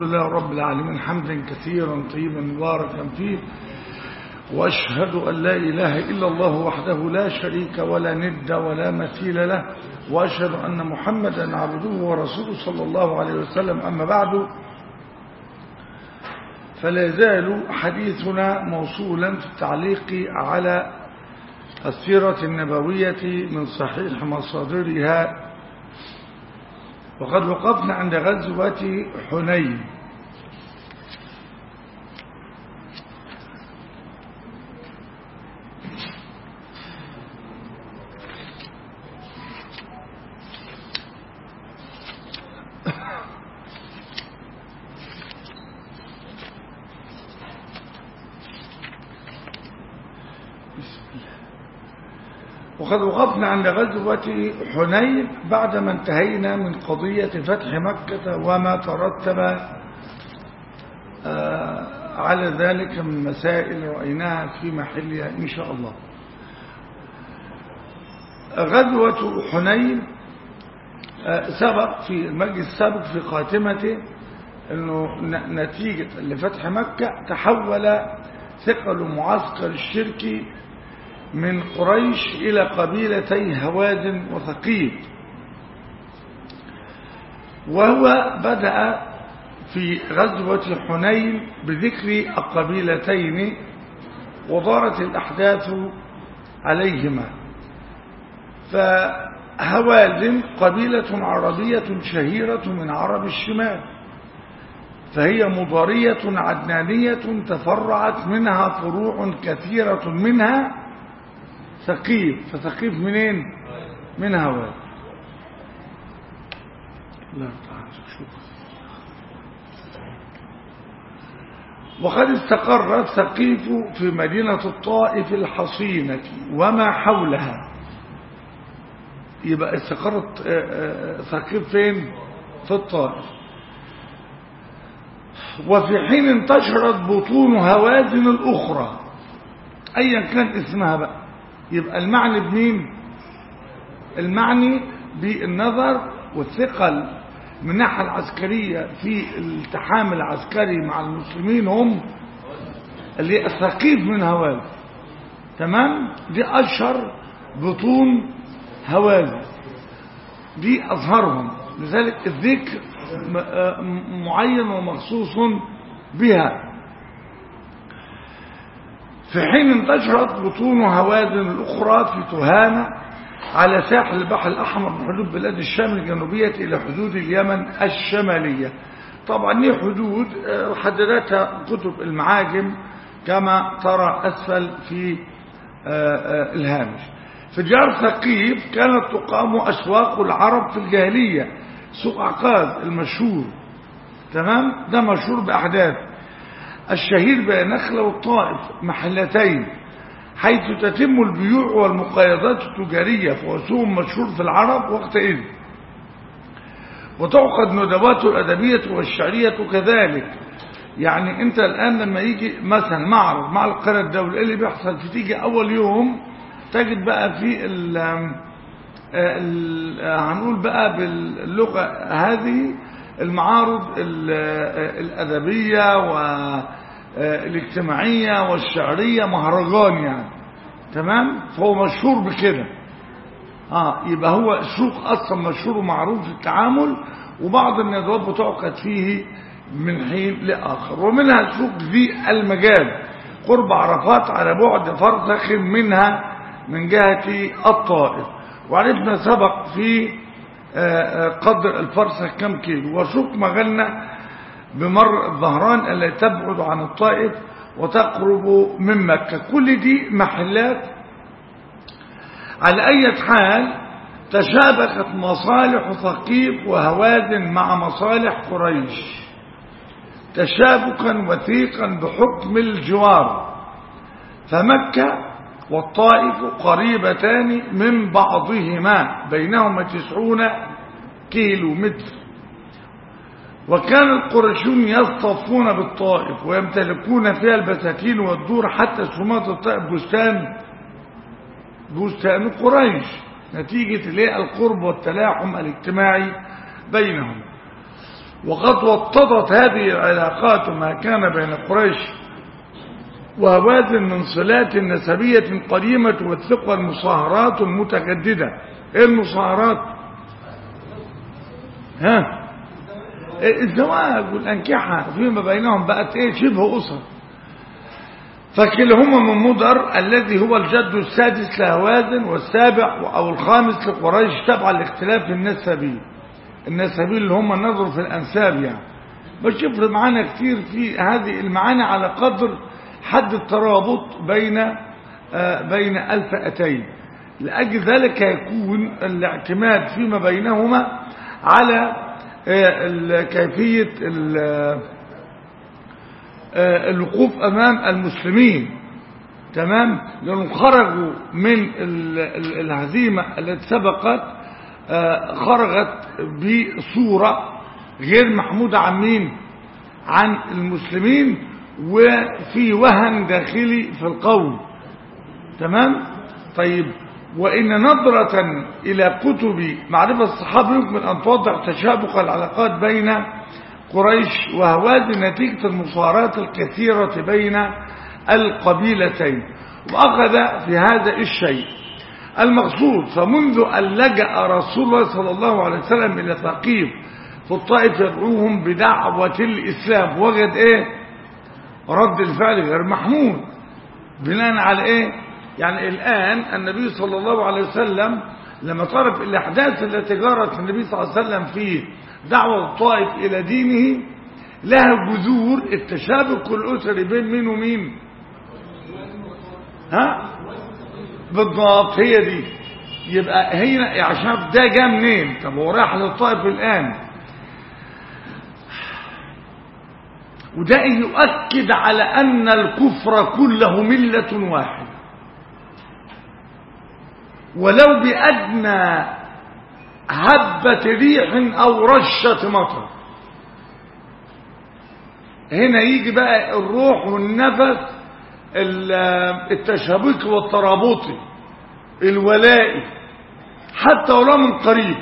لله رب العالمين حمدا كثيرا طيبا مباركا فيه وأشهد أن لا إله إلا الله وحده لا شريك ولا ند ولا مثيل له وأشهد أن محمدا عبده ورسوله صلى الله عليه وسلم أما بعد فلا يزال حديثنا موصولا في التعليق على السيرة النبوية من صحيح مصادرها وقد وقفنا عند غزوة حنين وقد وقفنا عند غزوة حنين بعدما انتهينا من قضية فتح مكة وما ترتب على ذلك من مسائل رأيناها في محلها إن شاء الله غزوة حنين سبق في المجلس السابق في خاتمته أنه نتيجة لفتح مكة تحول ثقل معسكر الشرك من قريش إلى قبيلتي هوازن وثقيف وهو بدأ في غزوة حنين بذكر القبيلتين ودارت الأحداث عليهما فهوازن قبيلة عربية شهيرة من عرب الشمال فهي مضارية عدنانية تفرعت منها فروع كثيرة منها ثقيف فثقيف منين من هواه لا شوف وقد استقر ثقيف في مدينة الطائف الحصينة وما حولها يبقى استقرت ثقيف فين في الطائف وفي حين انتشرت بطون هوازن الأخرى أيا كان اسمها بقى يبقى المعني بمين المعني بالنظر والثقل من الناحية العسكرية في التحام العسكري مع المسلمين هم اللي الثقيف من هوازن تمام دي أشهر بطون هوازن دي أظهرهم لذلك الذكر معين ومخصوص بها في حين انتشرت بطون هوازن الأخرى في تهامة على ساحل البحر الأحمر من حدود بلاد الشام الجنوبية إلى حدود اليمن الشمالية طبعا دي حدود حددتها كتب المعاجم كما ترى أسفل في الهامش في ديار ثقيف كانت تقام أسواق العرب في الجاهلية سوق عكاظ المشهور تمام ده مشهور بأحداث الشهير بين نخلة والطائف محلتين حيث تتم البيوع والمقايضات التجارية فهو سوق مشهور في العرب وقتئذ وتعقد ندوات الأدبية والشعرية كذلك يعني انت الآن لما يجي مثلا معرض مع القرى الدولي اللي بيحصل في تيجي أول يوم تجد بقى في ال ال هنقول بقى باللغة هذه المعارض الأدبية والاجتماعية والشعرية مهرجان يعني تمام فهو مشهور بكده اه يبقى هو السوق اصلا مشهور ومعروف في التعامل وبعض الندوات بتعقد فيه من حين لاخر ومنها سوق ذي المجال قرب عرفات على بعد فرسخ منها من جهة الطائف وعرفنا سبق في قدر الفرسخ كم كيلو وسوق مغنى بمر الظهران التي تبعد عن الطائف وتقرب من مكة كل دي محلات على أي حال تشابكت مصالح ثقيف وهوازن مع مصالح قريش تشابكا وثيقا بحكم الجوار فمكة والطائف قريبتان من بعضهما بينهما تسعون كيلو متر وكان القرشون يصطفون بالطائف ويمتلكون فيها البساتين والدور حتى سمات الطائف بستان بستان قريش نتيجة القرب والتلاحم الاجتماعي بينهم وقد وطدت هذه العلاقات ما كان بين قريش وهوازن من صلات نسبية قديمة والثقة المصاهرات المتجددة ايه المصاهرات ها الزواج والأنكحة فيما بينهم بقت ايه شبه أسر فكلهما من مضر الذي هو الجد السادس لهوازن والسابع أو الخامس لقريش تبع الاختلاف النسبي النسبي اللي هم النظر في الأنساب يعني مش يفرق معانا كتير في هذه المعاني على قدر حد الترابط بين آه بين الفئتين لأجل ذلك يكون الاعتماد فيما بينهما على آه كيفية آه الوقوف أمام المسلمين تمام لأنهم خرجوا من الهزيمة التي سبقت خرجت بصورة غير محمودة عن مين عن المسلمين وفي وهن داخلي في القول تمام طيب وإن نظرة إلى كتب معرفة الصحابة يمكن أن توضح تشابك العلاقات بين قريش وهوازن نتيجة المصارات الكثيرة بين القبيلتين وأخذ في هذا الشيء المقصود فمنذ أن لجأ رسول الله صلى الله عليه وسلم إلى ثقيف في الطائف يدعوهم بدعوة الإسلام وجد إيه رد الفعل غير محمود بناء على إيه يعني الآن النبي صلى الله عليه وسلم لما طرف الأحداث التي جرت النبي صلى الله عليه وسلم في دعوة الطائف إلى دينه لها جذور التشابك الأسري بين مين ومين ها بالضبط هي دي يبقى هي عشان ده جه منين طب هو راح للطائف الآن وده يؤكد على أن الكفر كله ملة واحد ولو بأدنى هبة ريح أو رشة مطر هنا يجي بقى الروح والنفس التشابكي والترابطي الولائي حتى ولو من قريب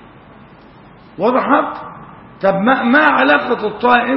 وضحت طب ما, ما علاقة الطائف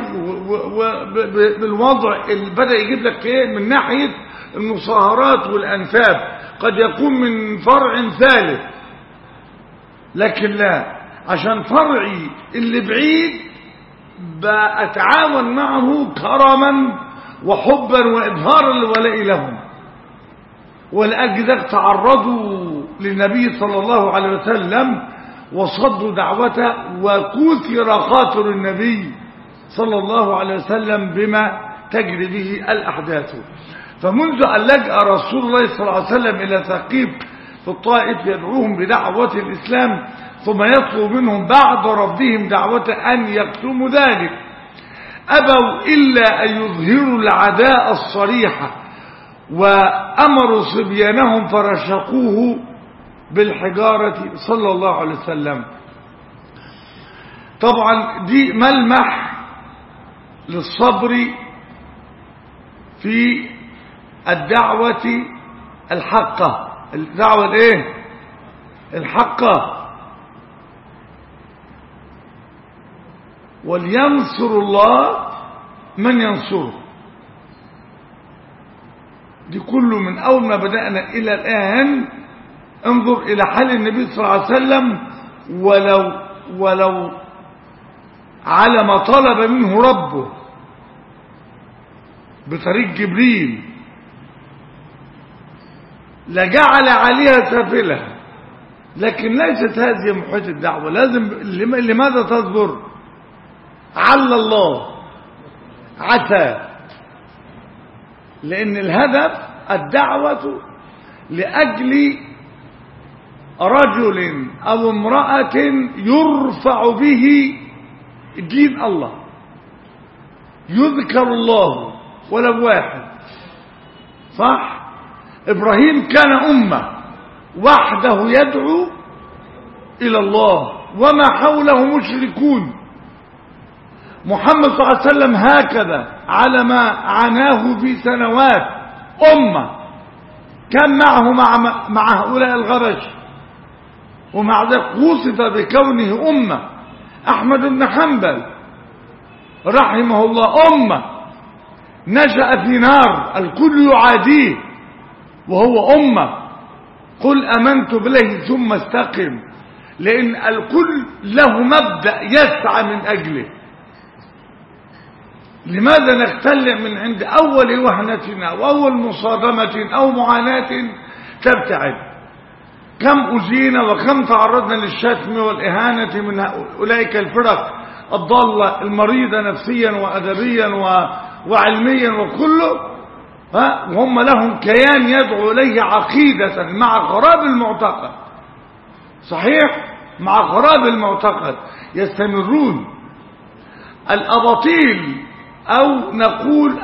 بالوضع اللي بدأ يجيب لك ايه من ناحية المصاهرات والأنساب قد يكون من فرع ثالث لكن لا عشان فرعي اللي بعيد بأتعاون معه كرما وحبا وإظهارا لولائي لهم ولأجل ذلك تعرضوا للنبي صلى الله عليه وسلم وصدوا دعوته وكثر خاطر النبي صلى الله عليه وسلم بما تجري به الأحداث فمنذ أن لجأ رسول الله صلى الله عليه وسلم إلى ثقيف في الطائف يدعوهم بدعوة الإسلام ثم يطلب منهم بعد ربهم دعوة أن يكتموا ذلك أبوا إلا أن يظهروا العداء الصريحة وأمروا صبيانهم فرشقوه بالحجارة صلى الله عليه وسلم طبعا دي ملمح للصبر في الدعوة الحقة الدعوة الايه الحقة ولينصر الله من ينصره دي كله من أول ما بدأنا إلى الآن انظر إلى حال النبي صلى الله عليه وسلم ولو ولو على ما طلب منه ربه بطريق جبريل لجعل عليها سافلة لكن ليست هذه محيط الدعوة لازم لماذا تصبر عل الله عسى لأن الهدف الدعوة لأجل رجل أو امرأة يرفع به دين الله يذكر الله ولو واحد صح إبراهيم كان أمة وحده يدعو إلى الله وما حوله مشركون محمد صلى الله عليه وسلم هكذا على ما عناه في سنوات أمة كان معه مع, مع هؤلاء الغبش ومع ذلك وصف بكونه أمة أحمد بن حنبل رحمه الله أمة نشأ في نار الكل يعاديه وهو أمة قل أمنت بالله ثم استقم لأن الكل له مبدأ يسعى من أجله لماذا نختلع من عند أول وهنتنا وأول مصادمة أو معاناة تبتعد كم أزينا وكم تعرضنا للشتم والإهانة من أولئك الفرق الضالة المريضة نفسيا وأدبيا وعلميا وكله وهم لهم كيان يدعو إليه عقيدة مع خراب المعتقد صحيح مع خراب المعتقد يستمرون الأباطيل أو نقول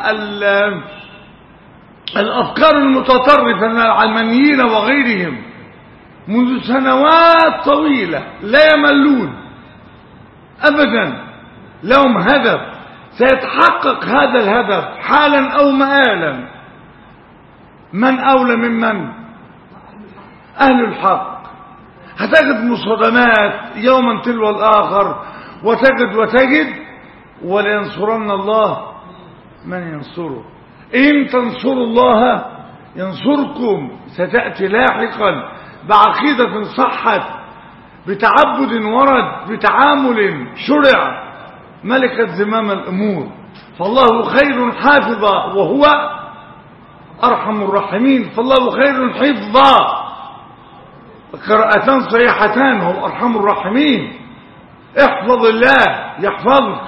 الأفكار المتطرفة من العلمانيين وغيرهم منذ سنوات طويلة لا يملون أبدا لهم هدف سيتحقق هذا الهدف حالا أو مآلا من أولى ممن أهل الحق هتجد مصادمات يوما تلو الآخر وتجد وتجد ولينصرن الله من ينصره إن تنصروا الله ينصركم ستأتي لاحقا بعقيدة صحت بتعبد ورد بتعامل شرع ملكت زمام الأمور فالله خير حافظا وهو أرحم الراحمين فالله خير حفظا قراءتان صحيحتان هو أرحم الراحمين احفظ الله يحفظك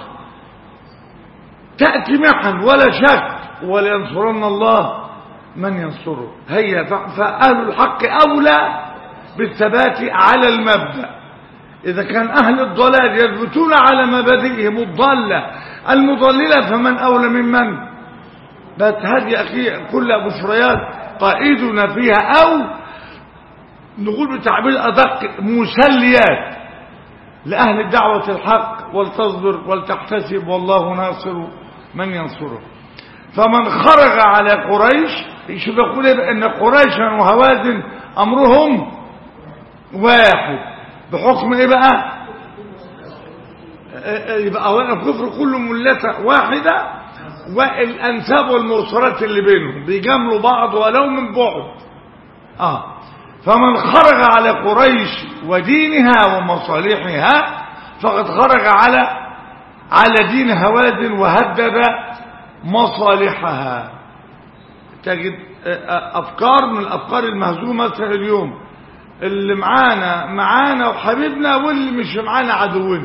تأتي محن ولا شك ولينصرن الله من ينصره هيا فأهل الحق أولى بالثبات على المبدأ إذا كان أهل الضلال يثبتون على مبادئهم الضالة المضللة فمن أولى ممن بس هذه أخي كل بشريات قائدنا فيها أو نقول بتعبير أدق مسليات لأهل الدعوة الحق ولتصبر ولتحتسب والله ناصر من ينصره فمن خرج على قريش شوف يقول ان قريشا وهوازن امرهم واحد بحكم ايه بقى يبقى الكفر كله ملة واحدة والانساب والمرسلات اللي بينهم بيجاملوا بعض ولو من بعد اه فمن خرج على قريش ودينها ومصالحها فقد خرج على على دين هوازن وهدد مصالحها تجد افكار من الافكار المهزومه مثلا اليوم اللي معانا معانا وحبيبنا واللي مش معانا عدونا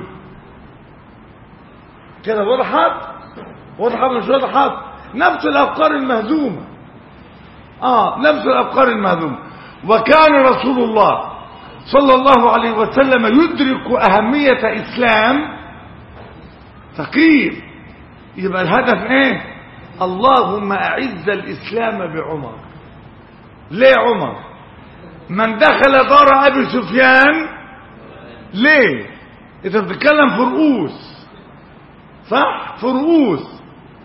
كده وضحت وضحت مش وضحت نفس الافكار المهزومه اه نفس الافكار المهزومه وكان رسول الله صلى الله عليه وسلم يدرك اهميه اسلام فقير يبقى الهدف ايه اللهم اعز الاسلام بعمر ليه عمر من دخل دار ابي سفيان ليه انت بتتكلم في رؤوس صح في رؤوس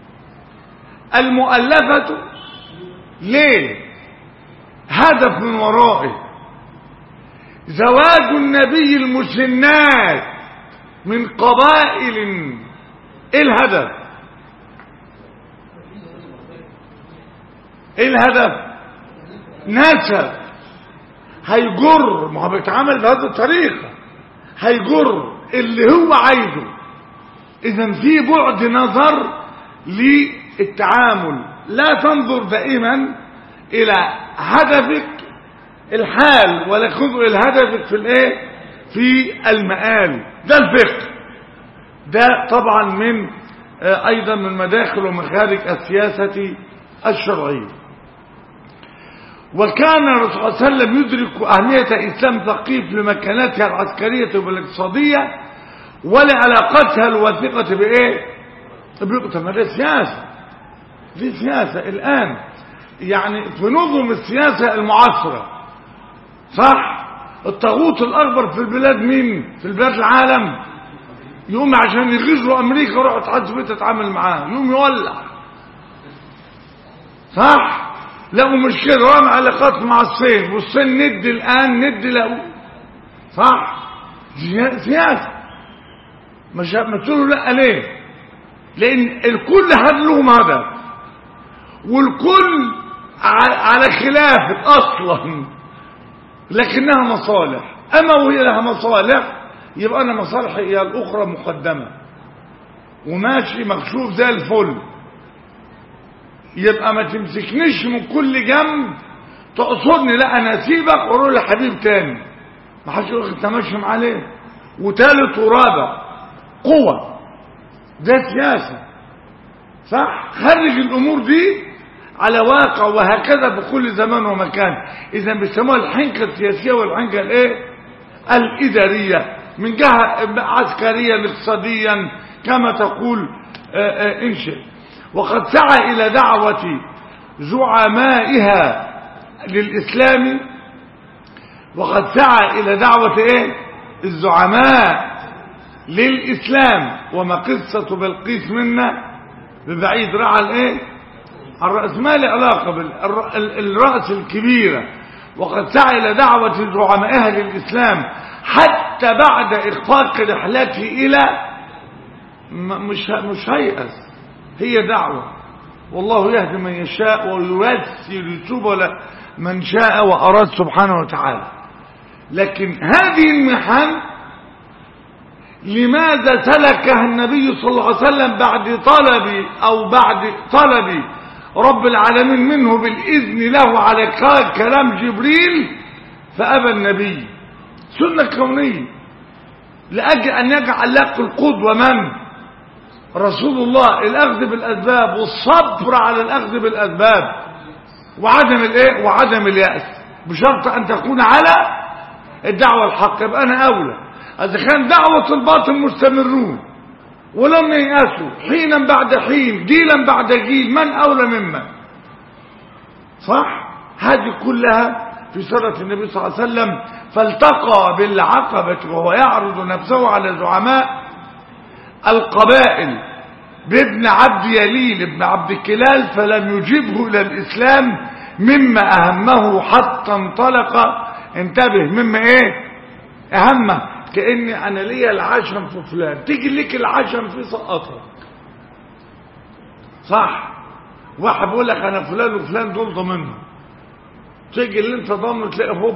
المؤلفة ليه هدف من ورائه زواج النبي المسنات من قبائل ايه الهدف ايه الهدف نسب هيجر ما هو بيتعامل بهذه الطريقه هيجر اللي هو عايزه اذا في بعد نظر للتعامل لا تنظر دائما الى هدفك الحال ولا تنظر الى هدفك في الايه في المآل ده الفقه ده طبعا من ايضا من مداخل ومخارج السياسة الشرعية وكان الرسول صلى الله عليه وسلم يدرك أهمية إسلام ثقيف لمكانتها العسكرية والاقتصادية ولعلاقتها الوثيقة بإيه؟ بيقطع ما ده سياسة دي سياسة الآن يعني في نظم السياسة المعاصرة صح الطاغوت الأكبر في البلاد مين في البلاد العالم يقوم عشان يغزوا أمريكا روح تحدث تتعامل معاه يقوم يولع صح لقوا مشكلة رامي علاقات مع الصين والصين ند الآن ند له صح سياسة مش ما تقولوا لا ليه لان الكل هذا لهم هدف والكل على خلاف اصلا لكنها مصالح اما وهي لها مصالح يبقى انا مصالحي هي الاخرى مقدمه وماشي مكشوف زي الفل يبقى ما تمسكنيش من كل جنب تقصدني لا انا اسيبك واروح لحبيب تاني ما حدش يقول انت ماشي معاه ليه وتالت ورابع قوة ده سياسة صح خرج الامور دي على واقع وهكذا في كل زمان ومكان اذا بيسموها الحنكة السياسية والحنكة الايه الادارية من جهة عسكريا اقتصاديا كما تقول انشئ وقد سعى الى دعوة زعمائها للإسلام وقد سعى إلى دعوة إيه الزعماء للإسلام وما قصة بلقيس منا ببعيد رعى الإيه الرأس ما له علاقة بالرأس الكبيرة وقد سعى إلى دعوة زعمائها للإسلام حتى بعد إخفاق رحلته إلى مش مش هيأس هي دعوة والله يهدي من يشاء وييسر يتوب من شاء وأراد سبحانه وتعالى لكن هذه المحن لماذا سلكها النبي صلى الله عليه وسلم بعد طلب أو بعد طلب رب العالمين منه بالإذن له على كلام جبريل فأبى النبي سنة كونية لأجل أن يجعل لك القدوة من رسول الله الأخذ بالأسباب والصبر على الأخذ بالأسباب وعدم الايه وعدم اليأس بشرط ان تكون على الدعوة الحق يبقى انا اولى اذا كان دعوة الباطل مستمرون ولم ييأسوا حينا بعد حين جيلا بعد جيل من اولى ممن صح هذه كلها في سورة النبي صلى الله عليه وسلم فالتقى بالعقبة وهو يعرض نفسه على زعماء القبائل بابن عبد يليل ابن عبد كلال فلم يجبه الى الاسلام مما اهمه حتى انطلق انتبه مما ايه اهمه كاني انا ليا العشم في فلان تيجي لك العشم في سقطك صح واحد بيقول لك انا فلان وفلان دول ضامنهم تيجي اللي انت ضامنه تلاقي هوب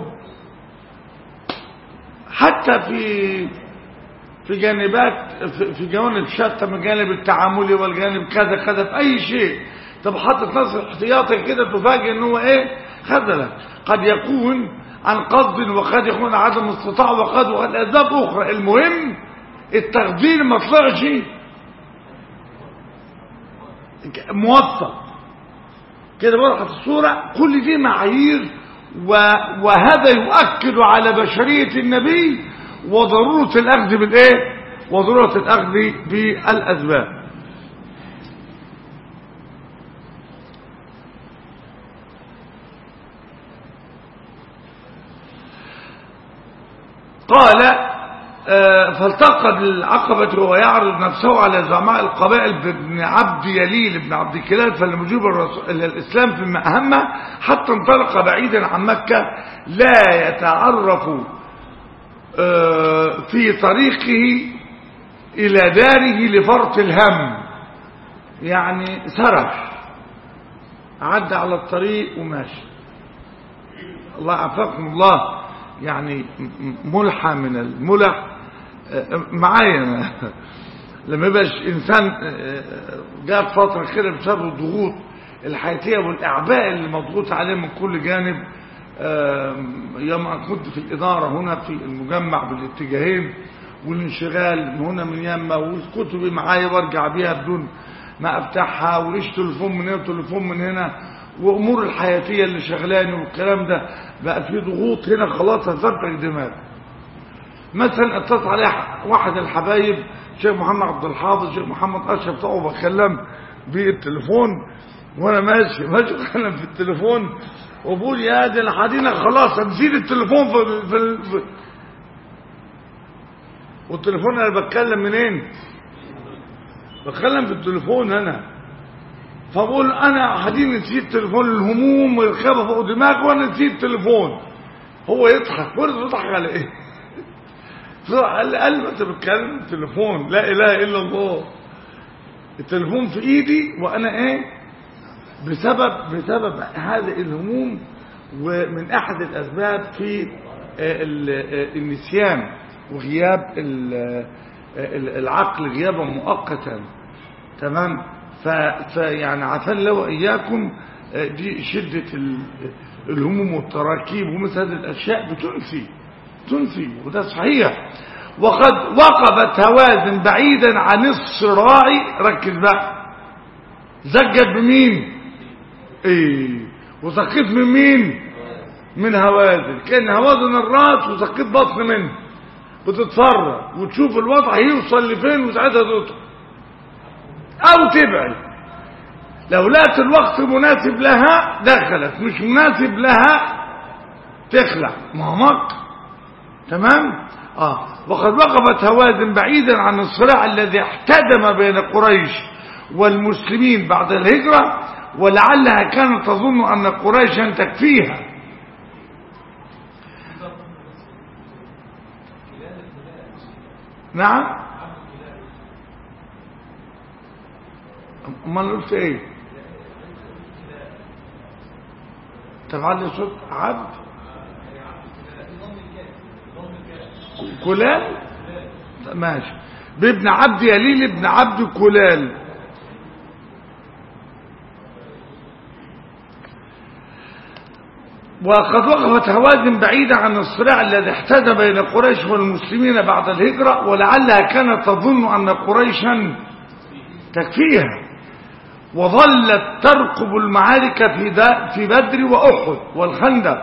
حتى في في جانبات في جوانب شتى من الجانب التعاملي والجانب كذا كذا في اي شيء طب حاطط نصر احتياطي كده تفاجئ ان هو ايه خذلك قد يكون عن قصد وقد يكون عدم استطاع وقد وقد اسباب اخرى المهم التخدير ما طلعش موثق كده وضحت الصوره كل دي معايير وهذا يؤكد على بشريه النبي وضرورة الأخذ بالإيه وضرورة الأخذ بالأسباب قال فالتقى بالعقبة وهو يعرض نفسه على زعماء القبائل بن عبد يليل بن عبد كلال فلم يجيب الإسلام فيما أهمه حتى انطلق بعيدا عن مكة لا يتعرف في طريقه إلى داره لفرط الهم يعني سرح عدى على الطريق وماشي الله عفاكم الله يعني ملحة من الملح معايا لما يبقاش إنسان جاء فترة كده بسبب الضغوط الحياتية والإعباء اللي مضغوط عليه من كل جانب يوم كنت في الإدارة هنا في المجمع بالاتجاهين والانشغال من هنا من يمه وكتبي معايا وارجع بيها بدون ما افتحها وليش تليفون من هنا وتليفون من هنا وامور الحياتيه اللي شغلاني والكلام ده بقى في ضغوط هنا خلاص هتفرتك دماغ مثلا اتصل عليه واحد الحبايب شيخ محمد عبد الحافظ شيخ محمد اشرف طبعا بكلم بالتليفون وانا ماشي ماشي بتكلم في التليفون وبقول يا دي الحدينة خلاص نسيت التليفون في, في, في والتليفون انا بتكلم منين بتكلم في التليفون انا فبقول انا حدين نسيت التليفون الهموم والخيبه فوق دماغي وانا نسيت التليفون هو يضحك وانا بضحك على ايه قال لي قال انت بتتكلم تليفون لا اله الا الله التليفون في ايدي وانا ايه بسبب بسبب هذه الهموم ومن احد الاسباب في آه، ال- آه، النسيان وغياب ال- آه، العقل غيابا مؤقتا تمام ف- فيعني عفان الله واياكم آه، دي شده ال- الهموم والتراكيب ومثل هذه الاشياء بتنسي تنسي وده صحيح وقد وقفت هوازن بعيدا عن الصراع ركز بقى زجت بمين ايه وسقيت من مين من هوازن كان هوازن الراس وسقيت بطن منه بتتفرج وتشوف الوضع هيوصل لفين وساعتها تطلع او تبعد لو لقت الوقت مناسب لها دخلت مش مناسب لها تخلع ما هو مك تمام اه وقد وقفت هوازن بعيدا عن الصراع الذي احتدم بين قريش والمسلمين بعد الهجرة ولعلها كانت تظن أن قريشا تكفيها نعم امال قلت ايه تفعل صوت عبد كلال ماشي بابن عبد يليل ابن عبد كلال وقد وقفت هوازن بعيدة عن الصراع الذي احتدى بين قريش والمسلمين بعد الهجرة ولعلها كانت تظن أن قريشا تكفيها وظلت ترقب المعارك في, دا في بدر وأحد والخندق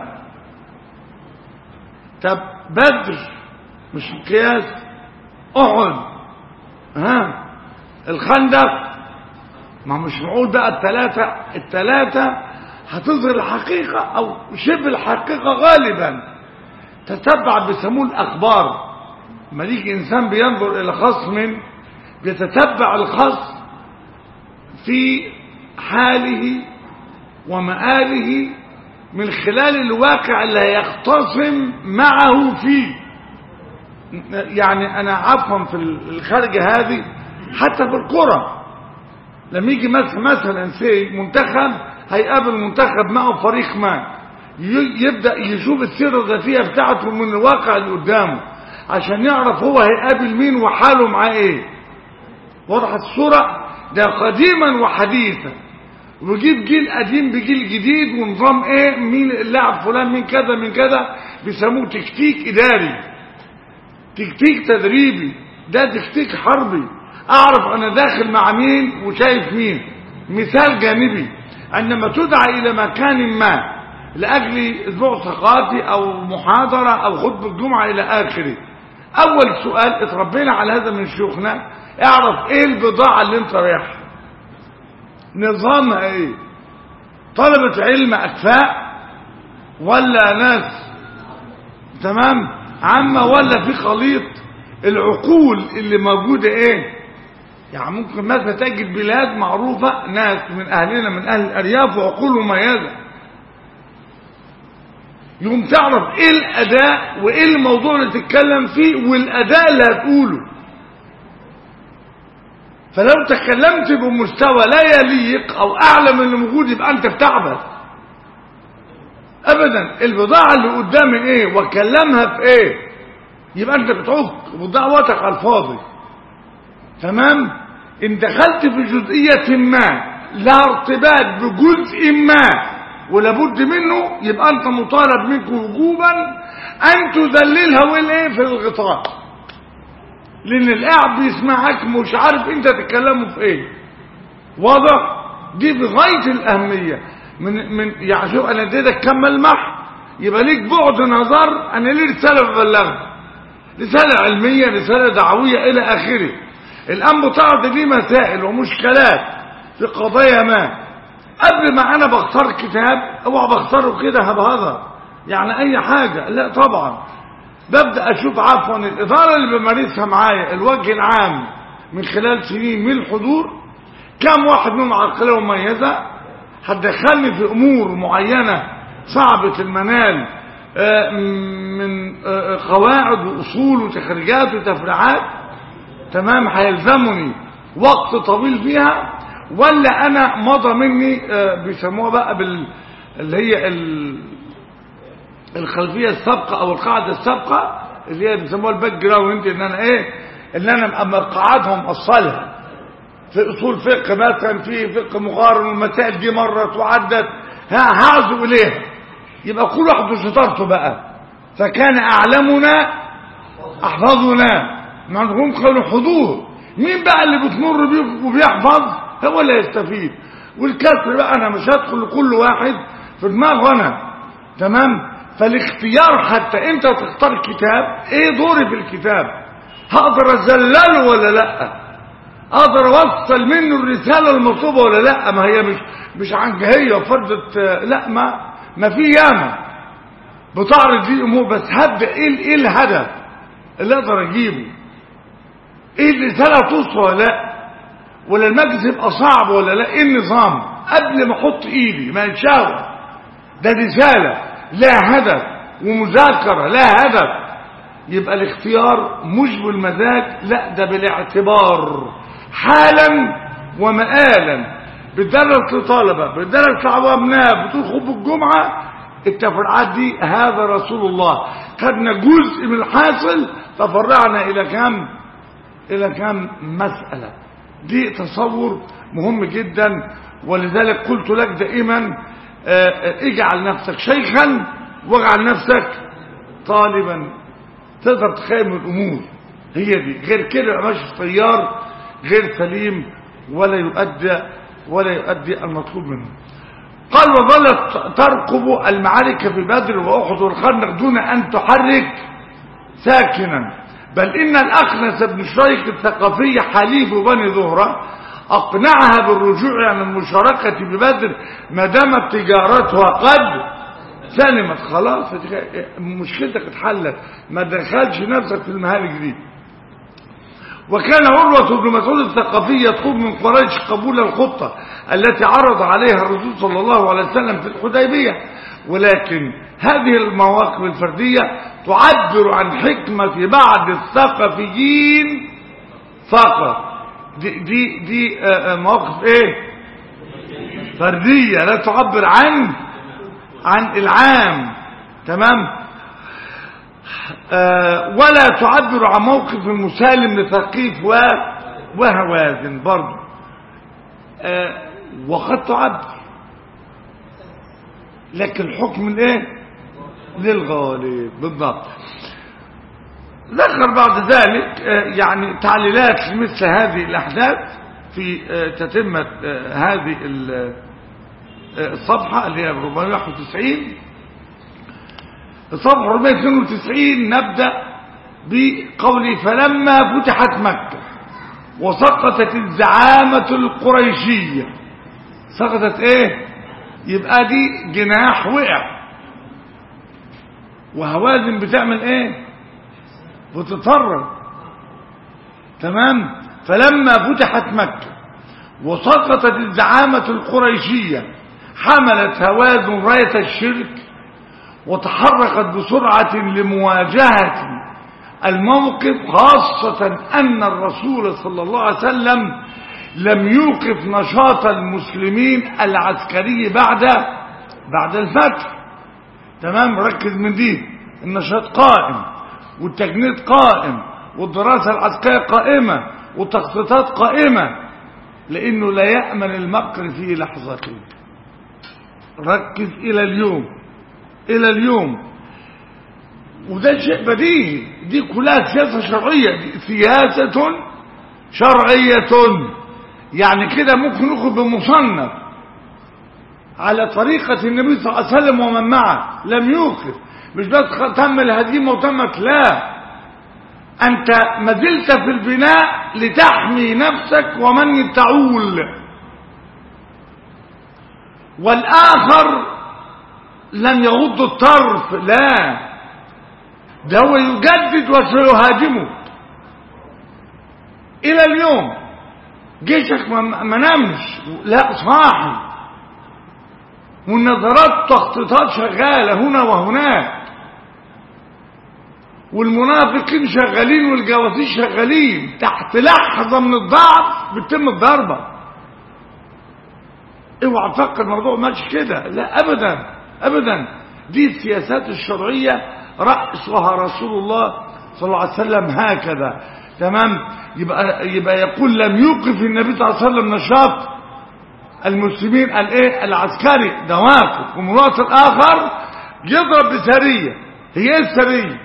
طب بدر مش مقياس أحد ها الخندق ما مش معقول بقى الثلاثة الثلاثة هتظهر الحقيقة أو شبه الحقيقة غالبا تتبع بيسموه الأخبار ما يجي إنسان بينظر إلى خصم بيتتبع الخصم في حاله ومآله من خلال الواقع اللي يختصم معه فيه يعني أنا عفوا في الخارجة هذه حتى في الكرة لما يجي مثلا مثلا سي منتخب هيقابل منتخب معه فريق ما يبدأ يشوف السيرة الذاتية بتاعته من الواقع اللي قدامه عشان يعرف هو هيقابل مين وحاله معاه ايه وضحت الصورة ده قديما وحديثا وجيب جيل قديم بجيل جديد ونظام ايه مين اللاعب فلان من كذا من كذا بيسموه تكتيك اداري تكتيك تدريبي ده تكتيك حربي اعرف انا داخل مع مين وشايف مين مثال جانبي عندما تدعى الى مكان ما لاجل اسبوع ثقافي او محاضرة او خطبة الجمعة الى اخره اول سؤال اتربينا على هذا من شيوخنا اعرف ايه البضاعة اللي انت رايحها نظامها ايه طلبة علم اكفاء ولا ناس تمام عامة ولا في خليط العقول اللي موجودة ايه يعني ممكن مثلا تجد بلاد معروفة ناس من اهلنا من اهل الارياف وعقول مميزة يوم تعرف ايه الاداء وايه الموضوع اللي تتكلم فيه والاداء اللي هتقوله فلو تكلمت بمستوى لا يليق او اعلى من اللي موجود يبقى انت بتعبث ابدا البضاعة اللي قدامي ايه واكلمها في ايه يبقى انت بتعك وتضيع وقتك على الفاضي تمام ان دخلت في جزئية ما لا ارتباط بجزء ما ولابد منه يبقى انت مطالب منك وجوبا ان تذللها والايه في الغطاء لان القاعد بيسمعك مش عارف انت تتكلموا في ايه واضح دي بغايه الاهميه من من يعني شوف انا اديتك كم ملمح يبقى ليك بعد نظر انا ليه رساله ببلغها رساله علميه رساله دعويه الى اخره الان بتعرض لي مسائل ومشكلات في قضايا ما قبل ما انا بختار كتاب اوعى بختاره كده هبهذا يعني اي حاجه لا طبعا ببدا اشوف عفوا الاداره اللي بمارسها معايا الوجه العام من خلال سنين من الحضور كم واحد منهم عقليه مميزه هتدخلني في امور معينه صعبه المنال من قواعد واصول وتخريجات وتفريعات تمام هيلزمني وقت طويل فيها ولا انا مضى مني آه، بيسموها بقى بال اللي هي ال... الخلفيه السابقه او القاعده السابقه اللي هي بيسموها الباك جراوند ان انا ايه ان انا اما قاعدهم اصلها في اصول فقه مثلا في فقه مقارن والمسائل دي مرت وعدت ها هعزو اليها يبقى كل واحد وشطارته بقى فكان اعلمنا احفظنا ما عندهم كانوا حضور مين بقى اللي بتمر بيه وبيحفظ هو اللي يستفيد والكسر بقى انا مش هدخل لكل واحد في دماغه انا تمام فالاختيار حتى انت تختار كتاب ايه دوري في الكتاب هقدر ازلله ولا لا اقدر اوصل منه الرساله المطلوبه ولا لا ما هي مش مش عنجهيه وفرضه لا ما ما في ياما بتعرض دي امور بس هبدا ايه ايه الهدف اللي اقدر اجيبه ايه الرساله توصل ولا لا ولا المجلس يبقى صعب ولا لا ايه النظام قبل ما احط ايدي ما يتشاور ده رساله لا هدف ومذاكره لا هدف يبقى الاختيار مش بالمزاج لا ده بالاعتبار حالا ومآلا بتدرس لطلبة بتدرس لعوامنا بتقول خب الجمعة التفرعات دي هذا رسول الله خدنا جزء من الحاصل تفرعنا إلى كم إلى كم مسألة دي تصور مهم جدا ولذلك قلت لك دائما اجعل نفسك شيخا واجعل نفسك طالبا تقدر تخيم الامور هي دي غير كده ماشي الطيار غير سليم ولا يؤدي ولا يؤدي المطلوب منه قال وظلت ترقب المعارك في بدر واحد والخندق دون ان تحرك ساكنا بل ان الاخنس بن شريك الثقفي حليف بني زهره اقنعها بالرجوع عن المشاركه ببدر ما دامت تجارتها قد سلمت خلاص مشكلتك اتحلت ما دخلش نفسك في المهالك دي وكان عروة بن مسعود الثقفي يطلب من قريش قبول الخطة التي عرض عليها الرسول صلى الله عليه وسلم في الحديبية ولكن هذه المواقف الفردية تعبر عن حكمة بعض الثقفيين فقط دي, دي, دي مواقف ايه فردية لا تعبر عن عن العام تمام آه ولا تعبر عن موقف المسالم لثقيف و وهوازن برضه آه وقد تعبر لكن حكم الايه للغالب بالضبط ذكر بعد ذلك آه يعني تعليلات لمثل هذه الاحداث في تتمه هذه الصفحة اللي هي 491 الصفحة 492 نبدأ بقوله فلما فتحت مكة وسقطت الزعامة القريشية سقطت ايه يبقى دي جناح وقع وهوازن بتعمل ايه بتتفرج تمام فلما فتحت مكة وسقطت الزعامة القريشية حملت هوازن راية الشرك وتحركت بسرعة لمواجهة الموقف خاصة أن الرسول صلى الله عليه وسلم لم يوقف نشاط المسلمين العسكري بعد بعد الفتح تمام ركز من دي النشاط قائم والتجنيد قائم والدراسة العسكرية قائمة والتخطيطات قائمة لأنه لا يأمن المكر في لحظته ركز إلى اليوم إلى اليوم وده شيء بديهي دي كلها سياسة شرعية دي سياسة شرعية يعني كده ممكن ناخد بمصنف على طريقة النبي صلى الله عليه وسلم ومن معه لم يوقف مش بس تم الهزيمة وتمت لا أنت ما زلت في البناء لتحمي نفسك ومن تعول والآخر لن يغض الطرف لا ده هو يجدد وسيهاجمك إلى اليوم جيشك ما نامش لا صاحي والنظرات تخطيطات شغالة هنا وهناك والمنافقين شغالين والجواسيس شغالين تحت لحظة من الضعف بتتم الضربة اوعى تفكر الموضوع ماشي كده لا ابدا ابدا دي السياسات الشرعية رأسها رسول الله صلى الله عليه وسلم هكذا تمام يبقى يبقى يقول لم يوقف النبي صلى الله عليه وسلم نشاط المسلمين الايه العسكري ده واقف ومواطن اخر يضرب بسريه هي ايه السريه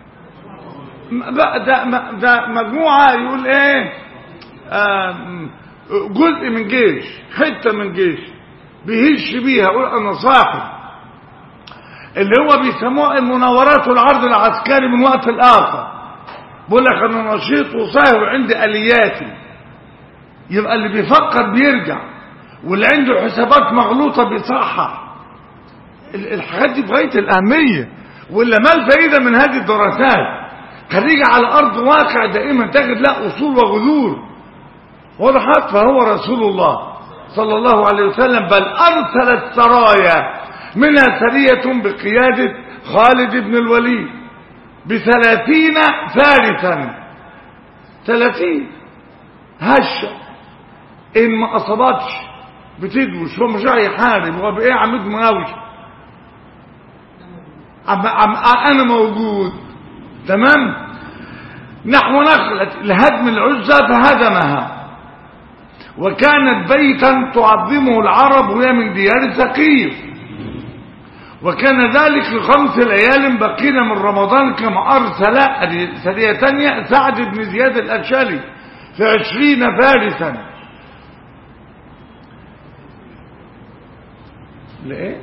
بقى ده ده مجموعه يقول ايه آم، جزء من جيش حته من جيش بيهش بيها يقول انا صاحب اللي هو بيسموه المناورات والعرض العسكري من وقت لاخر بقول لك انا نشيط وصاحب وعندي الياتي يبقى اللي بيفكر بيرجع واللي عنده حسابات مغلوطة بيصحح ال- الحاجات دي بغاية الأهمية ولا ما الفائدة من هذه الدراسات خليجة على أرض واقع دائما تجد لا أصول وغذور وضحت فهو رسول الله صلى الله عليه وسلم بل أرسل السرايا منها سرية بقيادة خالد بن الوليد بثلاثين فارسا ثلاثين هشة إن ما أصابتش بتدوش هو مش رايح يحارب هو بإيه عمود مناوش عم عم أنا موجود تمام نحو نخلة لهدم العزة فهدمها وكانت بيتا تعظمه العرب وهي من ديار ثقيف وكان ذلك لخمس ليال بقين من رمضان كما أرسل أدي سرية تانية سعد بن زياد الأشالي في عشرين فارسا لإيه؟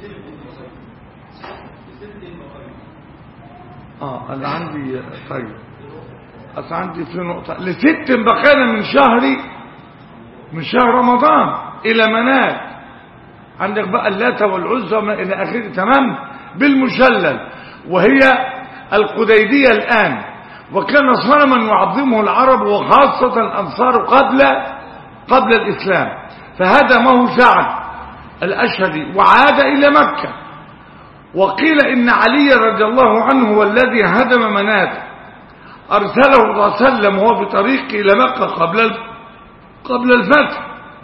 اه انا عندي طيب اصل عندي في نقطة لست بقينا من شهر من شهر رمضان الى منات عندك بقى اللات والعزى وما الى اخره تمام بالمشلل وهي القديدية الان وكان صنما يعظمه العرب وخاصة الانصار قبل قبل الاسلام فهدمه سعد الاشهري وعاد الى مكة وقيل إن علي رضي الله عنه هو الذي هدم منات أرسله صلى الله عليه وسلم وهو في طريقه إلى مكة قبل قبل الفتح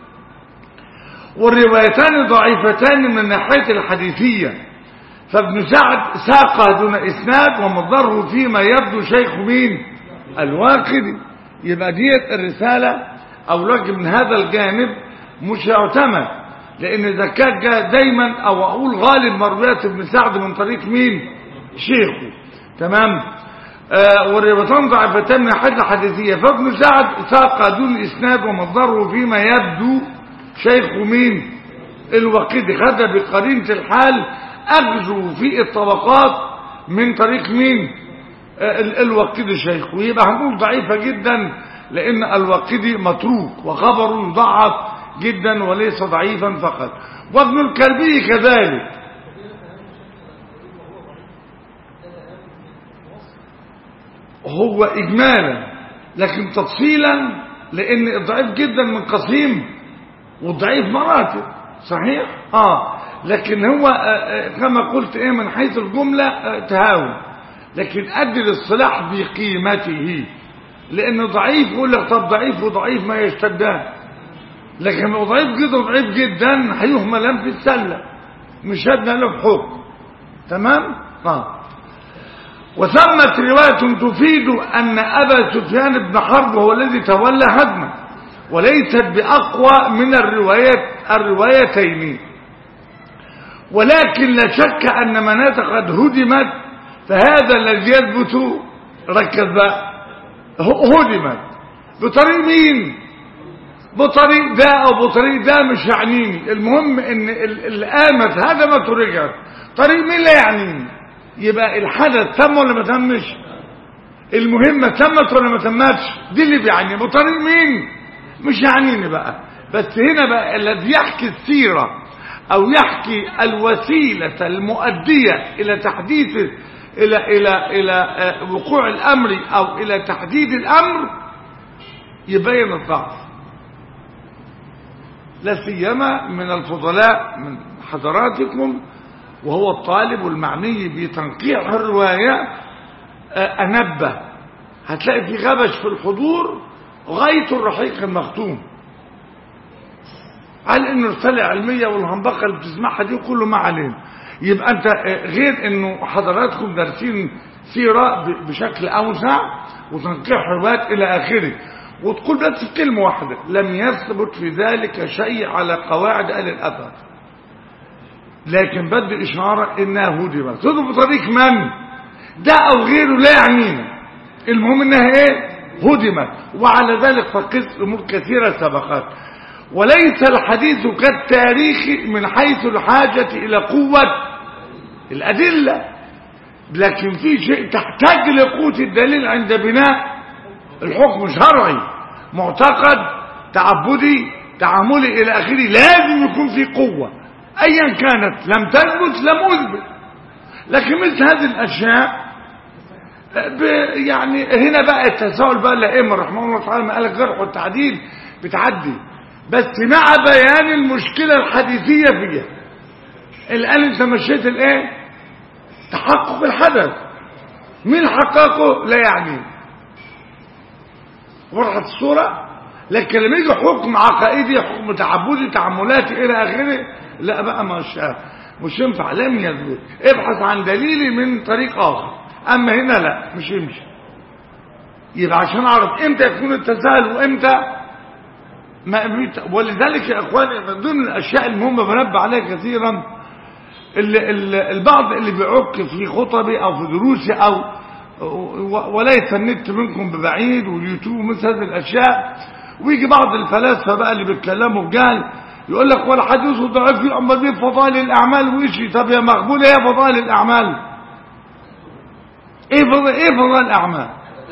والروايتان ضعيفتان من الناحية الحديثية فابن سعد ساق دون إسناد ومضره فيما يبدو شيخ مين الواقدي يبقى ديت الرسالة أو لك من هذا الجانب مش يعتمد لان زكاة جاء دايما او اقول غالب مرويات ابن سعد من طريق مين شيخه تمام آه والروايتان ضعفتان من حد حديثية فابن سعد ساق دون اسناد ومصدره فيما يبدو شيخه مين الوقيدي خد بقرينة الحال اغزو في الطبقات من طريق مين آه الوقيدي شيخه يبقى هنقول ضعيفة جدا لان الوقيدي متروك وخبره يضعف جدا وليس ضعيفا فقط وابن الكلبي كذلك هو إجمالا لكن تفصيلا لأن الضعيف جدا من قسيم والضعيف مراتب صحيح؟ آه لكن هو كما قلت إيه من حيث الجملة تهاون لكن أدي للصلاح بقيمته لأن ضعيف يقول لك طب ضعيف وضعيف ما يشتدان لكن لو ضعيف جدا ضعيف جدا هيهمل في السلة مش هدنا له حكم تمام اه وثمت رواية تفيد أن أبا سفيان بن حرب هو الذي تولى هدمه وليست بأقوى من الروايات الروايتين ولكن لا شك أن مناة قد هدمت فهذا الذي يثبت ركز بقى هدمت بطريق مين بطريق ده او بطريق ده مش يعنيني المهم ان اللي قامت هدمت ورجعت طريق مين لا يعنيني يبقى الحدث تم ولا ما تمش المهمة تمت ولا ما تمتش دي اللي بيعني بطريق مين مش يعنيني بقى بس هنا بقى الذي يحكي السيرة او يحكي الوسيلة المؤدية الى تحديث الى الى الى وقوع الامر او الى تحديد الامر يبين الضعف لا سيما من الفضلاء من حضراتكم وهو الطالب المعني بتنقيح الرواية آه، انبه هتلاقي في غبش في الحضور غاية الرحيق المختوم قال انه رسالة علمية والهنبقة اللي بتسمعها دي كله ما علينا يبقى انت آه، غير انه حضراتكم دارسين سيرة ب- بشكل اوسع وتنقيح روايات الى اخره وتقول بس في كلمة واحدة لم يثبت في ذلك شيء على قواعد اهل الاثر لكن بدي اشارة انها هدمت تدب بطريق من ده او غيره لا يعنينا المهم انها ايه هدمت وعلى ذلك فقدت امور كثيرة سبقت وليس الحديث كالتاريخ من حيث الحاجة الى قوة الادلة لكن في شيء تحتاج لقوة الدليل عند بناء الحكم الشرعي معتقد تعبدي تعاملي الى اخره لازم يكون في قوة ايا كانت لم تثبت لم اثبت لكن مثل هذه الاشياء ب يعني هنا بقى التساؤل بقى الائمه رحمه الله تعالى ما قال الجرح والتعديل بتعدي بس مع بيان المشكله الحديثيه فيها الان انت مشيت الايه تحقق الحدث مين حققه لا يعني وضحت الصوره لكن لما يجي حكم عقائدي حكم تعبدي تعاملاتي الى اخره لا بقى مش مش ينفع لم يثبت ابحث عن دليل من طريق اخر اما هنا لا مش يمشي يبقى عشان اعرف امتى يكون التساهل وامتى ما بيت- ولذلك يا اخواني من ضمن الاشياء المهمه بنبه عليها كثيرا اللي اللي البعض اللي بيعك في خطبي او في دروسي او و- وليس النت منكم ببعيد واليوتيوب مثل هذه الاشياء ويجي بعض الفلاسفه بقى اللي بيتكلموا بجهل يقول لك ولا حديث ضعيف في اما دي فضائل الاعمال وشي طب يا مقبول ايه فضائل الاعمال ايه فضائل ايه فضائل الاعمال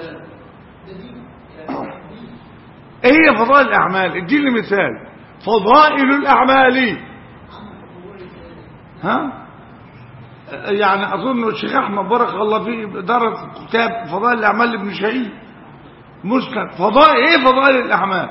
ايه هي فضائل الاعمال اديني مثال فضائل الاعمال ها يعني اظن الشيخ احمد بارك الله فيه درس كتاب فضائل الاعمال لابن شهيد مسند فضائل ايه فضائل الاعمال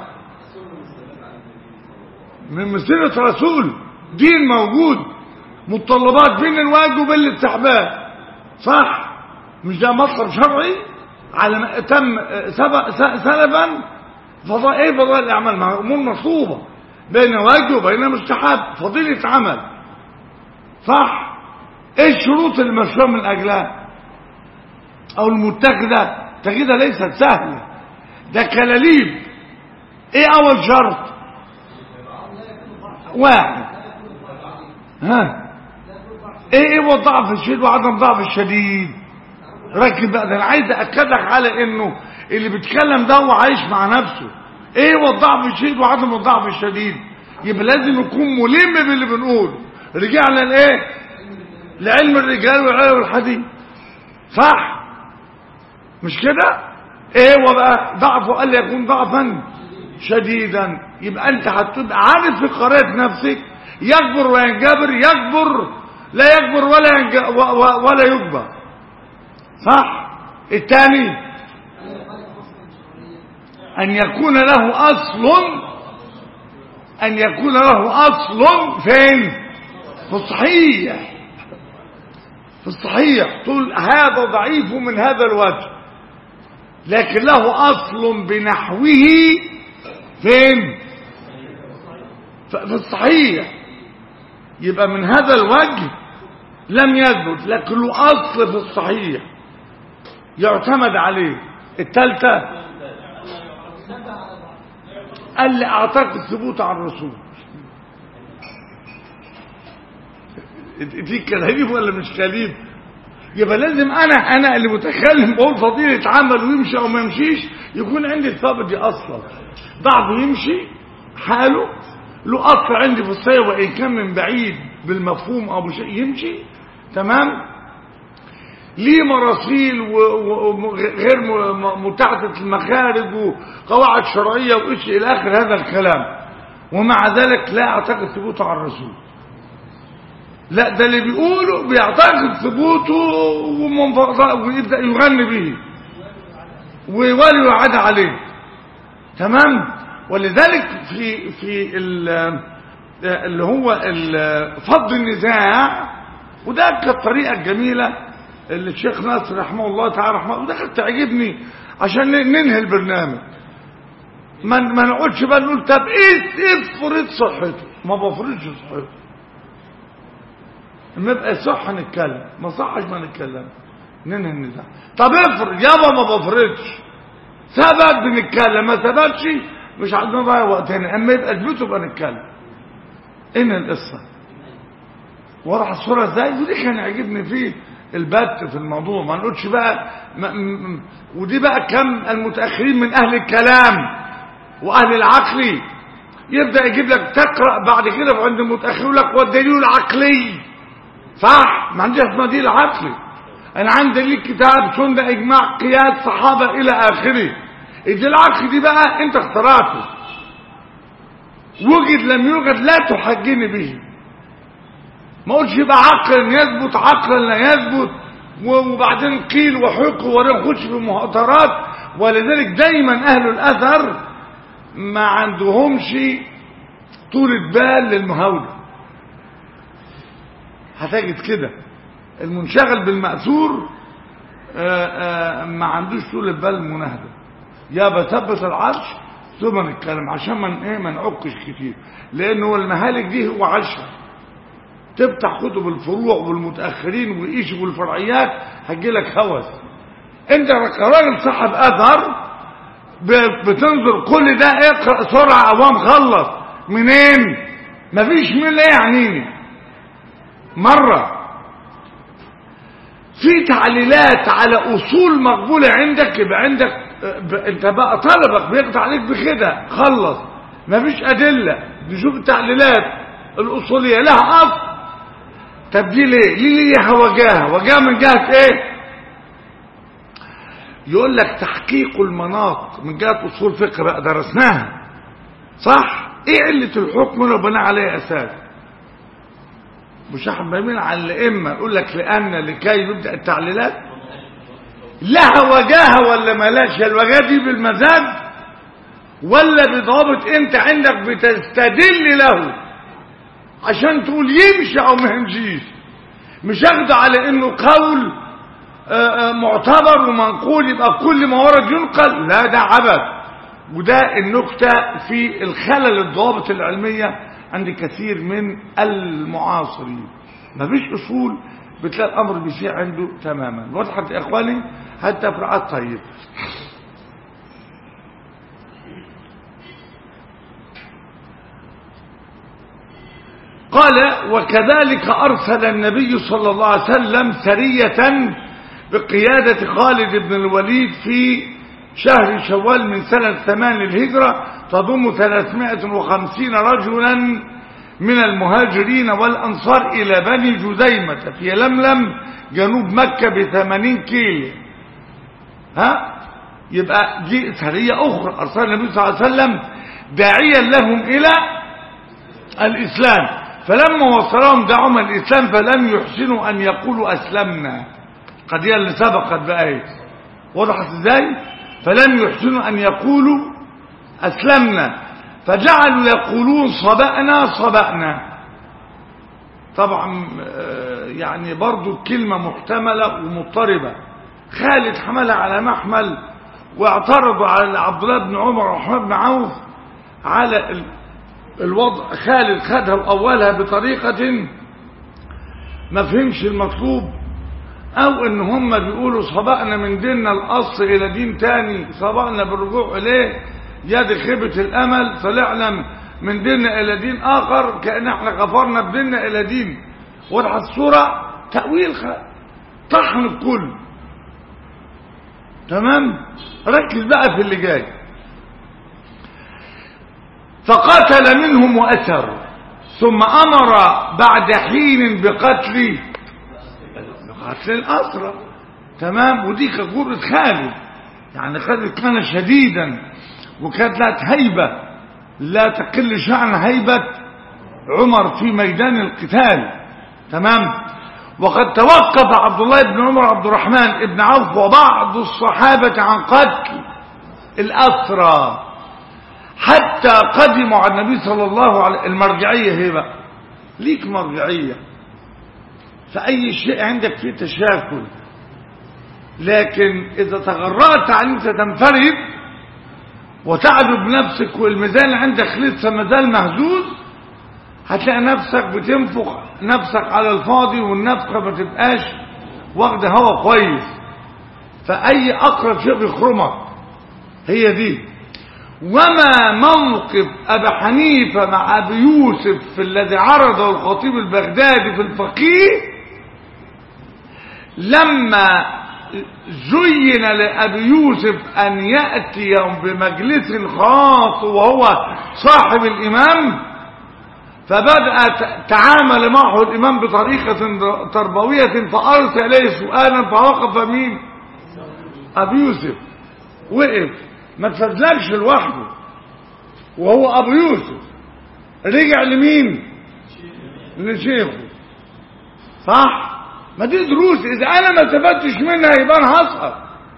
من مسيرة رسول دين موجود متطلبات بين الواجب وبين الاستحباب صح مش ده مطلب شرعي على ما تم سبق سلفا فضائل ايه فضائل الاعمال مع امور مطلوبه بين واجب وبين مستحب فضيله عمل صح ايه الشروط المشروع من اجلها او المتخذه تجدها ليست سهله ده كلاليب ايه اول شرط واحد ها ايه ايه هو الضعف الشديد وعدم الضعف الشديد ركز بقى ده انا عايز اكدك على انه اللي بيتكلم ده هو عايش مع نفسه ايه هو الضعف الشديد وعدم الضعف الشديد يبقى لازم يكون ملم باللي بنقوله رجعنا لايه لعلم الرجال والعلم والحديث صح مش كده ايه هو بقى ضعفه قال يكون ضعفا شديدا يبقى انت هتبقى عارف في قراءة نفسك يكبر وينجبر يكبر لا يكبر ولا ينج... و... و... ولا يكبر صح الثاني ان يكون له اصل ان يكون له اصل فين في الصحيح في الصحيح تقول هذا ضعيف من هذا الوجه لكن له اصل بنحوه فين في الصحيح يبقى من هذا الوجه لم يثبت لكن له اصل في الصحيح يعتمد عليه الثالثه قال لي اعتقد ثبوت عن الرسول دي كلام ولا مش كلام يبقى لازم انا انا اللي متكلم بقول فضيله عمل ويمشي او ما يمشيش يكون عندي الثابت دي اصلا بعضه يمشي حاله له اصل عندي في الصيغه وان كان من بعيد بالمفهوم او بشيء يمشي تمام ليه مراسيل وغير متعدده المخارج وقواعد شرعيه وايش الى اخر هذا الكلام ومع ذلك لا اعتقد ثبوته على الرسول لا ده اللي بيقوله بيعتقد ثبوته ويبدا يغني به ويولي وعد عليه تمام ولذلك في في اللي هو فض النزاع وده كانت طريقه جميله اللي الشيخ ناصر رحمه الله تعالى رحمه الله دخلت تعجبني عشان ننهي البرنامج ما ما نقعدش بقى نقول طب ايه افرض صحته ما بفرضش صحته لما يبقى صح نتكلم ما صحش ما نتكلم ننهي النزاع طب افرض يابا ما بفرضش ثبت بنتكلم ما ثبتش مش عايزين نضيع وقتنا اما يبقى اثبته يبقى نتكلم ان القصه وراح الصوره ازاي ودي كان يعجبني فيه البت في الموضوع ما نقولش بقى ما م- م- ودي بقى كم المتاخرين من اهل الكلام واهل العقل يبدا يجيب لك تقرا بعد كده عند المتاخر يقول لك والدليل العقلي صح ما عنديش اسمها دليل عقلي انا عندي دليل كتاب سنه اجماع قياس صحابه الى اخره الدليل العقلي دي بقى انت اخترعته وجد لم يوجد لا تحجني به ما قلتش يبقى عقلا يثبت عقلا لا يثبت وبعدين قيل وحق ولا نخش في مهاترات ولذلك دايما اهل الاثر ما عندهمش طولة بال للمهاوده هتجد كده المنشغل بالمأثور آآ آآ ما عندوش طولة بال المناهده يا بثبت العرش ثم نتكلم عشان ما ايه ما نعكش كتير لان هو المهالك دي هو عشرة تفتح كتب الفروع والمتاخرين وإيش والفرعيات هتجي لك هوس انت كراجل صاحب اثر ب- بتنظر كل ده اقرا سرعه اوام خلص منين مفيش من لا يعنيني مره في تعليلات على اصول مقبوله عندك يبقى عندك ب... انت بقى طلبك بيقطع عليك بكده خلص مفيش ادله نشوف التعليلات الاصوليه لها اصل طب دي ليه ليه ليها وجاهه وجاهه من جهه ايه يقول لك تحقيق المناط من جهه اصول فقه بقى درسناها صح ايه عله الحكم لو بنى عليه اساس مش احنا بنميل على الائمه يقول لك لان لكي يبدا التعليلات لها وجاهه ولا ملاش الوجاهه دي بالمزاج ولا بضابط انت عندك بتستدل له عشان تقول يمشي او ما يمشيش مش اخده على انه قول آه، آه، معتبر ومنقول يبقى كل ما ورد ينقل لا ده عبث وده النكتة في الخلل الضوابط العلمية عند كثير من المعاصرين مفيش اصول بتلاقي الامر بيسيء عنده تماما وضحت يا اخواني حتى افرعات طيب قال وكذلك أرسل النبي صلى الله عليه وسلم سرية بقيادة خالد بن الوليد في شهر شوال من سنة ثمان الهجرة تضم 350 رجلا من المهاجرين والأنصار إلى بني جزيمة في لملم جنوب مكة بثمانين كيلو ها يبقى دي سرية أخرى أرسل النبي صلى الله عليه وسلم داعيا لهم إلى الإسلام فلما وصلهم دعوهم الإسلام فلم يحسنوا أن يقولوا أسلمنا القضية اللي سبقت بآية وضحت ازاي فلم يحسنوا أن يقولوا أسلمنا فجعلوا يقولون صبأنا صبأنا طبعا آه، يعني برضو كلمة محتملة ومضطربة خالد حملها على محمل واعترضوا على عبد الله بن عمر ورحمه بن عوف على ال- الوضع خالد خدها وأولها بطريقة ما فهمش المطلوب أو إن هم بيقولوا سبقنا من ديننا الأصل إلى دين تاني سبقنا بالرجوع إليه يد خيبة الأمل طلعنا من ديننا إلى دين آخر كأن احنا غفرنا بديننا إلى دين وضح الصورة تأويل خ... طحن الكل تمام ركز بقى في اللي جاي فقتل منهم وأسر ثم أمر بعد حين بقتل بقتل الأسرى تمام ودي كانت جرة خالد يعني خالد كان شديدا وكانت لها هيبة لا تقل شأن هيبة عمر في ميدان القتال تمام وقد توقف عبد الله بن عمر عبد الرحمن بن عوف وبعض الصحابة عن قتل الأسرى حتى قدموا على النبي صلى الله عليه المرجعية هي بقى ليك مرجعية فأي شيء عندك فيه تشاكل لكن إذا تغرأت عن أنت تنفرد وتعدو بنفسك والميزان عندك لسه مازال مهزوز هتلاقي نفسك بتنفخ نفسك على الفاضي والنفخة ما تبقاش واخده هوا كويس فأي أقرب شيء بيخرمك هي دي وما موقف أبي حنيفة مع أبي يوسف الذي عرضه الخطيب البغدادي في الفقيه لما زين لأبي يوسف أن يأتي بمجلس خاص وهو صاحب الإمام فبدأ تعامل معه الإمام بطريقة تربوية فأرسل إليه سؤالا فوقف مين أبي يوسف وقف ما تفزلكش لوحده وهو أبو يوسف رجع لمين لشيخه صح ما دي دروس إذا أنا ما استفدتش منها يبقى أنا هسقط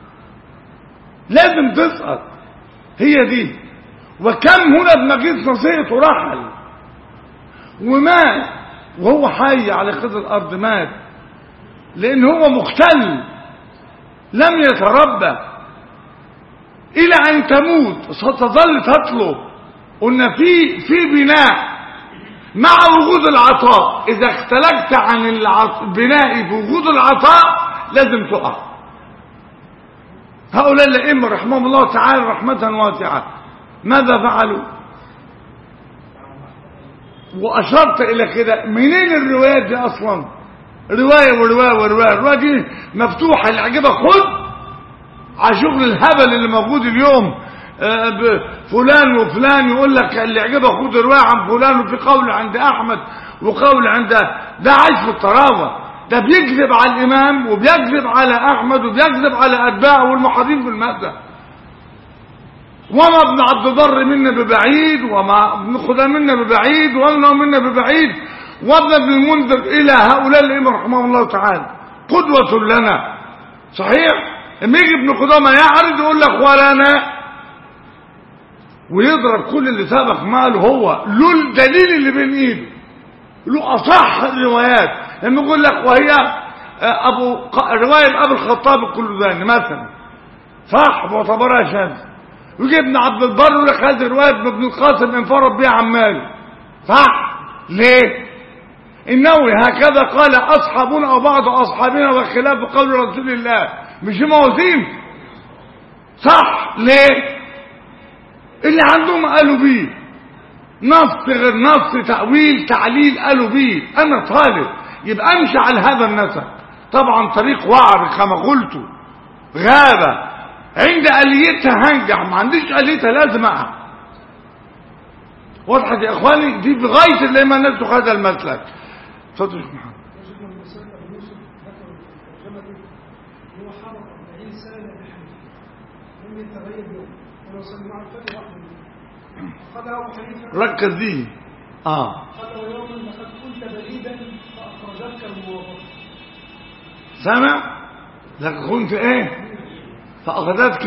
لازم تسقط هي دي وكم هنا بمجلس نصيحته رحل ومات وهو حي على قيد الأرض مات لأن هو مختل لم يتربى إلى أن تموت ستظل تطلب قلنا في في بناء مع وجود العطاء إذا اختلفت عن البناء في وجود العطاء لازم تقع هؤلاء الأئمة رحمهم الله تعالى رحمة واسعة ماذا فعلوا وأشرت إلى كده منين الروايات دي أصلا رواية ورواية ورواية الرواية دي مفتوحة اللي عجبك خد على شغل الهبل اللي موجود اليوم فلان وفلان يقول لك اللي عجبك خد رواية عن فلان وفي قول عند أحمد وقول عند ده عايش في الطراوة ده بيكذب على الإمام وبيكذب على أحمد وبيكذب على أتباعه والمحاضين في المادة وما ابن عبد البر منا ببعيد وما ابن خدا منا ببعيد وما منا ببعيد وابن ابن المنذر إلى هؤلاء الأئمة رحمه الله تعالى قدوة لنا صحيح لما يجي ابن خدامة يعرض يقول لك ولا أنا ويضرب كل اللي سبق ماله هو له الدليل اللي بين ايده له اصح الروايات لما يقول لك وهي ابو روايه ابو الخطاب الكلداني مثلا صح معتبرها شاذ ويجي ابن عبد البر يقول لك هذه روايه ابن القاسم انفرد بها عمال صح ليه النووي هكذا قال اصحابنا او بعض اصحابنا وخلاف قول رسول الله مش موازين صح ليه اللي عندهم قالوا بيه نص غير نص تأويل تعليل قالوا بيه أنا طالب يبقى أمشي على هذا النسق طبعا طريق وعر كما قلت غابة عند آليتها هنجح ما عنديش آليتها لازم أقع وضحت يا إخواني دي بغاية اللي ما الناس هذا المسلك اتفضل يا محمد ركز دي اه قال يوما لقد كنت بريدا فاخرجتك الموافقه سمع لقد كنت ايه فاخذتك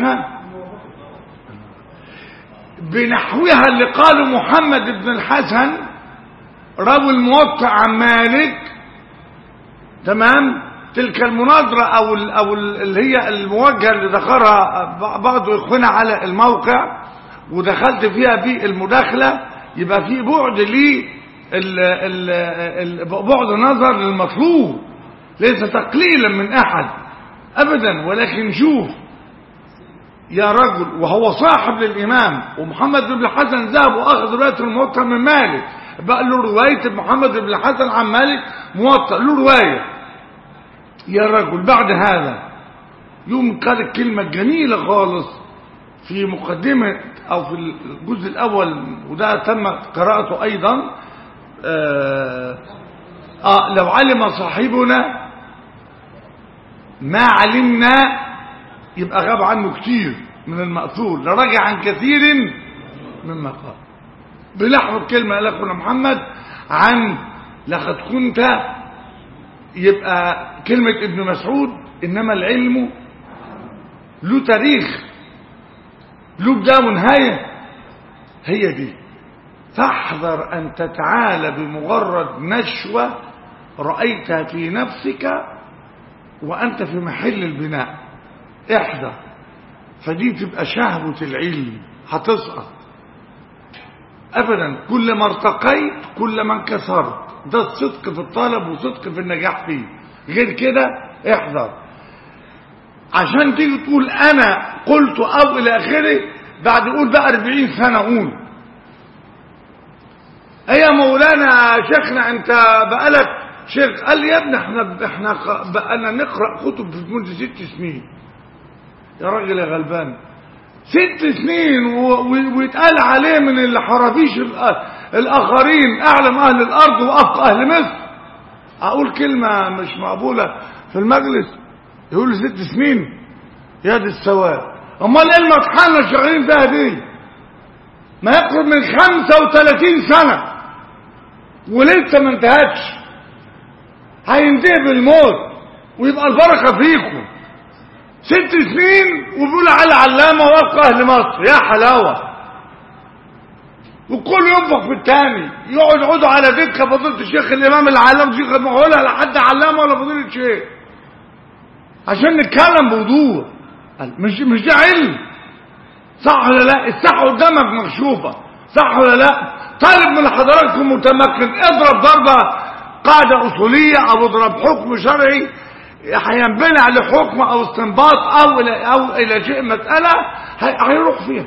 بنحوها اللي قاله محمد بن الحسن راوي الموطع عن مالك تمام تلك المناظرة او ال او ال اللي هي الموجهة اللي ذكرها بعض اخونا على الموقع ودخلت فيها بالمداخلة يبقى في بعد لي ال ال ال بعد نظر للمطلوب ليس تقليلا من احد ابدا ولكن شوف يا رجل وهو صاحب للامام ومحمد بن الحسن ذهب واخذ روايه الموطأ من مالك بقى له روايه محمد بن الحسن عن مالك موطأ له روايه يا رجل بعد هذا يوم قال الكلمه الجميله خالص في مقدمه او في الجزء الاول وده تم قراءته ايضا آه, اه لو علم صاحبنا ما علمنا يبقى غاب عنه كتير من المأثور لرجع عن كثير مما قال بلحظ الكلمة قال أخونا محمد عن لقد كنت يبقى كلمة ابن مسعود إنما العلم له تاريخ له بداية ونهاية هي دي فاحذر أن تتعالى بمجرد نشوة رأيتها في نفسك وأنت في محل البناء احذر فدي تبقى شهوة العلم هتسقط ابدا كل ما ارتقيت كل ما انكسرت ده الصدق في الطلب وصدق في النجاح فيه غير كده احذر عشان تيجي تقول انا قلت او الى اخره بعد يقول بقى 40 سنه قول ايه يا مولانا شيخنا انت بقالك شيخ قال لي يا ابني احنا احنا بقالنا نقرا كتب في منذ ست سنين يا راجل يا غلبان ست سنين ويتقال عليه من الحرافيش الاخرين اعلم اهل الارض وافقه اهل مصر اقول كلمه مش مقبوله في المجلس يقول لي ست سنين يا دي السواد امال ايه المطحنه اللي شغالين فيها دي ما يقرب من 35 سنه ولسه ما انتهتش هينتهي بالموت ويبقى البركه فيكم ست سنين وبيقول على علامه وفق اهل مصر يا حلاوه والكل ينفق في الثاني يقعد يقعدوا على دكه فضيله الشيخ الامام العلام شيخ المعولة لا حد علامه ولا فضيله شيخ عشان نتكلم بوضوح مش مش ده علم صح ولا لا الساحه قدامك مكشوفه صح ولا لا طالب من حضراتكم متمكن اضرب ضربه قاعده اصوليه او اضرب حكم شرعي هينبني على حكم او استنباط او الى او الى شيء مساله هيروح فيها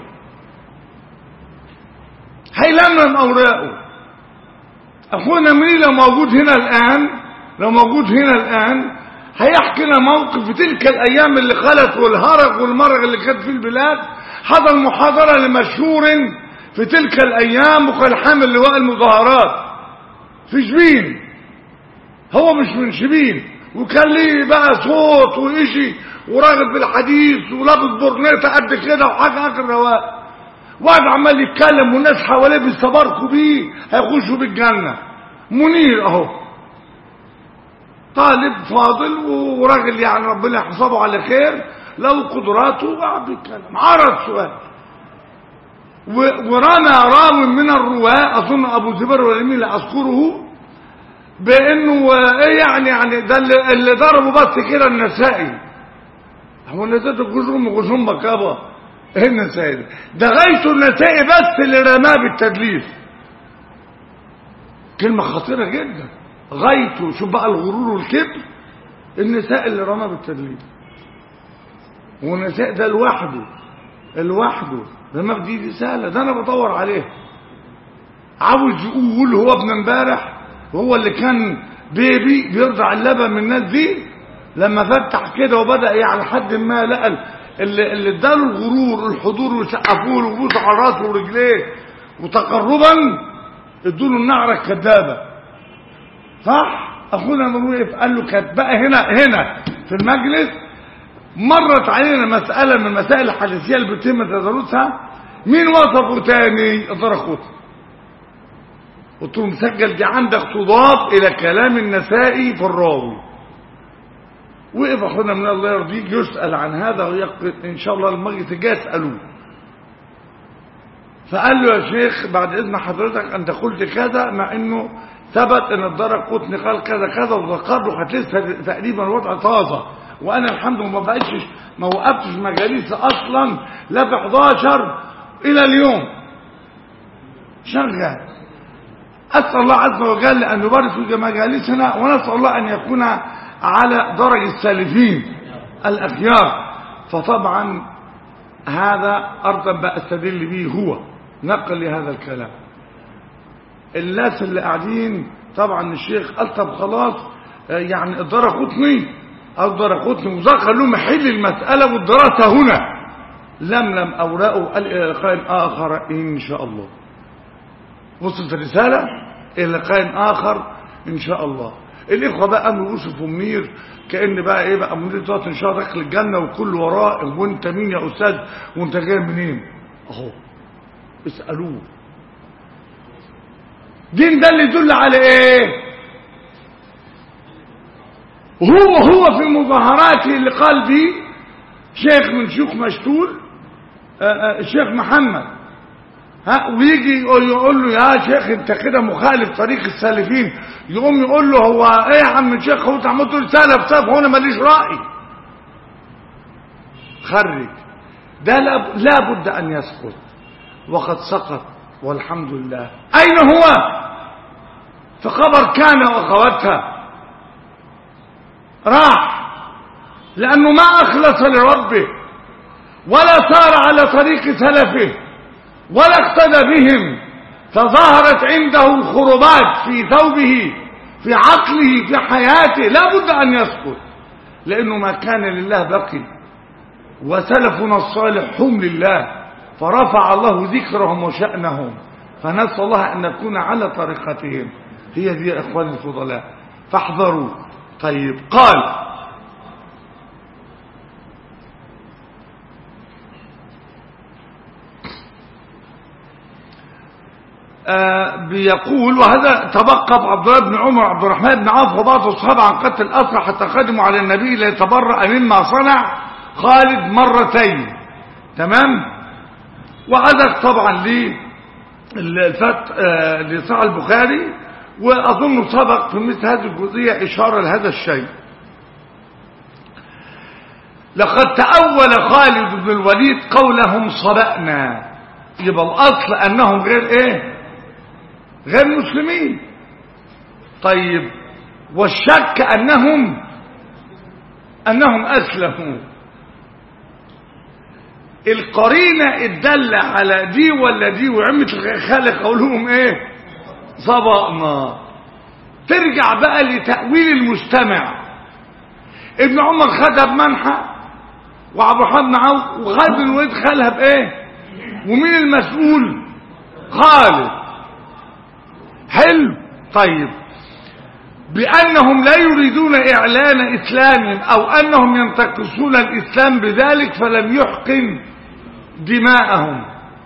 هيلملم اوراقه اخونا مني لو موجود هنا الان لو موجود هنا الان هيحكي لنا موقف في تلك الايام اللي خلت والهرج والمرج اللي كانت في البلاد حضر محاضره لمشهور في تلك الايام وكان حامل لواء المظاهرات في شبين هو مش من شبين وكان ليه بقى صوت وإشي وراغب بالحديث ولابس برنيطه قد كده وحاجه اخر رواق واحد عمال يتكلم والناس حواليه بيستباركوا بيه هيخشوا بالجنه منير اهو طالب فاضل وراجل يعني ربنا يحفظه على خير له قدراته وقعد بيتكلم عرض سؤال ورمى راو من الرواه اظن ابو زبير ولا مين لا اذكره بانه ايه يعني يعني ده اللي, اللي ضربه بس كده النسائي هو النسائي جزهم وجزهم مكابه ايه النسائي ده ده غايته النسائي بس اللي رماه بالتدليس كلمة خطيرة جدا غايته شوف بقى الغرور والكبر النساء اللي رماه بالتدليس والنساء ده لوحده لوحده رماه دي رسالة ده انا بدور عليه عاوز يقول هو ابن امبارح وهو اللي كان بيبي بيرضع اللبن من الناس دي لما فتح كده وبدا يعني لحد ما لقى اللي اللي اداله الغرور الحضور وسقفوه له وبوسوا على راسه ورجليه وتقربا ادوا له النعره الكذابه صح اخونا نرويف قال له كانت بقى هنا هنا في المجلس مرت علينا مساله من المسائل الحديثيه اللي بيتم تدرسها مين وصفه تاني الدرقوطي قلت له مسجل دي عندك تضاف الى كلام النسائي في الراوي وقف اخونا من الله يرضيك يسال عن هذا ويقبل ان شاء الله المجلس الجاي اسالوه فقال له يا شيخ بعد اذن حضرتك انت قلت كذا مع انه ثبت ان الدرق قطني قال كذا كذا وذكر له كانت لسه تقريبا الوضع طازه وانا الحمد لله ما بقتش ما وقفتش مجالس اصلا لا في 11 الى اليوم شغال أسأل الله عز وجل أن يبارك في مجالسنا ونسأل الله أن يكون على درج السالفين الأخيار فطبعا هذا أرضا بأستدل به هو نقل لهذا الكلام الناس اللي قاعدين طبعا الشيخ قال طب خلاص يعني الدرجة قطني أو الدرجة قطني وذكر له محل المسألة والدراسة هنا لملم أوراقه قال إلى لقاء آخر إن شاء الله وصلت الرسالة إلى لقاء آخر إن شاء الله الإخوة بقى قاموا يوسف ومنير كأن بقى إيه بقى منير دوت إن شاء الله داخل الجنة وكل وراه وأنت مين يا أستاذ وأنت جاي منين أهو اسألوه دين ده اللي يدل على إيه هو هو في مظاهراته اللي قال بيه شيخ من شيوخ مشتول الشيخ محمد ها ويجي يقول, يقول له يا شيخ انت كده مخالف طريق السالفين يقوم يقول له هو ايه يا عم الشيخ هو انت عمال تقول سلف سلف هو انا ماليش راي خرج ده لا- لا بد أن يسقط وقد سقط والحمد لله أين هو في خبر كان وأخواتها راح لأنه ما أخلص لربه ولا سار على طريق سلفه ولا اقتدى بهم فظهرت عنده الخربات في ثوبه في عقله في حياته لا بد أن يسقط لأنه ما كان لله بقي وسلفنا الصالح هم لله فرفع الله ذكرهم وشأنهم فنسأل الله أن نكون على طريقتهم هي دي يا إخواني الفضلاء فاحذروا طيب قال آه بيقول وهذا تبقى عبد الله بن عمر عبد الرحمن بن عوف وبعض الصحابة عن قتل الأسرى حتى قدموا على النبي ليتبرأ مما صنع خالد مرتين تمام وعدك طبعا للفت آه لصحيح البخاري وأظن سبق في مثل هذه الجزئية إشارة لهذا الشيء لقد تأول خالد بن الوليد قولهم صبأنا يبقى الأصل أنهم غير إيه غير مسلمين طيب والشك أنهم أنهم أسلموا القرينة الدالة على دي ولا دي وعمة الخالق قولهم ايه صبأنا ترجع بقى لتأويل المستمع ابن عمر خدها بمنحة وعبد الرحمن بن عوف وخالد بن الوليد خالها بايه ومين المسؤول خالد حلو طيب بأنهم لا يريدون إعلان إسلامهم أو أنهم ينتقصون الإسلام بذلك فلم يحقن دماءهم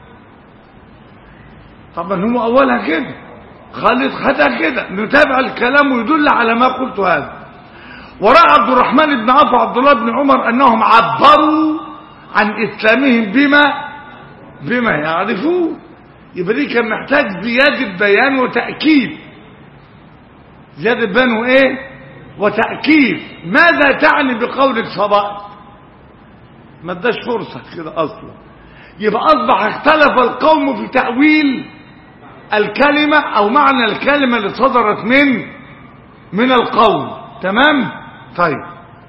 طبعا هم أولها كده خالد خدها كده نتابع الكلام ويدل على ما قلت هذا ورأى عبد الرحمن بن عوف وعبد الله بن عمر أنهم عبروا عن إسلامهم بما بما يعرفون يبقى دي كان محتاج زيادة بيان وتأكيد زيادة بيان وإيه وتأكيد ماذا تعني بقول صباء ما اداش فرصة كده أصلا يبقى أصبح اختلف القوم في تأويل الكلمة أو معنى الكلمة اللي صدرت من من القوم تمام طيب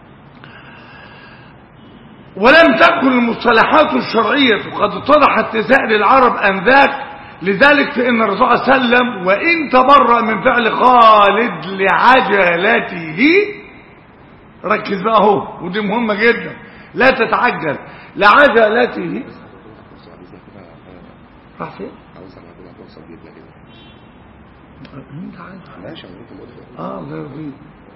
ولم تكن المصطلحات الشرعية قد اتضحت لسائر العرب أنذاك لذلك فإن الرسول صلى الله عليه وسلم وإن تبرأ من فعل خالد لعجلته ركز بقى اهو ودي مهمة جدا لا تتعجل لعجلته راح فين؟ عاوز انا كده توصل جبنه كده انت عارف ماشي انا ممكن ادخل اه الله يرضيك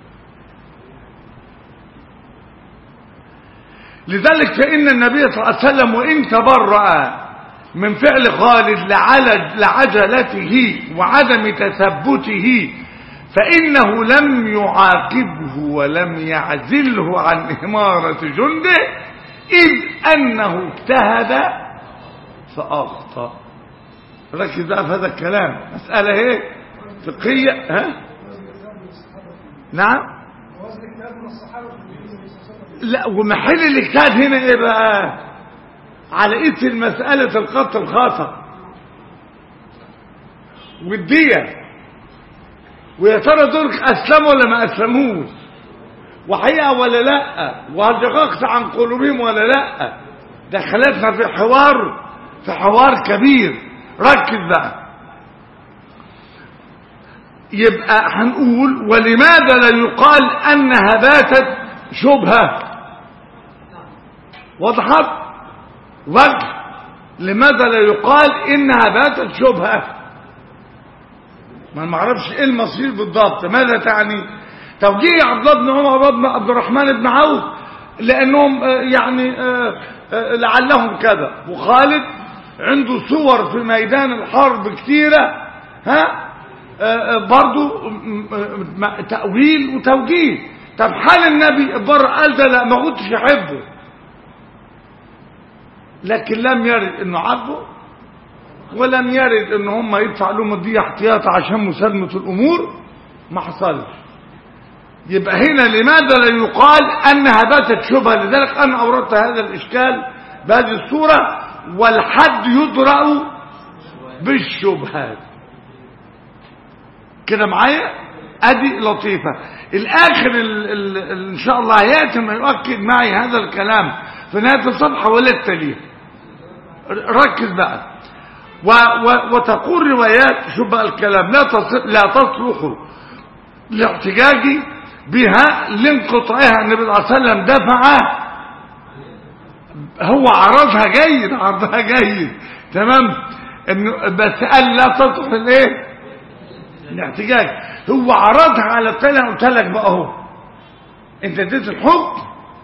لذلك فإن النبي صلى الله عليه وسلم وإن تبرأ من فعل خالد لعلج لعجلته وعدم تثبته فإنه لم يعاقبه ولم يعزله عن إمارة جنده إذ أنه اجتهد فأخطأ ركز بقى في هذا الكلام مسألة ايه فقهية ها نعم وزن كتاب من الصحابة في النبي صلى الله عليه وسلم لا ومحل الاجتهاد هنا ايه بقى على اثر مسألة القتل الخطأ والدية ويا ترى دول اسلموا ولا ما اسلموش وحقيقة ولا لا وهل دققت عن قلوبهم ولا لا دخلتنا في حوار في حوار كبير ركز بقى يبقى هنقول ولماذا لا يقال انها باتت شبهة وضحت وجه لماذا لا يقال انها باتت شبهة ما نعرفش ايه المصير بالضبط ماذا تعني توجيه عبد الله بن عمر وابن عبد الرحمن بن عوف لانهم آه، يعني آه، آه، لعلهم كذا وخالد عنده صور في ميدان الحرب كتيرة ها آه، آه، برضو م- م- م- تأويل وتوجيه طب حال النبي بره قال ده لا ما كنتش احبه لكن لم يرد انه عبه ولم يرد ان هم يدفع لهم الدية احتياط عشان مسالمة الامور ما حصلش يبقى هنا لماذا لا يقال أنها باتت شبهة لذلك أنا أوردت هذا الإشكال بهذه الصورة والحد يدرأ بالشبهات كده معايا ادي لطيفة الاخر ال ال ال ان شاء الله هياتي ما يؤكد معي هذا الكلام في نهاية الصفحة ولا التالية ركز بقى و و وتقول روايات شو بقى الكلام لا تصل لا تصلح لاحتجاج بها لانقطاعها النبي صلى الله عليه وسلم دفع هو عرضها جيد عرضها جيد تمام انه بس قال لا تصلح الايه الاحتجاج هو عرضها على التاني قلت لك بقى اهو انت اديت الحكم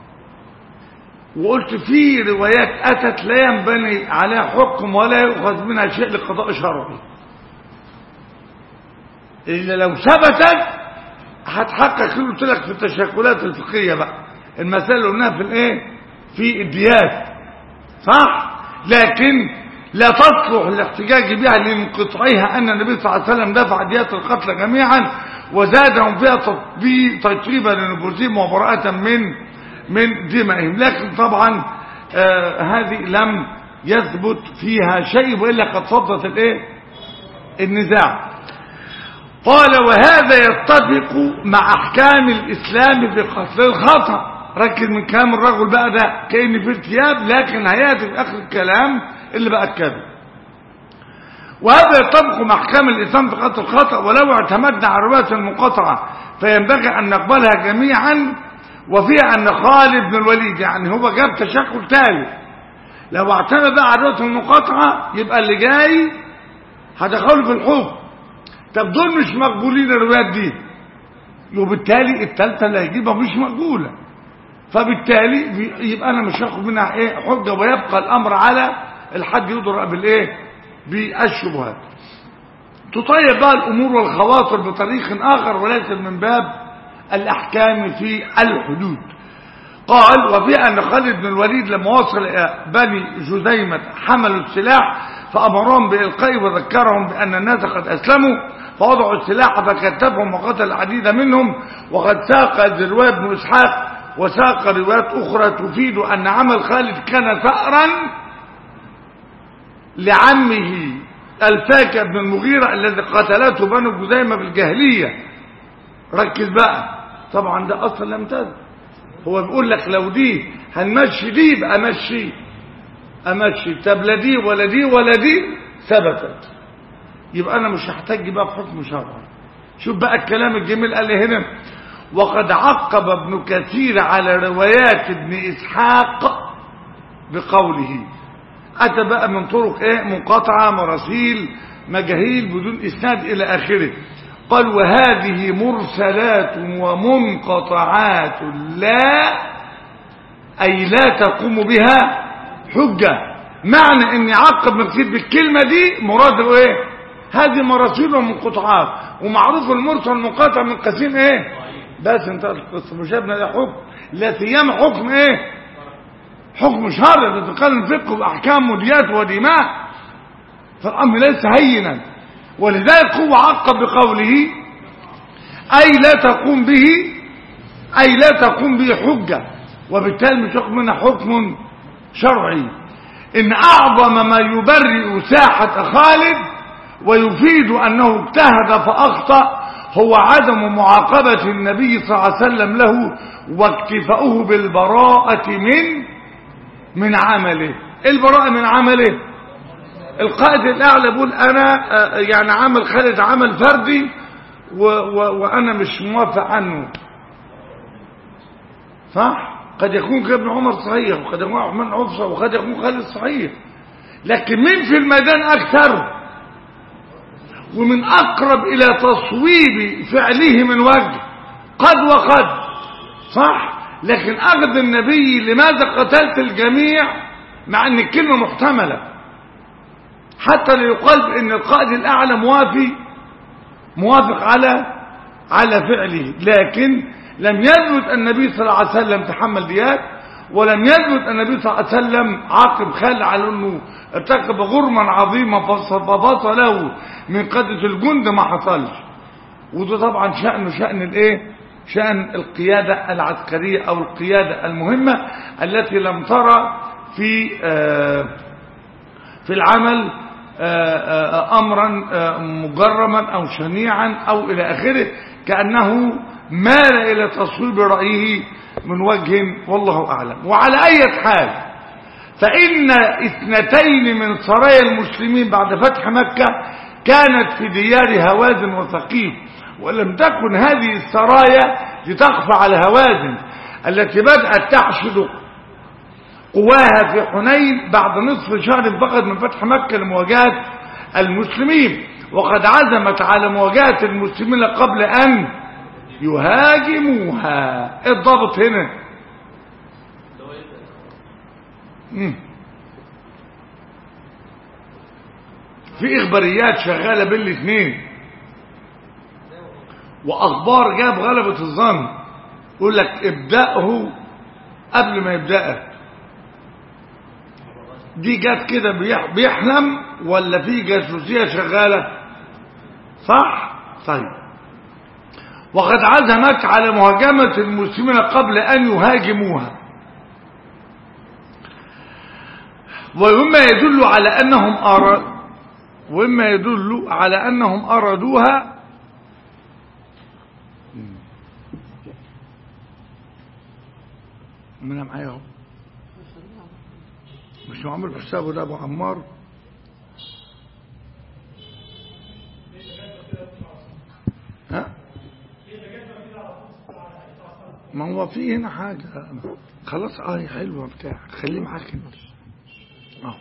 وقلت في روايات اتت لا ينبني عليها حكم ولا يؤخذ منها شيء لقضاء شرعي الا لو ثبتت هتحقق اللي قلت لك في التشكلات الفقهيه بقى المسائل اللي قلناها في الايه في الديات صح لكن لا تصلح الاحتجاج بها لانقطاعها ان النبي صلى الله عليه وسلم دفع ديات القتلى جميعا وزادهم فيها تطبيق تطيبا لنفوسهم وبراءة من من دمائهم لكن طبعا آه هذه لم يثبت فيها شيء والا قد صدت الايه النزاع قال وهذا يتفق مع احكام الاسلام في قتل الخطأ ركز من كلام الرجل بقى ده كأن في ارتياب لكن هياتي في اخر الكلام اللي بقى كده وهذا يتفق مع احكام الاسلام في قتل الخطأ ولو اعتمدنا على الرواية المنقطعة فينبغي ان نقبلها جميعا وفيها ان خالد بن الوليد يعني هو جاب تشكل ثالث لو اعتمد بقى على الرواية المنقطعة يبقى اللي جاي هدخله في الحكم طب دول مش مقبولين الروايات دي وبالتالي الثالثه اللي هيجيبها مش مقبوله فبالتالي يبقى انا مش هاخد منها ايه حجه ويبقى الامر على الحد يضرع بالايه بالشبهات تطيب بقى الامور والخواطر بطريق اخر وليس من باب الاحكام في الحدود قال وفي ان خالد بن الوليد لما وصل الى بني جزيمه حملوا السلاح فامرهم بالقاء وذكرهم بان الناس قد اسلموا فوضعوا السلاح فكتبهم وقتل العديد منهم وقد ساق ذروات بن اسحاق وساق روايات اخرى تفيد ان عمل خالد كان ثأرا لعمه الفاكة بن المغيرة الذي قتلته بنو جزيمة بالجاهلية ركز بقى طبعا ده اصلا لم تذ هو بيقول لك لو دي هنمشي دي يبقى مشي امشي طب لا دي ولا دي ولا دي ثبتت يبقى انا مش هحتاج بقى بحكم شرعي شوف بقى الكلام الجميل قال لي هنا وقد عقب ابن كثير على روايات ابن اسحاق بقوله اتى بقى من طرق ايه منقطعه مراسيل مجاهيل بدون اسناد الى اخره قال وهذه مرسلات ومنقطعات لا اي لا تقوم بها حجه معنى ان يعقب ابن كثير بالكلمه دي مراده ايه هذه مراسيل ومنقطعات ومعروف المرسل المنقطع من قسيم ايه بس انت القصه مش ابنى ده حكم لا سيما حكم ايه حكم شرعي تتقال فقه واحكام وديات ودماء فالامر ليس هينا ولذلك هو عقب بقوله اي لا تقوم به اي لا تقوم به حجه وبالتالي مش يقوم منها حكم شرعي ان اعظم ما يبرئ ساحه خالد ويفيد انه اجتهد فاخطا هو عدم معاقبه النبي صلى الله عليه وسلم له واكتفاؤه بالبراءه من من عمله البراءه من عمله القائد الاعلى بيقول انا يعني عمل خالد عمل فردي و و وانا مش موافق عنه صح قد يكون ابن عمر صحيح وقد يكون عثمان عفصه وقد يكون خالد صحيح لكن مين في الميدان اكثر ومن اقرب الى تصويب فعله من وجه قد وقد صح لكن اخذ النبي لماذا قتلت الجميع مع ان الكلمه محتمله حتى ليقال ان القائد الاعلى موافي موافق على على فعله لكن لم يثبت النبي صلى الله عليه وسلم تحمل ديات ولم يثبت النبي صلى الله عليه وسلم عاقب خال على انه ارتكب غرما عظيما ففصله من قادة الجند ما حصلش وده طبعا شأنه شأن الايه شأن القيادة العسكرية أو القيادة المهمة التي لم ترى في آه، في العمل آه، آه، أمرا آه، مجرما أو شنيعا أو إلى آخره كأنه مال إلى تصويب رأيه من وجه والله أعلم وعلى أي حال فإن اثنتين من سرايا المسلمين بعد فتح مكة كانت في ديار هوازن وثقيف ولم تكن هذه السرايا لتخفى على هوازن التي بدأت تحشد قواها في حنين بعد نصف شهر فقط من فتح مكة لمواجهة المسلمين وقد عزمت على مواجهة المسلمين قبل أن يهاجموها إيه الضابط هنا مم. في إخباريات شغالة بين الاثنين وأخبار جاب غلبة الظن يقول لك ابدأه قبل ما يبدأك دي جت كده بيح- بيحلم ولا في جاسوسية شغالة صح طيب وقد عزمت على مهاجمة المسلمين قبل أن يهاجموها ومما يدل على أنهم أراد ومما يدل على أنهم أرادوها من معايا اهو مش معمول حسابه ده ابو عمار ها ما هو في هنا حاجة خلاص اه حلوة بتاع خليه معاك انت اه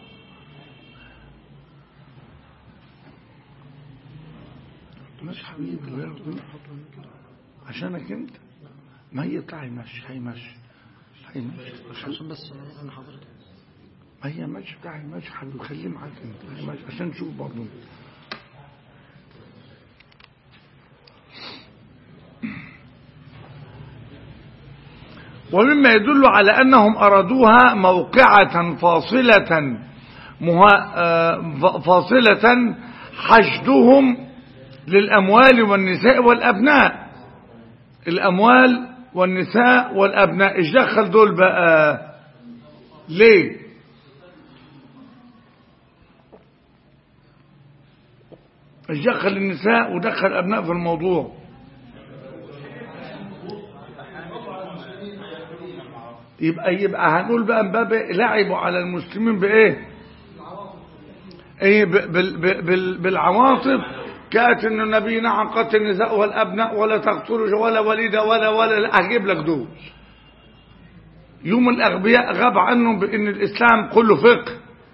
مش حبيبي الله يرضيك عشانك انت ما هي بتاع هيمشي هيمشي هيمشي عشان بس انا حضرتك ما هي ماشي بتاع هيمشي حبيبي خليه معاك انت هيمشي عشان تشوف برضه ومما يدل على أنهم أرادوها موقعة فاصلة مها آه، ف- فاصلة حشدهم للأموال والنساء والأبناء الأموال والنساء والأبناء إيش دخل دول بقى ليه إيش دخل النساء ودخل الأبناء في الموضوع يبقى يبقى هنقول بقى من باب لعبوا على المسلمين بايه ايه ب- بال بال بال بالعواطف كانت ان النبي نعم قتل النساء والابناء ولا تقتلوا ولا وليده ولا ولا لا هجيب لك دول يوم الاغبياء غاب عنهم بان الاسلام كله فقه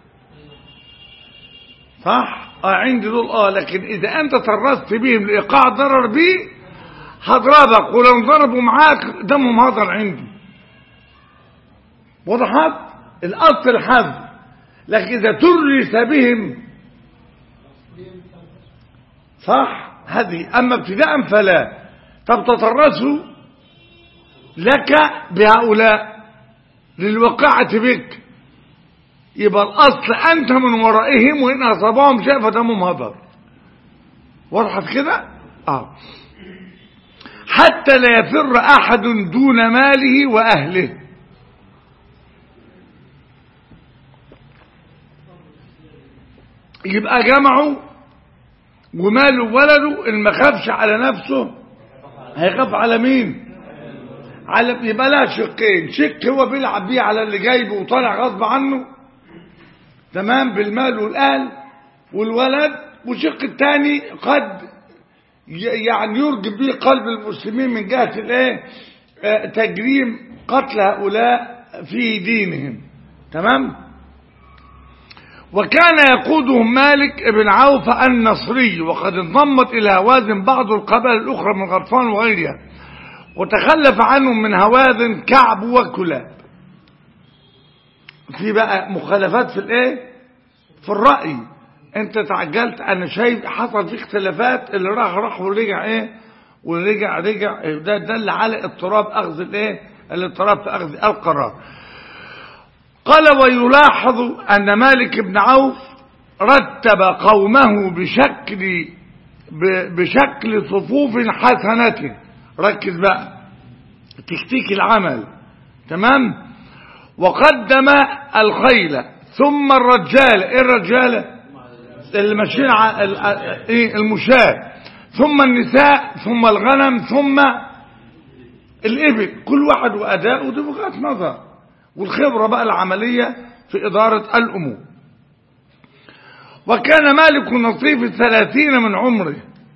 صح اه عندي دول اه لكن اذا انت ترست بهم لايقاع ضرر بي هضربك ولو انضربوا معاك دمهم هضر عندي وضحت الاصل الحظ لكن اذا ترس بهم صح هذه اما ابتداء فلا طب تترسوا لك بهؤلاء للوقعة بك يبقى الاصل انت من ورائهم وان اصابهم شيء فدمهم هدر وضحت كده اه حتى لا يفر احد دون ماله واهله يبقى جمعوا وماله ولده اللي ما خافش على نفسه هيخاف على مين على يبقى لها شقين شق هو بيلعب بيه على اللي جايبه وطالع غصب عنه تمام بالمال والاهل والولد والشق الثاني قد ي- يعني يرجب به قلب المسلمين من جهة الايه آه، تجريم قتل هؤلاء في دينهم تمام وكان يقودهم مالك بن عوف النصري وقد انضمت إلى هوازن بعض القبائل الأخرى من غطفان وغيرها وتخلف عنهم من هوازن كعب وكلاب في بقى مخالفات في الايه في الرأي انت تعجلت انا شايف حصل في اختلافات اللي راح راح ورجع ايه ورجع رجع ده دل على اضطراب اخذ الايه الاضطراب في اخذ القرار قال ويلاحظ أن مالك بن عوف رتب قومه بشكل ب- بشكل صفوف حسنة ركز بقى تكتيك العمل تمام وقدم الخيل ثم الرجال ايه الرجاله اللي ماشيين ع- ال- ال- ايه المشاة ثم النساء ثم الغنم ثم الإبل كل واحد وأداء ودي وجهات نظر والخبرة بقى العملية في إدارة الأمور وكان مالك نصيف الثلاثين من عمره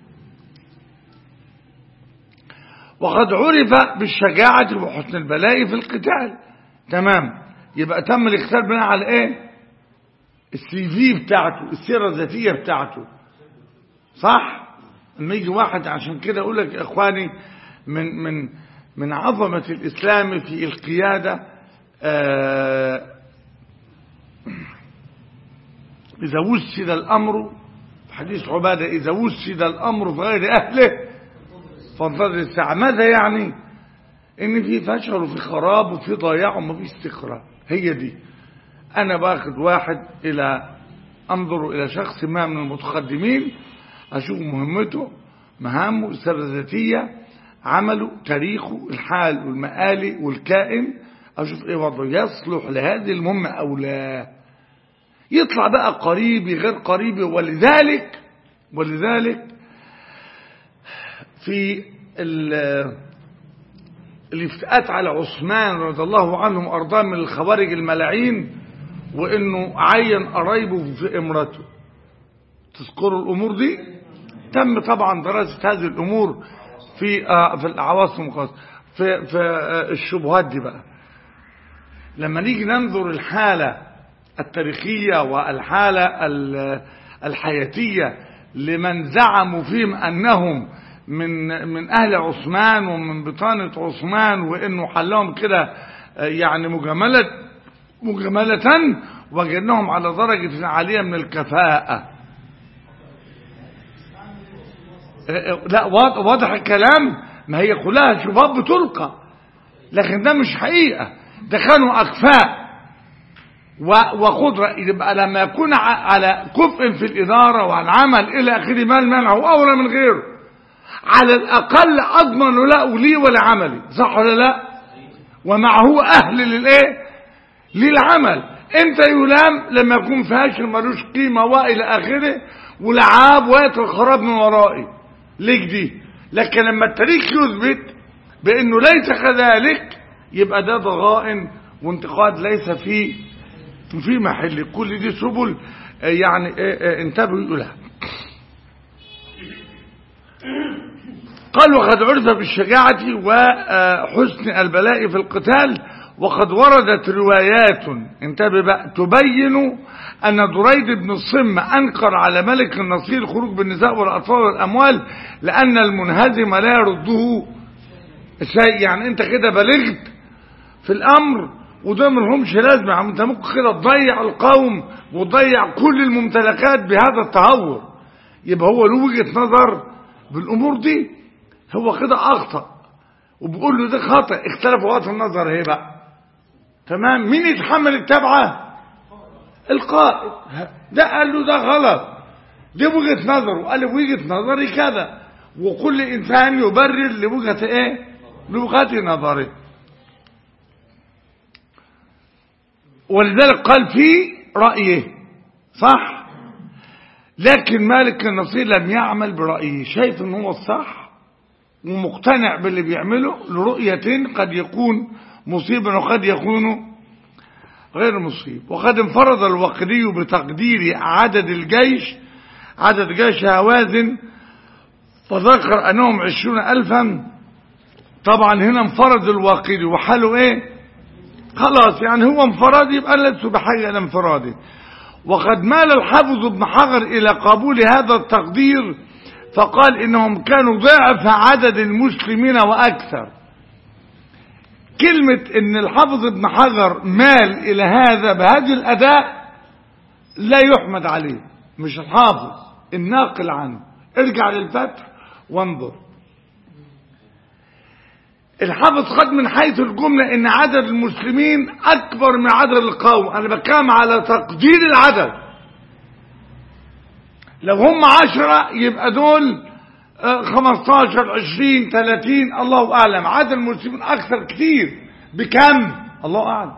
وقد عرف بالشجاعة وحسن البلاء في القتال تمام يبقى تم الاختيار بناء على ايه السي في بتاعته السيرة الذاتية بتاعته صح لما يجي واحد عشان كده اقول لك يا اخواني من من من عظمة الاسلام في القيادة آه اذا وسد الامر في حديث عبادة اذا وسد الامر في غير اهله فانتظر الساعة ماذا يعني ان في فشل وفي خراب وفي ضياع وما في استقرار هي دي انا باخد واحد الى انظر الى شخص ما من المتقدمين اشوف مهمته مهامه السيرة الذاتية عمله تاريخه الحال والمآلي والكائن اشوف ايه وضعه يصلح لهذه المهمة او لا يطلع بقى قريبي غير قريبي ولذلك ولذلك في ال- الافتئات على عثمان رضي الله عنهم وارضاه من الخوارج الملاعين وانه عين قرايبه في امرته تذكروا الامور دي تم طبعا دراسه هذه الامور في آه في العواصم الخاصة في في آه الشبهات دي بقى لما نيجي ننظر الحاله التاريخيه والحاله ال- الحياتيه لمن زعموا فيهم انهم من من اهل عثمان ومن بطانه عثمان وانه حلهم كده آه، يعني مجامله مجامله وجدناهم على درجه عاليه من الكفاءه لا واضح واضح الكلام ما هي كلها شباب بتلقى لكن ده مش حقيقة ده كانوا أكفاء و- وقدرة يبقى لما يكون ع- على كفء في الإدارة والعمل إلى آخره ما المنع هو أولى من غيره على الأقل أضمن له لي ولعملي صح ولا لا ومعه أهل للإيه للعمل امتى يلام لما يكون فاشل ملوش قيمة وإلى آخره ولعاب وقت الخراب من ورائي ليك دي لكن لما التاريخ يثبت بأنه ليس كذلك يبقى ده ضغائن وانتقاد ليس في في محل كل دي سبل آه، يعني آه، آه، انتبهوا لها قال وقد عرف بالشجاعة وحسن البلاء في القتال وقد وردت روايات انتبه بقى تبين أن دريد بن الصم أنكر على ملك النصير الخروج بالنساء والأطفال والأموال لأن المنهزم لا يرده شيء يعني أنت كده بلغت في الأمر وده ملهمش لازمة يعني أنت ممكن كده تضيع القوم وتضيع كل الممتلكات بهذا التهور يبقى هو له وجهة نظر بالأمور دي هو كده أخطأ وبيقول له ده خطأ اختلف وجهات النظر اهي بقى تمام مين يتحمل التبعة القائد ده قال له ده غلط دي وجهة نظره قال له وجهة نظري كذا وكل إنسان يبرر لوجهة إيه لوجهة نظره ولذلك قال في رأيه صح لكن مالك النصير لم يعمل برأيه شايف ان هو الصح ومقتنع باللي بيعمله لرؤية قد يكون مصيبا وقد يكون غير مصيب وقد انفرد الوقدي بتقدير عدد الجيش عدد جيش هوازن فذكر انهم عشرون الفا طبعا هنا انفرد الواقدي وحاله ايه خلاص يعني هو انفراد يبقى لست بحاجة الى انفراده وقد مال الحافظ ابن حجر الى قبول هذا التقدير فقال انهم كانوا ضعف عدد المسلمين واكثر كلمة ان الحافظ ابن حجر مال الى هذا بهذه الاداء لا يحمد عليه مش الحافظ الناقل عنه ارجع للفتح وانظر الحافظ خد من حيث الجملة ان عدد المسلمين اكبر من عدد القوم انا بتكلم على تقدير العدد لو هم عشرة يبقى دول آه، 15 20 30 الله اعلم عدد المسلمين اكثر كتير بكم الله اعلم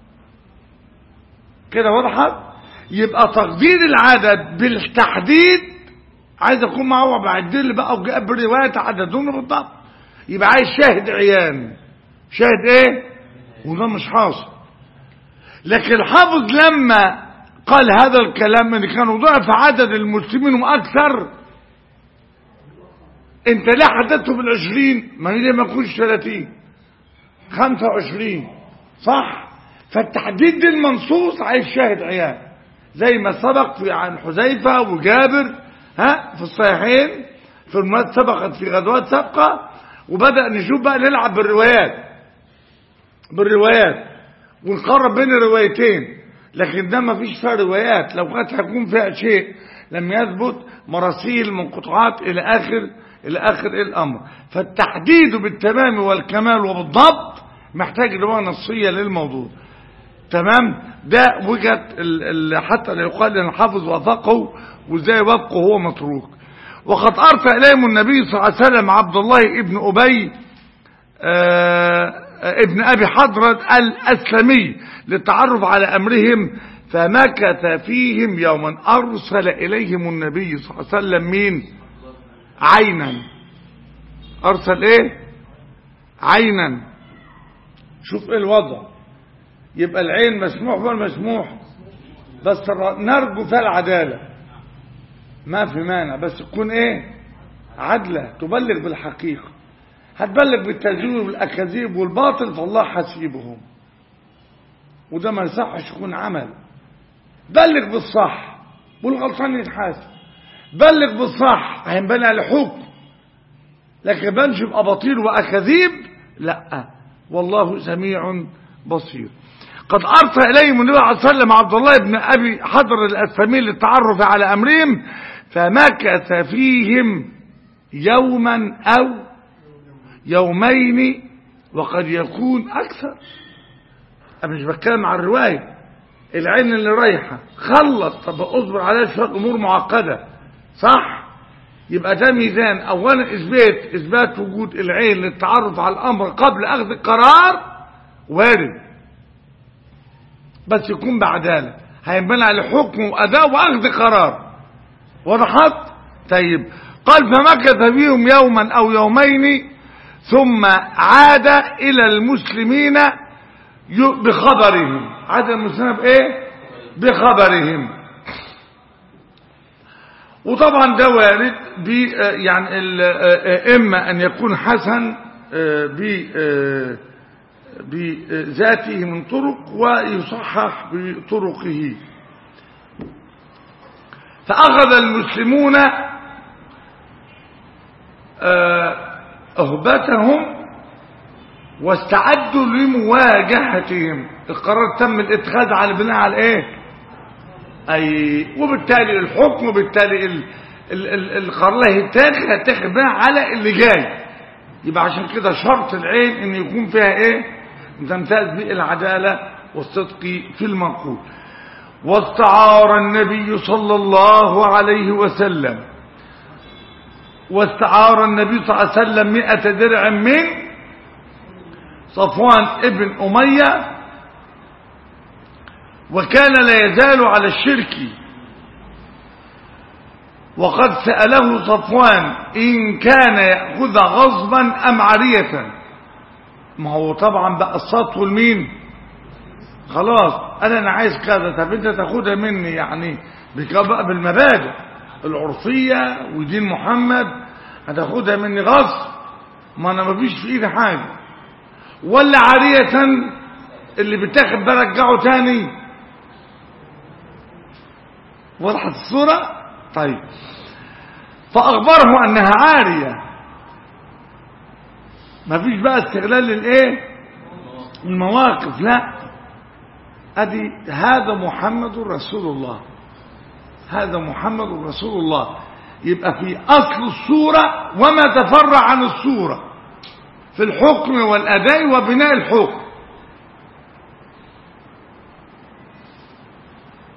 كده وضحت يبقى تقدير العدد بالتحديد عايز اكون معه بعد لي بقى وجاب روايه عددهم بالضبط يبقى عايز شاهد عيان شاهد ايه وده مش حاصل لكن الحافظ لما قال هذا الكلام ان كان ضعف عدد المسلمين واكثر انت ليه حددته بالعشرين ما هي ليه ما يكونش 30 25 صح فالتحديد دي المنصوص عايز شاهد عيان زي ما سبق في عن حذيفه وجابر ها في الصحيحين في المواد سبقت في غزوات سابقه وبدا نشوف بقى نلعب بالروايات بالروايات ونقرب بين الروايتين لكن ده ما فيش فيها روايات لو كانت هيكون فيها شيء لم يثبت مراسيل منقطعات الى اخر الى اخر الامر فالتحديد بالتمام والكمال وبالضبط محتاج روايه نصيه للموضوع تمام ده وجهه ال- ال- حتى لا يقال ان الحافظ وثقه وازاي وثقه هو متروك وقد ارسل اليهم النبي صلى الله عليه وسلم عبد الله ابن ابي آه، ابن ابي حضرة الاسلمي للتعرف على امرهم فمكث فيهم يوما ارسل اليهم النبي صلى الله عليه وسلم مين عينا ارسل ايه عينا شوف ايه الوضع يبقى العين مسموح ولا مسموح بس الر- نرجو فيها العداله ما في مانع بس تكون ايه عدله تبلغ بالحقيقه هتبلغ بالتزوير والاكاذيب والباطل فالله حسيبهم وده ما يصحش يكون عمل بلغ بالصح والغلطان يتحاسب بلغ بالصح هينبني على حكم لكن بنش يبقى بطير واكاذيب لا والله سميع بصير قد ارسل اليهم النبي عليه الصلاه والسلام عبد الله بن ابي حضر الاسلمي للتعرف على امرهم فمكث فيهم يوما او يومين وقد يكون اكثر انا مش بتكلم عن الروايه العين اللي رايحه خلص طب اصبر عليها شويه امور معقده صح يبقى ده ميزان اولا اثبات اثبات وجود العين للتعرف على الامر قبل اخذ القرار وارد بس يكون بعداله هينبني على حكم واداء واخذ قرار وضحت طيب قال فمكث فيهم يوما او يومين ثم عاد الى المسلمين ي- بخبرهم عاد المسلمين بايه بخبرهم وطبعا ده وارد ب يعني ال- آه، اما ان يكون حسن آه، ب آه، بذاته من طرق ويصحح بطرقه فأخذ المسلمون آه، أهبتهم واستعدوا لمواجهتهم القرار تم الاتخاذ على بناء على ايه اي وبالتالي الحكم وبالتالي ال ال ال القرار اللي هيتاخد هيتاخد بناء على اللي جاي يبقى عشان كده شرط العين ان يكون فيها ايه تمتاز به العداله والصدق في المنقول واستعار النبي صلى الله عليه وسلم واستعار النبي صلى الله عليه وسلم مئة درع من صفوان ابن أمية وكان لا يزال على الشرك وقد سأله صفوان إن كان يأخذ غصبا أم عرية ما هو طبعا بقى السطو لمين خلاص انا انا عايز كذا طب انت تاخدها مني يعني بقى بالمبادئ العرفية ودين محمد هتاخدها مني غصب ما انا مفيش في ايدي حاجة ولا عارية اللي بتاخد برجعه تاني وضحت الصورة طيب فاخبره انها عارية مفيش بقى استغلال للايه المواقف لا ادي هذا محمد رسول الله هذا محمد رسول الله يبقى في اصل الصورة وما تفرع عن الصورة في الحكم والاداء وبناء الحكم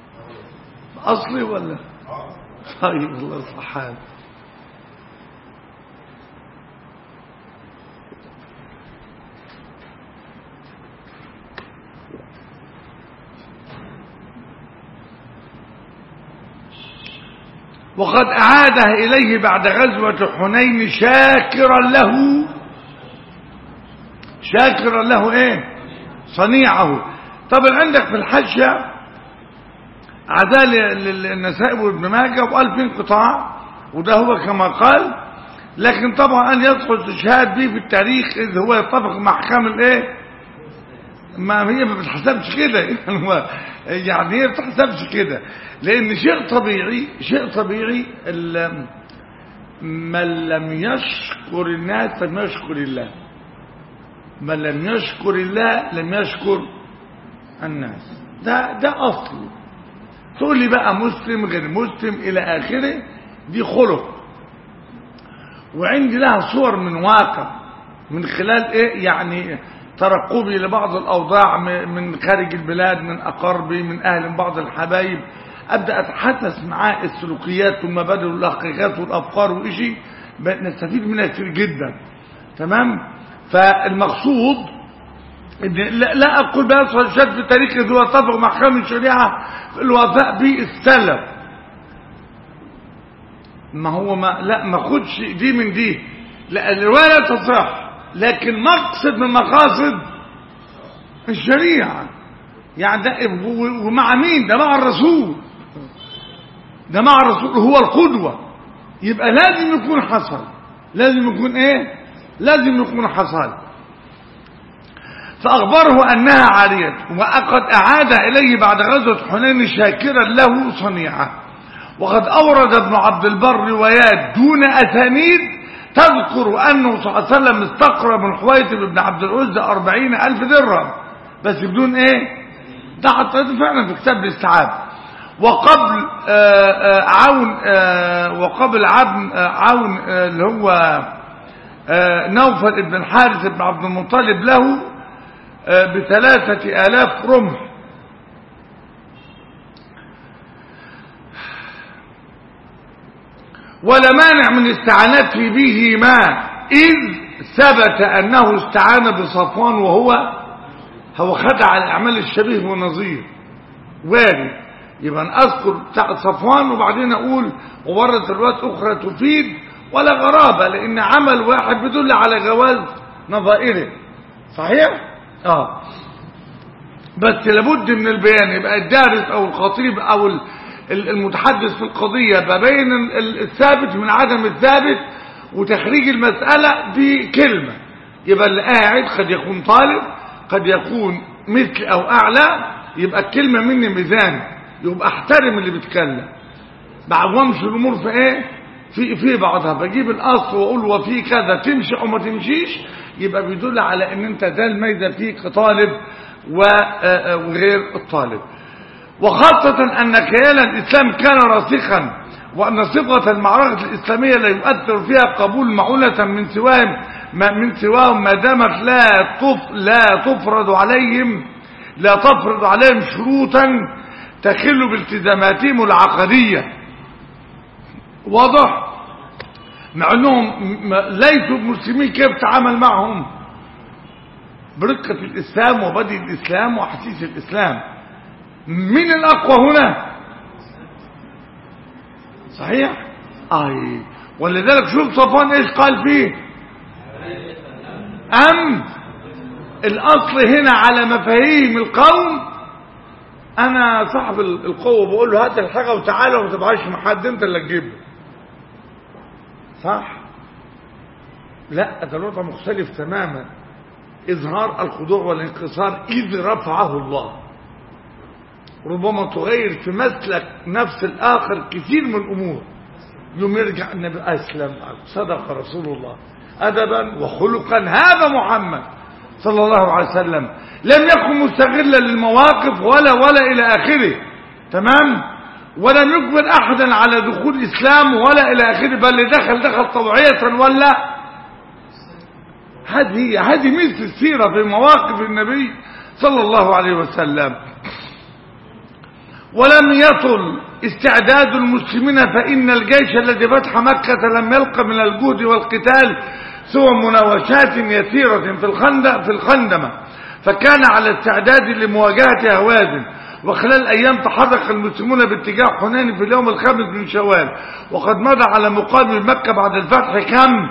اصلي ولا طيب الله سبحانه وقد أعاده إليه بعد غزوة حنين شاكرا له شاكرا له ايه صنيعه طبعا عندك في الحجة عداء للنسائب وابن ماجه وقال في انقطاع وده هو كما قال لكن طبعا أن يدخل تشهاد به في التاريخ إذ هو يتفق مع أحكام الايه ما هي ما بتحسبش كده يعني هو- يعني هي ما بتحسبش كده لأن شيء طبيعي شيء طبيعي ال- من لم يشكر الناس لم يشكر الله من لم يشكر الله لم يشكر الناس ده ده أصل تقول لي بقى مسلم غير مسلم إلى آخره دي خلق وعندي لها صور من واقع من خلال ايه يعني ترقبي لبعض الاوضاع م- من خارج البلاد من اقاربي من اهل من بعض الحبايب ابدا اتحدث معاه السلوكيات والمبادئ والاخلاقيات والافكار وإشي ب- نستفيد منها كتير جدا تمام فالمقصود إن لا, لا اقول بيصل الشد في تاريخ ذو اتفق مع احكام الشريعه في الوفاء بالسلف ما هو ما لا ما خدش دي من دي لا الرواية لا تصح لكن مقصد من مقاصد الشريعة يعني ده و- ومع مين ده مع الرسول ده مع الرسول هو القدوة يبقى لازم يكون حصل لازم يكون ايه لازم يكون حصل فأخبره أنها عارية وقد أعاد إليه بعد غزوة حنين شاكرا له صنيعه وقد أورد ابن عبد البر روايات دون أسانيد تذكر أنه صلى الله عليه وسلم استقرى من حويتب بن عبد العزى أربعين ألف درهم بس بدون إيه ده حتى ده فعلا في كتاب الاستيعاب وقبل آه، آه، عون آه، وقبل عبن آه، عون آه، اللي هو آه، نوفل بن الحارث بن عبد المطلب له آه، بثلاثة آلاف رمح ولا مانع من استعانته بهما إذ ثبت أنه استعان بصفوان وهو هو خدع الأعمال الشبيه ونظير وارد يبقى أنا أذكر بتاع صفوان وبعدين أقول وورد روايات أخرى تفيد ولا غرابة لأن عمل واحد بيدل على جواز نظائره صحيح؟ آه بس لابد من البيان يبقى الدارس او الخطيب او ال- ال- المتحدث في القضية ببين ال- ال- الثابت من عدم الثابت وتخريج المسألة بكلمة يبقى اللي قاعد قد يكون طالب قد يكون مثل او اعلى يبقى الكلمة مني ميزان يبقى احترم اللي بيتكلم بعومش الامور في ايه في في بعضها بجيب الاصل واقول وفي كذا تمشي او ما تمشيش يبقى بيدل على ان انت ده الميزه فيك كطالب و- آه، آه، وغير الطالب وخاصة أن كيان الإسلام كان راسخا وأن صبغة المعركة الإسلامية لا يؤثر فيها قبول معونة من سواهم ما من سواهم ما دامت لا تف لا تفرض عليهم لا تفرض عليهم شروطا تخل بالتزاماتهم العقدية واضح مع انهم م- ليسوا مسلمين كيف تعامل معهم برقة الإسلام وبدء الإسلام وأحاسيس الإسلام من الأقوى هنا صحيح أي ولذلك شوف صفوان إيش قال فيه أم الأصل هنا على مفاهيم القوم أنا صاحب ال- القوة بقول له هات الحاجة وتعالى وما تبعش مع حد أنت اللي تجيبها صح لا ده الوضع مختلف تماما إظهار الخضوع والانكسار إذ رفعه الله ربما تغير في مسلك نفس الآخر كثير من الأمور يوم يرجع النبي أسلم صدق رسول الله أدبا وخلقا هذا محمد صلى الله عليه وسلم لم يكن مستغلا للمواقف ولا ولا إلى آخره تمام ولم يجبر أحدا على دخول الإسلام ولا إلى آخره بل اللي دخل دخل طوعية ولا هذه هذه مثل السيرة في مواقف النبي صلى الله عليه وسلم ولم يطل استعداد المسلمين فإن الجيش الذي فتح مكة لم يلق من الجهد والقتال سوى مناوشات يسيرة في الخندق في الخندمة فكان على استعداد لمواجهة هوازن وخلال أيام تحرك المسلمون باتجاه حنين في اليوم الخامس من شوال وقد مضى على مقابل مكة بعد الفتح كم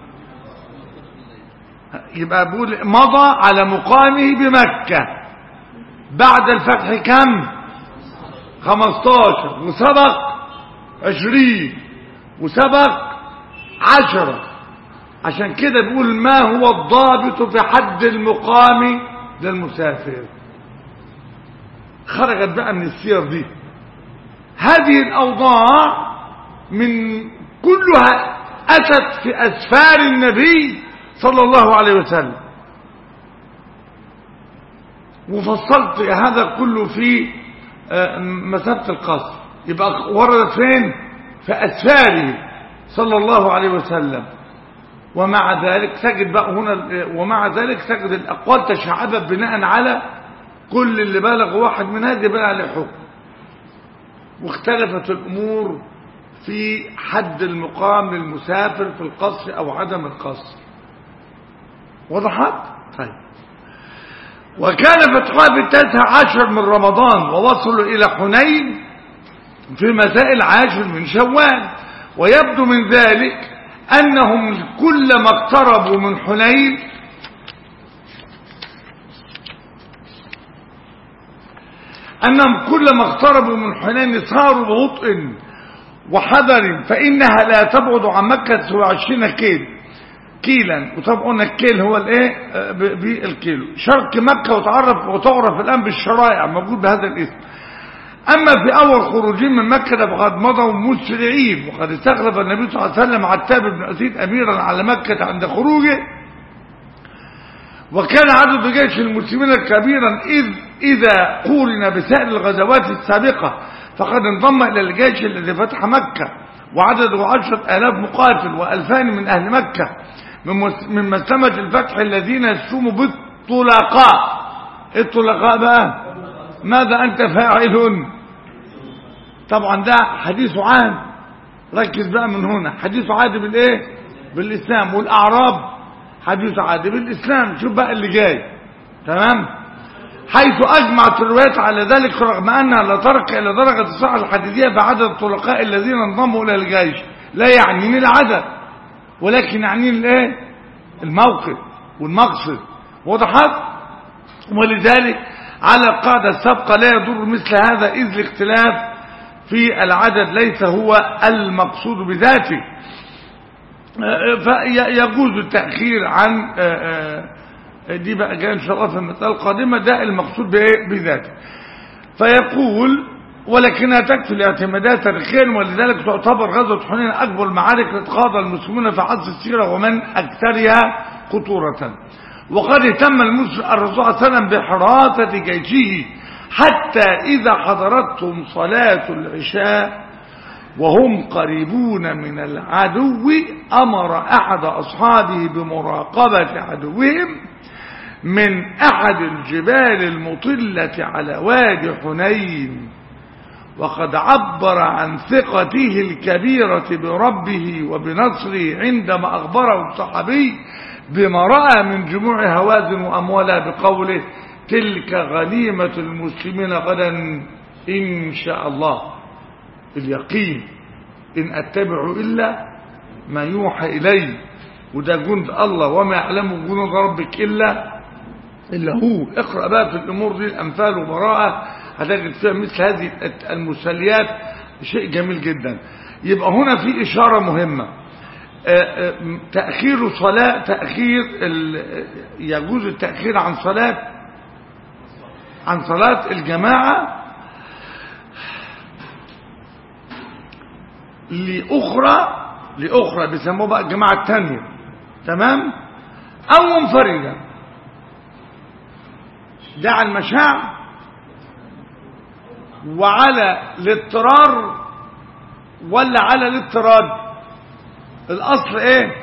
يبقى بقول مضى على مقامه بمكة بعد الفتح كم 15 وسبق 20 وسبق 10 عشان كده بيقول ما هو الضابط في حد المقام للمسافر خرجت بقى من السير دي هذه الأوضاع من كلها أتت في أسفار النبي صلى الله عليه وسلم وفصلت هذا كله في مسافة القصر يبقى وردت فين في أسفاره صلى الله عليه وسلم ومع ذلك تجد بقى هنا ومع ذلك تجد الأقوال تشعبت بناء على كل اللي بلغ واحد من هذه بقى عليه حكم واختلفت الأمور في حد المقام للمسافر في القصر أو عدم القصر وضحت؟ طيب وكان فتحها في التاسع عشر من رمضان ووصلوا إلى حنين في مساء العاشر من شوال ويبدو من ذلك أنهم كلما اقتربوا من حنين أنهم كلما اقتربوا من حنين صاروا ببطء وحذر فإنها لا تبعد عن مكة سوى عشرين كيل كيلا وطبعا قلنا الكيل هو الايه بالكيلو شرق مكة وتعرف وتعرف الآن بالشرائع موجود بهذا الاسم أما في أول خروجين من مكة فقد مضوا مسرعين وقد استخلف النبي صلى الله عليه وسلم عتاب بن أسيد أميرا على مكة عند خروجه وكان عدد جيش المسلمين كبيرا إذ إذا قورن بسائر الغزوات السابقة فقد انضم إلى الجيش الذي فتح مكة وعدده عشرة آلاف مقاتل وألفان من أهل مكة من مسلمة الفتح الذين يسوموا بالطلقاء الطلقاء بقى ماذا أنت فاعل طبعا ده حديث عام ركز بقى من هنا حديث عاد بالايه بالإسلام والأعراب حديث عاد بالإسلام شوف بقى اللي جاي تمام حيث أجمعت الروايات على ذلك رغم أنها لا ترك إلى درجة الصحة الحديدية بعدد الطلقاء الذين انضموا إلى الجيش لا يعنيني العدد ولكن يعنيني الايه الموقف والمقصد وضحت ولذلك على القاعدة السابقة لا يضر مثل هذا إذ الاختلاف في العدد ليس هو المقصود بذاته فيجوز التأخير عن دي بقى جاء إن شاء الله في المسألة القادمة ده المقصود بذاته فيقول ولكنها تكفي الاعتمادات تاريخيا ولذلك تعتبر غزوة حنين أكبر المعارك التي خاض المسلمون في عصر السيرة ومن أكثرها خطورة وقد اهتم الرسول صلى الله عليه وسلم بحراسة جيشه حتى إذا حضرتهم صلاة العشاء وهم قريبون من العدو أمر أحد أصحابه بمراقبة عدوهم من أحد الجبال المطلة على وادي حنين وقد عبر عن ثقته الكبيرة بربه وبنصره عندما أخبره الصحابي بما رأى من جموع هوازن وأموالها بقوله تلك غنيمة المسلمين غدا إن شاء الله اليقين إن أتبع إلا ما يوحى إلي وده جند الله وما يعلم جنود ربك إلا إلا هو اقرأ بقى في الأمور دي الأمثال وبراءة هتجد فيها مثل هذه المسليات شيء جميل جدا يبقى هنا في إشارة مهمة تأخير صلاة تأخير يجوز التأخير عن صلاة عن صلاة الجماعة لأخرى لأخرى بيسموها بقى الجماعة التانية تمام أو منفردة ده على المشاع وعلى الاضطرار ولا على الاضطراد الأصل ايه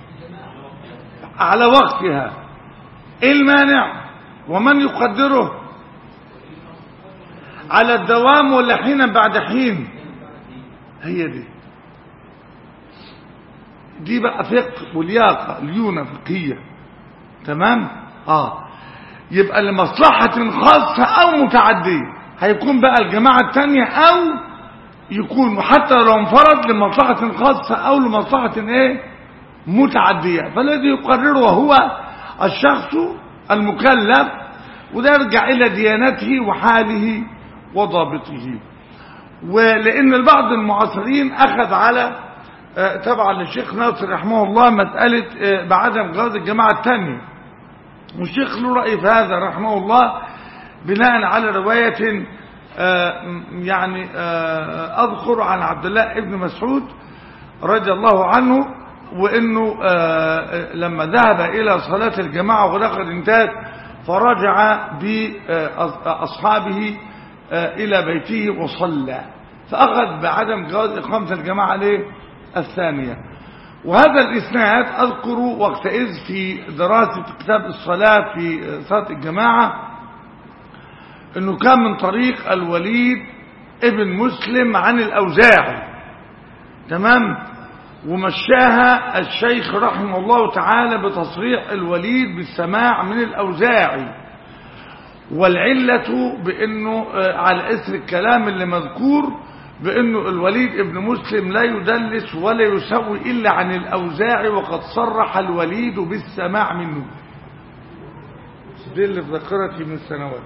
على وقتها ايه المانع ومن يقدره على الدوام ولا حينا بعد حين هي دي دي بقى فقه ولياقة ليونة فقهية تمام اه يبقى لمصلحة خاصة او متعدية هيكون بقى الجماعة التانية او يكون وحتى لو انفرد لمصلحة خاصة او لمصلحة ايه متعدية فالذي يقرره هو الشخص المكلف وده يرجع الى ديانته وحاله وضابطه ولان البعض المعاصرين اخذ على آه، تبعا للشيخ ناصر رحمه الله مسألة آه، بعدم جواز الجماعة التانية والشيخ له رأي في هذا رحمه الله بناء على رواية آه، م- يعني آه، أذكر عن عبد الله ابن مسعود رضي الله عنه وانه آه، آه، لما ذهب الى صلاة الجماعة ولقد انتهت فرجع باصحابه الى بيته وصلى فاخذ بعدم جواز اقامة الجماعة ليه الثانية وهذا الاسناد اذكر وقتئذ في دراسة كتاب الصلاة في صلاة الجماعة انه كان من طريق الوليد ابن مسلم عن الاوزاعي تمام ومشاها الشيخ رحمه الله تعالى بتصريح الوليد بالسماع من الأوزاعي والعلة بأنه آه، على إثر الكلام اللي مذكور بأنه الوليد ابن مسلم لا يدلس ولا يسوي إلا عن الأوزاعي وقد صرح الوليد بالسماع منه دي اللي في ذاكرتي من سنوات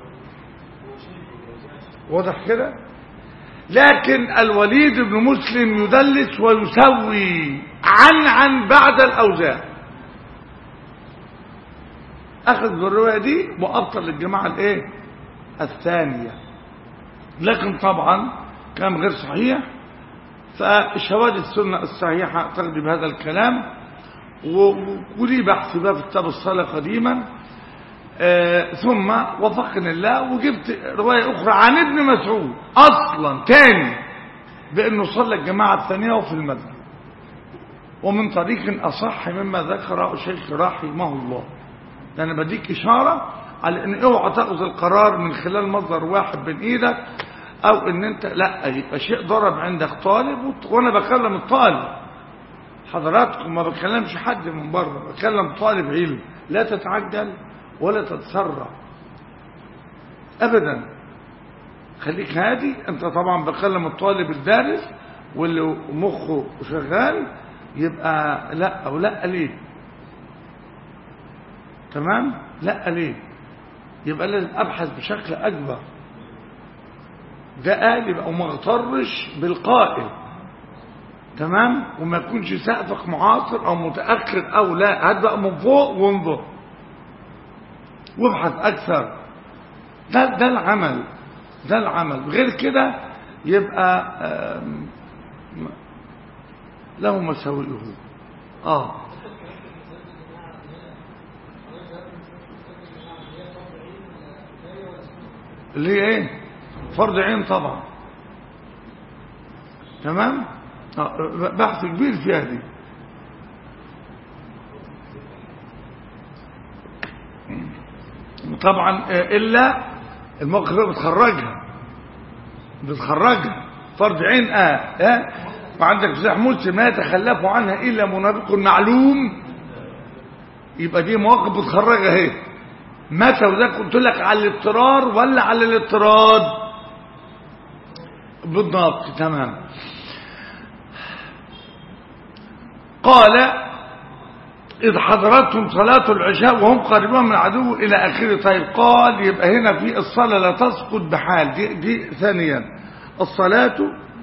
واضح كده لكن الوليد بن مسلم يدلس ويسوي عن عن بعد الأوزاع أخذ بالرواية دي وأبطل للجماعة الإيه الثانية لكن طبعا كلام غير صحيح فشواهد السنة الصحيحة تغلب هذا الكلام و- ولي بحث بقى في كتاب الصلاة قديما آه، ثم وفقني الله وجبت رواية أخرى عن ابن مسعود أصلا تاني بأنه صلى الجماعة الثانية وفي المسجد ومن طريق أصح مما ذكر الشيخ رحمه الله ده أنا بديك إشارة على أن اوعى تأخذ القرار من خلال مصدر واحد بين إيدك أو أن أنت لا يبقى شيء ضرب عندك طالب وت- وأنا بكلم الطالب حضراتكم ما بكلمش حد من بره بكلم طالب علم لا تتعجل ولا تتسرع ابدا خليك هادي انت طبعا بكلم الطالب الدارس واللي مخه شغال يبقى لا او لا ليه تمام لا ليه يبقى لازم ابحث بشكل اكبر ده قال يبقى وما اغترش بالقائل تمام وما يكونش سقفك معاصر او متاخر او لا هات بقى من فوق وانظر وابحث اكثر ده ده العمل ده العمل غير كده يبقى آم، له مساوئه اه اللي هي ايه فرض عين طبعا تمام آه، بحث كبير فيها دي طبعا آه، الا الموقف ده بتخرجها بتخرجها فرض عين اه اه وعندك صحيح مسلم لا يتخلف عنها الا منافق معلوم يبقى دي مواقف بتخرجها اهي متى وده قلت لك على الاضطرار ولا على الاضطراد بالضبط تمام قال إذ حضرتهم صلاة العشاء وهم قريبون من العدو إلى آخره طيب قال يبقى هنا في الصلاة لا تسقط بحال دي, دي ثانيا الصلاة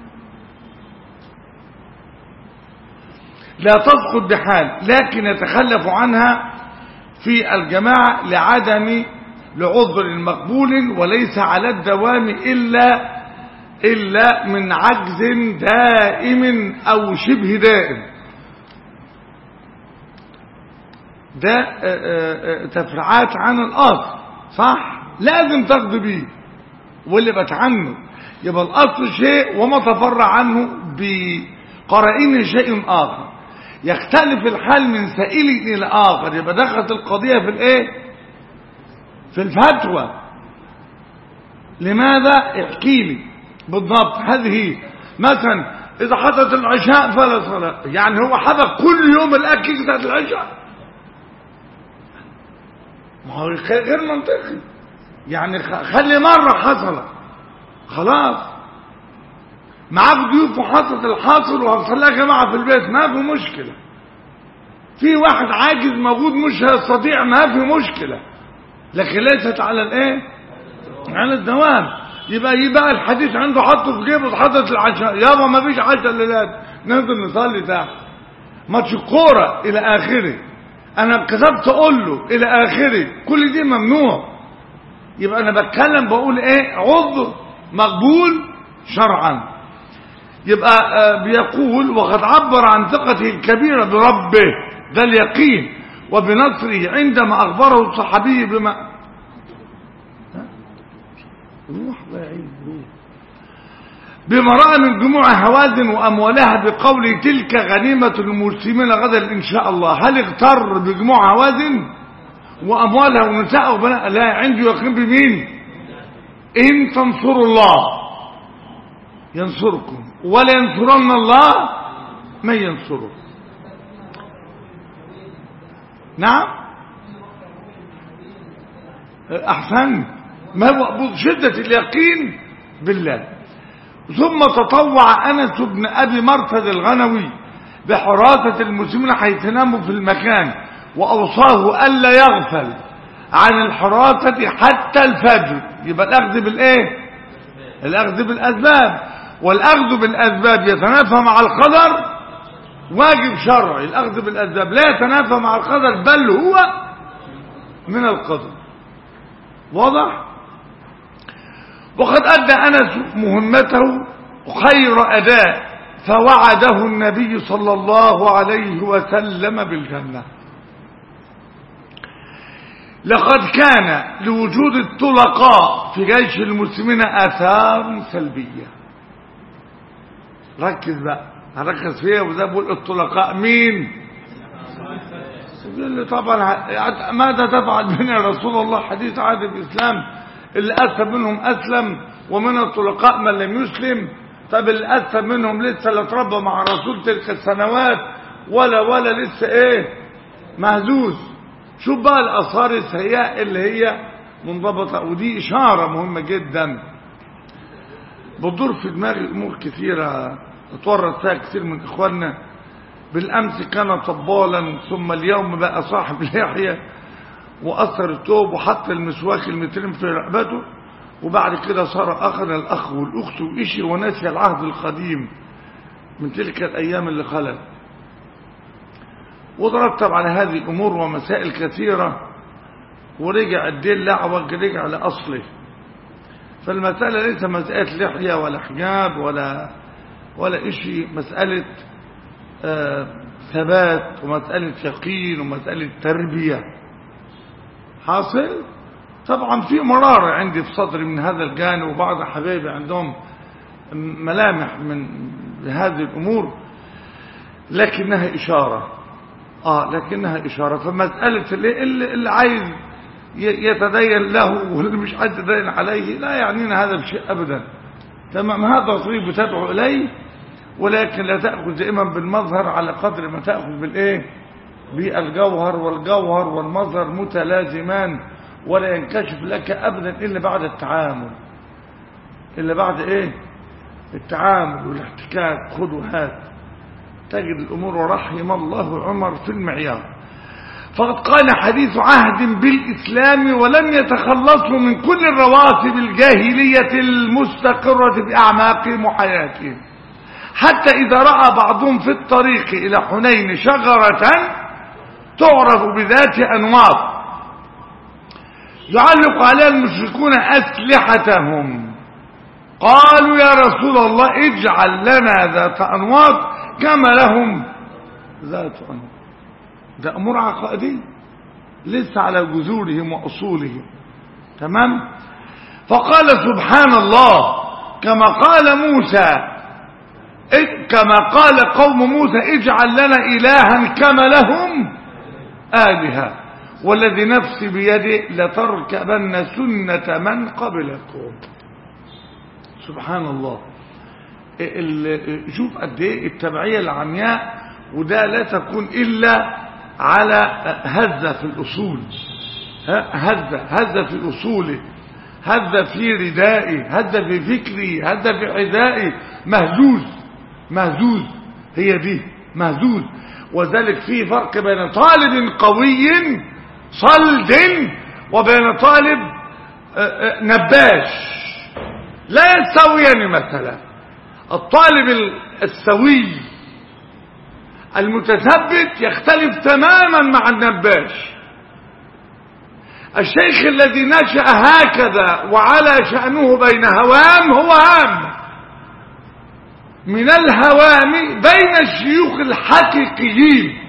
لا تسقط بحال لكن يتخلف عنها في الجماعة لعدم لعذر مقبول وليس على الدوام إلا إلا من عجز دائم أو شبه دائم ده آه، آه، آه، تفرعات عن الأصل صح لازم تاخد بيه واللي بتعنه يبقى الأصل شيء وما تفرع عنه بقرائن شيء آخر يختلف الحال من سائل إلى آخر يبقى دخلت القضية في الإيه في الفتوى لماذا احكي لي بالضبط هذه مثلا إذا حدث العشاء فلا صلاة يعني هو حدث كل يوم الأكل بتاعت العشاء ما هو غير منطقي يعني خ- خلي مرة حصل خلاص معاك ضيوف وحاطط الحاصل وهتصل لها جماعه في البيت ما في مشكله في واحد عاجز موجود مش هيستطيع ما في مشكله لكن ليست على الايه على الدوام يبقى يبقى الحديث عنده حطه في جيبه حاطط العشاء يابا ما فيش عشاء الليلات ننزل نصلي تحت ماتش كوره الى اخره انا كتبت اقول له الى اخره كل دي ممنوع يبقى انا بتكلم بقول ايه عضو مقبول شرعا يبقى آه، بيقول وقد عبر عن ثقته الكبيرة بربه ده اليقين وبنصره عندما أخبره الصحابي بما ها؟ روح بقى عيد روح بما رأى من جموع هوازن وأموالها بقوله تلك غنيمة المسلمين غدا إن شاء الله هل اغتر بجموع هوازن وأموالها ونساء وبناء لا عنده يقين بمين إن تنصروا الله ينصركم ولا ينصرن الله من ينصره نعم أحسن ما هو شدة اليقين بالله ثم تطوع أنس بن أبي مرثد الغنوي بحراسة المسلمين حيث ناموا في المكان وأوصاه ألا يغفل عن الحراسة حتى الفجر يبقى الأخذ بالإيه الأخذ بالأسباب والأخذ بالأسباب يتنافى مع القدر واجب شرعي الأخذ بالأسباب لا يتنافى مع القدر بل هو من القدر واضح وقد أدى أنس مهمته خير أداء فوعده النبي صلى الله عليه وسلم بالجنة لقد كان لوجود الطلقاء في جيش المسلمين آثار سلبية ركز بقى هركز فيها وده بقول الطلقاء مين اللي طبعا ع- ماذا تفعل بنا يا رسول الله حديث عهد الإسلام اللي أسلم منهم أسلم ومن الطلقاء من لم يسلم طب اللي أسلم منهم لسه لا تربى مع رسول تلك السنوات ولا ولا لسه ايه مهزوز شوف بقى الآثار السيئة اللي هي منضبطة ودي إشارة مهمة جدا بتدور في دماغي أمور كثيرة اتورط فيها كثير من إخواننا بالأمس كان طبالا ثم اليوم بقى صاحب لحية وأثر التوب وحط المسواك المترين في رقبته وبعد كده صار أخنا الأخ والأخت وإشي ونسي العهد القديم من تلك الأيام اللي خلت وترتب على هذه الأمور ومسائل كثيرة ورجع الدين لعوج رجع لأصله فالمسألة ليس مسألة لحية ولا حجاب ولا ولا إشي مسألة آه ثبات ومسألة يقين ومسألة تربية حاصل طبعا في مرارة عندي في صدري من هذا الجانب وبعض حبايبي عندهم ملامح من هذه الأمور لكنها إشارة آه لكنها إشارة فمسألة اللي, اللي, اللي عايز يتدين له واللي مش عايز يتدين عليه لا يعنينا هذا بشيء أبدا تمام هذا طريق بتدعو إليه ولكن لا تأخذ دائما بالمظهر على قدر ما تأخذ بالإيه بالجوهر والجوهر والمظهر متلازمان ولا ينكشف لك أبدا إلا بعد التعامل إلا بعد إيه التعامل والاحتكاك خذ وهات تجد الأمور رحم الله عمر في المعيار فقد قال حديث عهد بالإسلام ولم يتخلصوا من كل الرواتب الجاهلية المستقرة بأعماقهم وحياتهم حتى إذا رأى بعضهم في الطريق إلى حنين شجرة تعرف بذات أنواط يعلق عليها المشركون أسلحتهم قالوا يا رسول الله اجعل لنا ذات أنواط كما لهم ذات أنواط ده أمور عقائدية لسه على جذورهم وأصولهم تمام فقال سبحان الله كما قال موسى كما قال قوم موسى اجعل لنا إلها كما لهم آلهة والذي نفسي بيده لتركبن سنة من قبلكم سبحان الله شوف قد ايه التبعية العمياء وده لا تكون إلا على هزة في الأصول هزة هزة في أصوله هذا في ردائي هذا في فكري هذا في حذائي مهزوز مهزوز هي دي مهزوز وذلك في فرق بين طالب قوي صلد وبين طالب آه، آه، نباش لا يستويان مثلا الطالب ال- السوي المتثبت يختلف تماما مع النباش الشيخ الذي نشأ هكذا وعلى شأنه بين هوام هو هام من الهوام بين الشيوخ الحقيقيين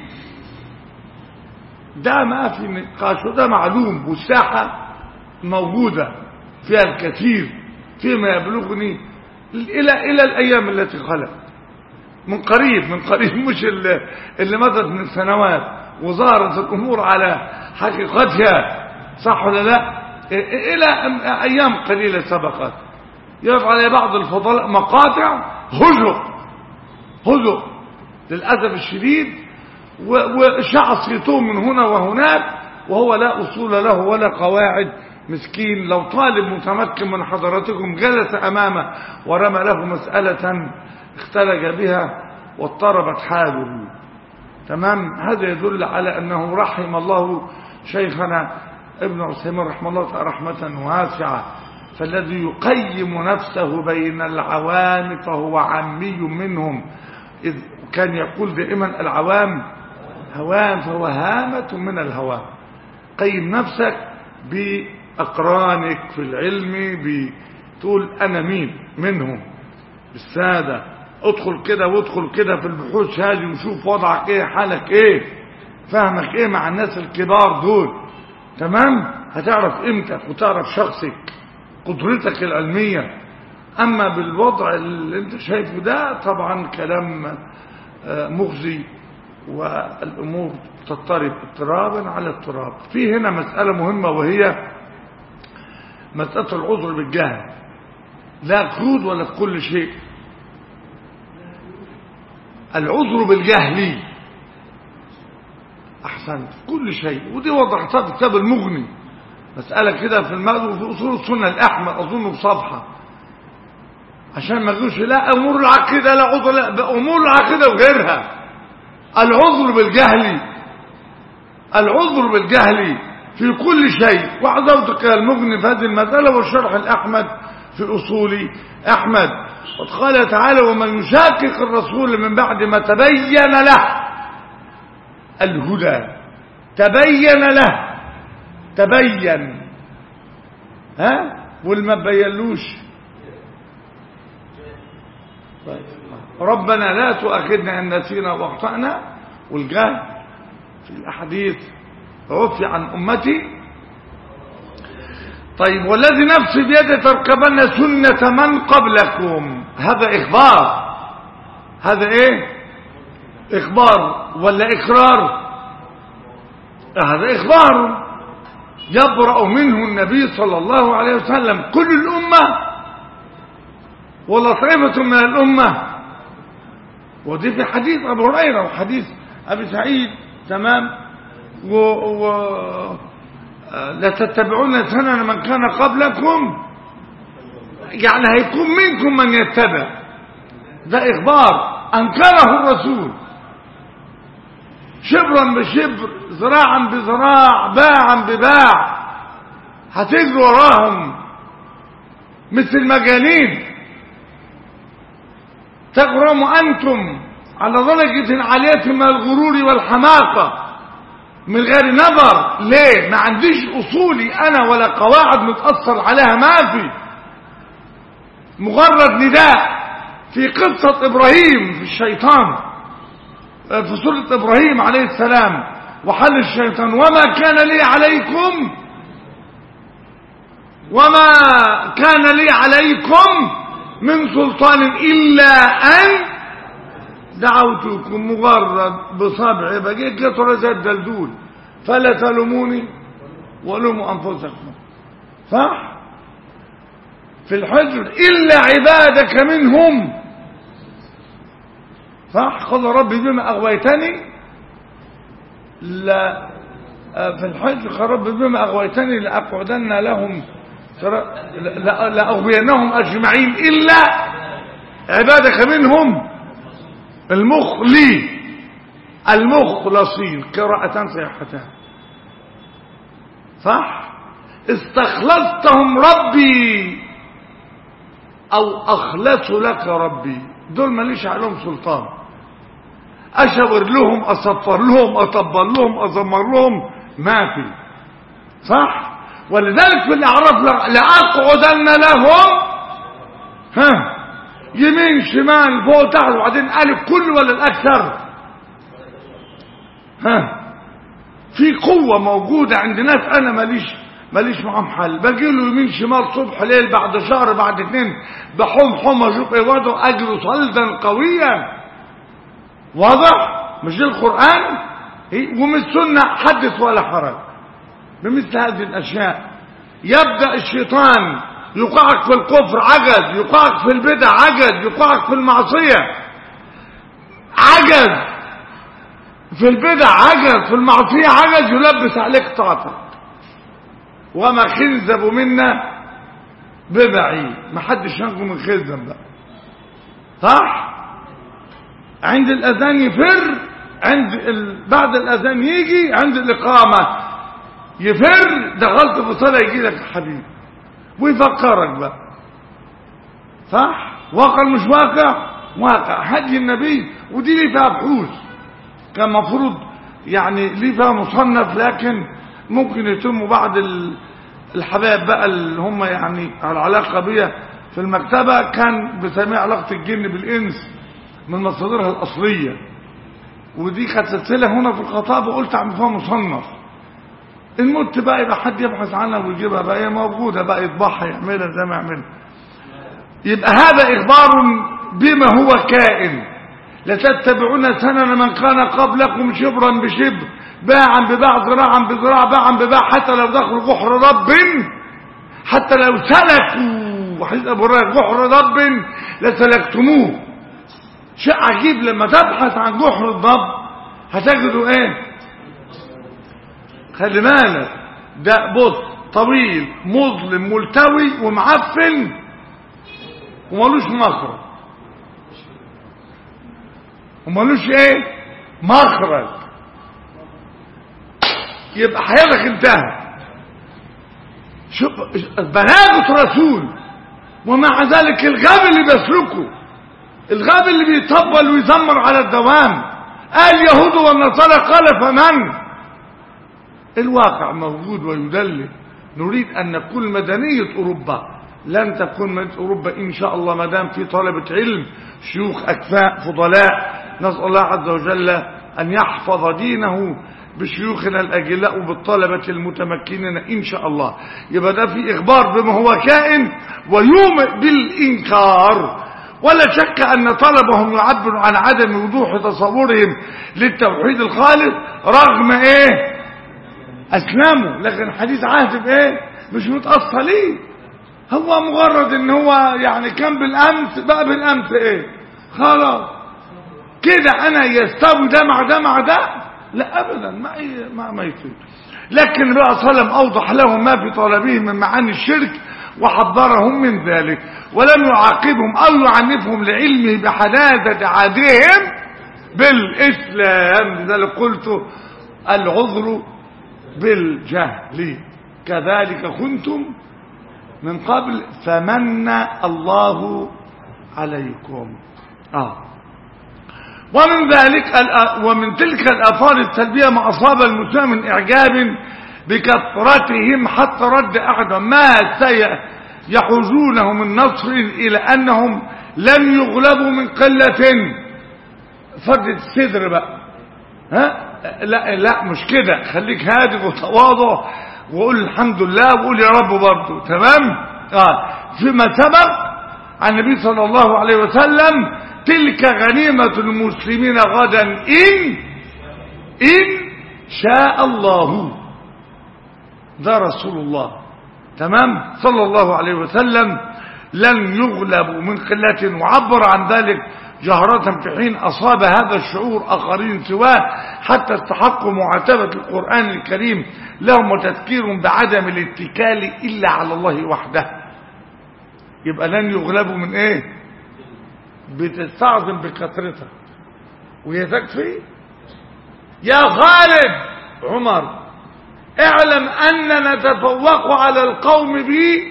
ده ما في نقاش وده معلوم والساحة موجودة فيها الكثير فيما يبلغني إلى إلى الأيام التي خلت من قريب من قريب مش اللي, اللي مضت من سنوات وظهرت الأمور على حقيقتها صح ولا لا إلى أيام قليلة سبقت يقف على بعض الفضلاء مقاطع هزء هزء للأسف الشديد وشع صيتهم من هنا وهناك وهو لا أصول له ولا قواعد مسكين لو طالب متمكن من حضراتكم جلس أمامه ورمى له مسألة اختلج بها واضطربت حاله تمام هذا يدل على أنه رحم الله شيخنا ابن عثيمين رحمه الله تعالى رحمة واسعة فالذي يقيم نفسه بين العوام فهو عمي منهم إذ كان يقول دائما العوام هوام فهو هامة من الهوام قيم نفسك بأقرانك في العلم بتقول أنا مين منهم بالسادة ادخل كده وادخل كده في البحوث هذه وشوف وضعك ايه حالك ايه فهمك ايه مع الناس الكبار دول تمام هتعرف قيمتك وتعرف شخصك قدرتك العلمية اما بالوضع اللي انت شايفه ده طبعا كلام مخزي والامور تضطرب اضطرابا على اضطراب في هنا مسألة مهمة وهي مسألة العذر بالجهل لا قيود ولا في كل شيء العذر بالجهل احسنت كل شيء ودي وضعتها في كتاب المغني مسألة كده في المغني وفي أصول السنة الأحمر أظن بصفحة عشان ما يقولش لا أمور العقيدة لا عذر لا بأمور العقيدة وغيرها العذر بالجهل العذر بالجهل في كل شيء وحضرتك المغني في هذه المسألة والشرح الأحمد في أصول أحمد وقال تعالى ومن يشاكك الرسول من بعد ما تبين له الهدى تبين له تبين ها والما بينلوش ربنا لا تؤاخذنا ان نسينا واخطانا والجهل في الاحاديث عفي عن امتي طيب والذي نفسي بيده تركبن سنة من قبلكم هذا إخبار هذا إيه إخبار ولا إقرار هذا إخبار يبرأ منه النبي صلى الله عليه وسلم كل الأمة ولا طائفة من الأمة ودي في حديث أبو هريرة وحديث أبي سعيد تمام و, و لا تتبعون سنن من كان قبلكم يعني هيكون منكم من يتبع ده إخبار أنكره الرسول شبرا بشبر ذراعا بذراع باعا بباع هتجروا وراهم مثل المجانين تغرموا أنتم على درجة عالية من الغرور والحماقة من غير نظر ليه ما عنديش اصولي انا ولا قواعد متأثر عليها ما في مجرد نداء في قصة ابراهيم في الشيطان في سورة ابراهيم عليه السلام وحل الشيطان وما كان لي عليكم وما كان لي عليكم من سلطان الا ان دعوتكم مجرد بصبع بقيت لترى الدلدول فلا تلوموني ولوموا انفسكم صح في الحجر الا عبادك منهم صح قال ربي بما اغويتني لا في الحجر قال ربي بما اغويتني لاقعدن لهم ترى لا- لأغوينهم أجمعين إلا عبادك منهم المخلي المخلصين قراءة صحيحتان صح استخلصتهم ربي او اخلص لك ربي دول ماليش عليهم سلطان اشاور لهم اصفر لهم اطبل لهم ازمر لهم ما في صح ولذلك في الاعراف لا- لاقعدن لهم ها يمين شمال فوق تحت وبعدين قال الكل ولا الاكثر ها في قوة موجودة عند ناس أنا ماليش ماليش معاهم حل باجي له يمين شمال صبح ليل بعد شهر بعد اتنين بحوم حوم اشوف ايه وضعه اجر صلدا قويا واضح مش ده القرآن إيه؟ ومن السنة حدث ولا حرج بمثل هذه الأشياء يبدأ الشيطان يوقعك في الكفر عجز يوقعك في البدع عجز يوقعك في المعصية عجز في البدع عجز في المعصية عجز يلبس عليك طاعتك وما خنزب منا ببعيد ما حدش ينجو من خنزب بقى صح عند الأذان يفر عند ال... بعد الأذان يجي عند الإقامة يفر دخلت في صلاة يجي لك الحبيب ويفكرك بقى صح واقع مش واقع واقع هدي النبي ودي ليه فيها بحوث كان مفروض يعني ليه فيها مصنف لكن ممكن يتموا بعض ال- الحبايب بقى اللي هم يعني على علاقة بيا في المكتبة كان بسميها علاقة الجن بالإنس من مصادرها الأصلية ودي كانت سلسلة هنا في الخطاب وقلت اعمل فيها مصنف الموت بقى يبقى حد يبحث عنها ويجيبها بقى هي موجودة بقى يطبعها يعملها زي ما يعملها يبقى هذا إخبار بما هو كائن لتتبعون سنن من كان قبلكم شبرا بشبر باعا بباع ذراعا بذراع باعا بباع حتى لو دخلوا جحر رب حتى لو سلكوا حديث ابو هريره جحر رب لسلكتموه شيء عجيب لما تبحث عن جحر الضب هتجدوا ايه خلي بالك ده بص طويل مظلم ملتوي ومعفن ومالوش مخرج ومالوش ايه مخرج يبقى حياتك انتهت شوف بلاغة رسول ومع ذلك الغبي اللي بيسلكه الغبي اللي بيطبل ويزمر على الدوام قال يهود والنصارى قال فمن الواقع موجود ويدلل نريد أن نكون مدنية أوروبا لن تكون مدنية أوروبا إن شاء الله ما دام في طلبة علم شيوخ أكفاء فضلاء نسأل الله عز وجل أن يحفظ دينه بشيوخنا الأجلاء وبالطلبة المتمكنين إن شاء الله يبقى ده في إخبار بما هو كائن ويومئ بالإنكار ولا شك أن طلبهم يعبر عن عدم وضوح تصورهم للتوحيد الخالص رغم إيه أسلموا لكن حديث عهد بإيه مش متأصلين هو مجرد ان هو يعني كان بالامس بقى بالامس ايه خلاص كده انا يستوي ده مع ده مع ده لا ابدا ما ما, ما يصير لكن بقى صلى اوضح لهم ما في طلبهم من معاني الشرك وحذرهم من ذلك ولم يعاقبهم او يعنفهم لعلمه بحداثه عادهم بالاسلام لذلك قلت العذر بالجهل كذلك كنتم من قبل فمن الله عليكم آه. ومن ذلك ومن تلك الآثار السلبية ما أصاب المسلم من إعجاب بكثرتهم حتى رد أحدهم ما سيحوزونه من نصر إلى أنهم لم يغلبوا من قلة فرد الصدر بقى ها لا لا مش كده خليك هادئ وتواضع وقول الحمد لله وقول يا رب برضه تمام آه. فيما سبق عن النبي صلى الله عليه وسلم تلك غنيمة المسلمين غدا إن إن شاء الله ده رسول الله تمام صلى الله عليه وسلم لن يغلبوا من قلة وعبر عن ذلك جهرة في حين أصاب هذا الشعور آخرين سواه حتى استحقوا معاتبة القرآن الكريم لهم وتذكير بعدم الاتكال إلا على الله وحده يبقى لن يغلبوا من ايه بتستعظم بكثرتها وهي تكفي يا خالد عمر اعلم أننا نتفوق على القوم بي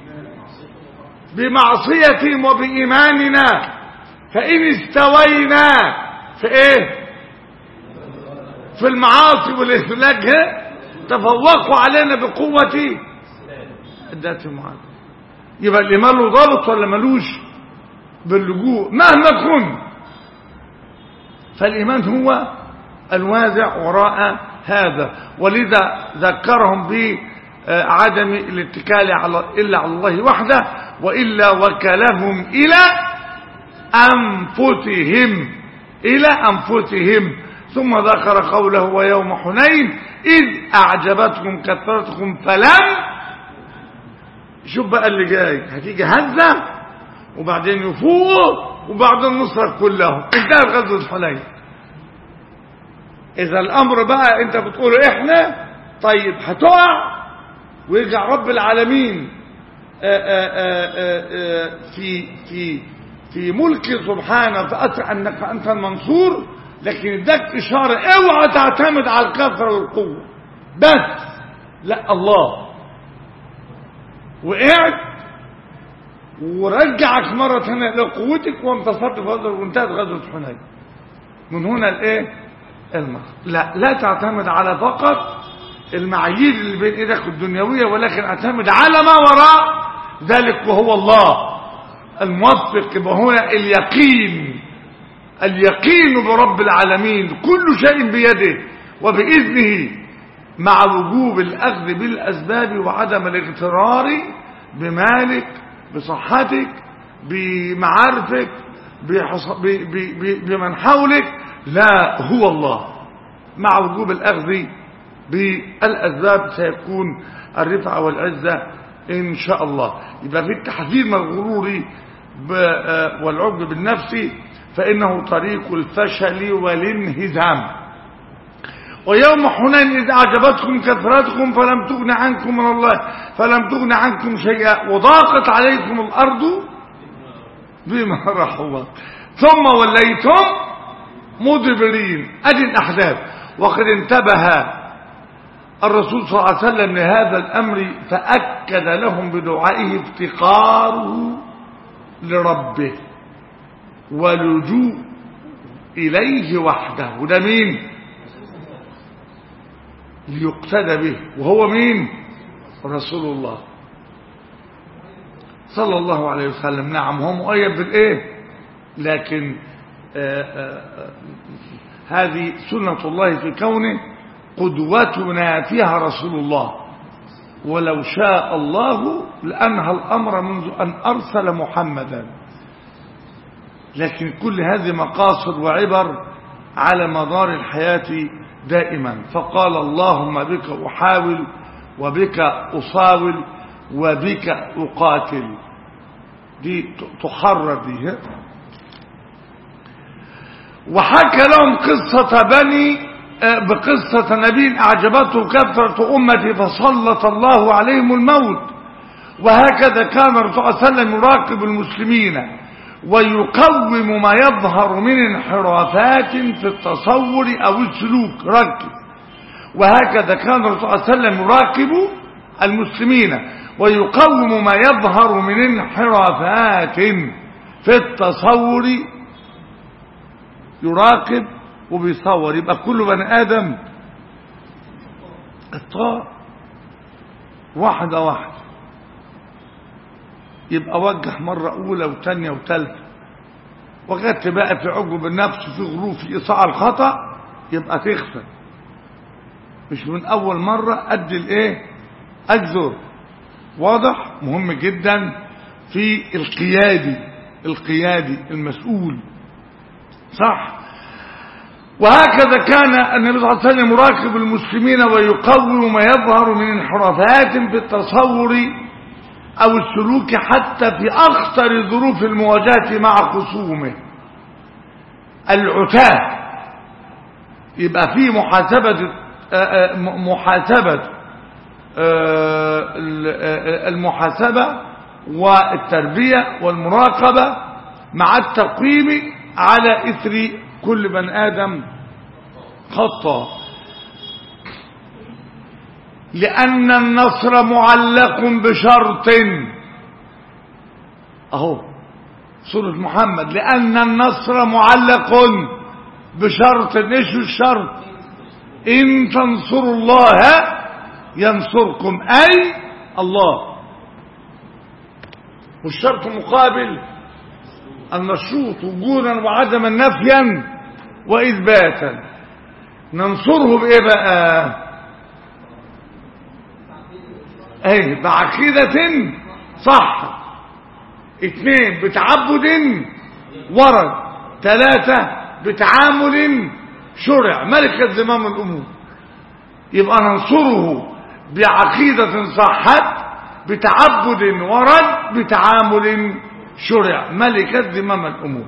بمعصيتهم وبإيماننا فإن استوينا في ايه في المعاصي والإهلاك تفوقوا علينا بقوة الذات المعاصي يبقى الإيمان له ضابط ولا ملوش باللجوء مهما كن فالإيمان هو الوازع وراء هذا ولذا ذكرهم بعدم الاتكال على إلا على الله وحده وإلا وكلهم إلى أنفسهم إلى أنفسهم ثم ذكر قوله ويوم حنين إذ أعجبتكم كثرتكم فلم شوف بقى اللي جاي هتيجي هزة وبعدين يفوق وبعدين نصرف كلهم انتهت غزوة حنين إذا الأمر بقى أنت بتقول إحنا طيب هتقع ويرجع رب العالمين آآ آآ في في في ملك سبحانه فأسر أنك أنت المنصور لكن اداك إشارة اوعى تعتمد على الكثرة والقوة بس لا الله وقعت ورجعك مرة ثانية لقوتك وانتصرت في هذا وانتهت غزوة حنين من هنا الايه المخ لا لا تعتمد على فقط المعايير اللي بين ايدك الدنيوية ولكن اعتمد على ما وراء ذلك وهو الله الموفق يبقى هنا اليقين اليقين برب العالمين كل شيء بيده وبإذنه مع وجوب الأخذ بالأسباب وعدم الاغترار بمالك بصحتك بمعارفك بحص... ب... ب... ب... بمن حولك لا هو الله مع وجوب الأخذ بالأسباب سيكون الرفعة والعزة إن شاء الله يبقى في التحذير من الغرور والعجب بالنفس فإنه طريق الفشل والانهزام ويوم حنين إذ أعجبتكم كثرتكم فلم تغن عنكم من الله فلم تغن عنكم شيئا وضاقت عليكم الأرض بما رحبت ثم وليتم مدبرين أدي الأحداث وقد انتبه الرسول صلى الله عليه وسلم لهذا الأمر فأكد لهم بدعائه افتقاره لربه ولجوء إليه وحده وده مين ليقتدى به وهو مين رسول الله صلى الله عليه وسلم نعم هو مؤيد بالايه لكن آآ آآ هذه سنة الله في كونه قدوتنا فيها رسول الله ولو شاء الله لأنهى الأمر منذ أن أرسل محمدا لكن كل هذه مقاصد وعبر على مدار الحياة دائما فقال اللهم بك أحاول وبك أصاول وبك أقاتل دي تحرر دي وحكى لهم قصة بني بقصة نبي أعجبته كثرة أمتي فسلط الله عليهم الموت وهكذا كان الرسول صلى الله عليه وسلم يراقب المسلمين ويقوم ما يظهر من انحرافات في التصور أو السلوك ركز وهكذا كان الرسول صلى الله عليه وسلم يراقب المسلمين ويقوم ما يظهر من انحرافات في التصور يراقب وبيصور يبقى كل بني آدم اخطاء واحدة واحدة يبقى وجه مرة أولى وثانية وثالثة وجدت بقى في عجب النفس في غروب في إيصاع الخطأ يبقى تخفى مش من أول مرة أدي الإيه أجذر واضح مهم جدا في القيادي القيادي المسؤول صح وهكذا كان النبي صلى الله عليه وسلم يراقب المسلمين ويقوم ما يظهر من انحرافات في التصور أو السلوك حتى في أخطر ظروف المواجهة مع خصومه العتاة يبقى في محاسبة آه، آه، م- محاسبة آه، ال- آه، المحاسبة والتربية والمراقبة مع التقويم على إثر كل بن آدم خطأ لأن النصر معلق بشرط أهو سورة محمد لأن النصر معلق بشرط إيش الشرط إن تنصروا الله ينصركم أي الله والشرط مقابل المشروط وجودا وعدما نفيا وإثباتا ننصره بإيه بقى ايه بعقيدة صح اثنين بتعبد ورد ثلاثة بتعامل شرع ملكة زمام الأمور يبقى ننصره بعقيدة صحت بتعبد ورد بتعامل شرع ملكة زمام الأمور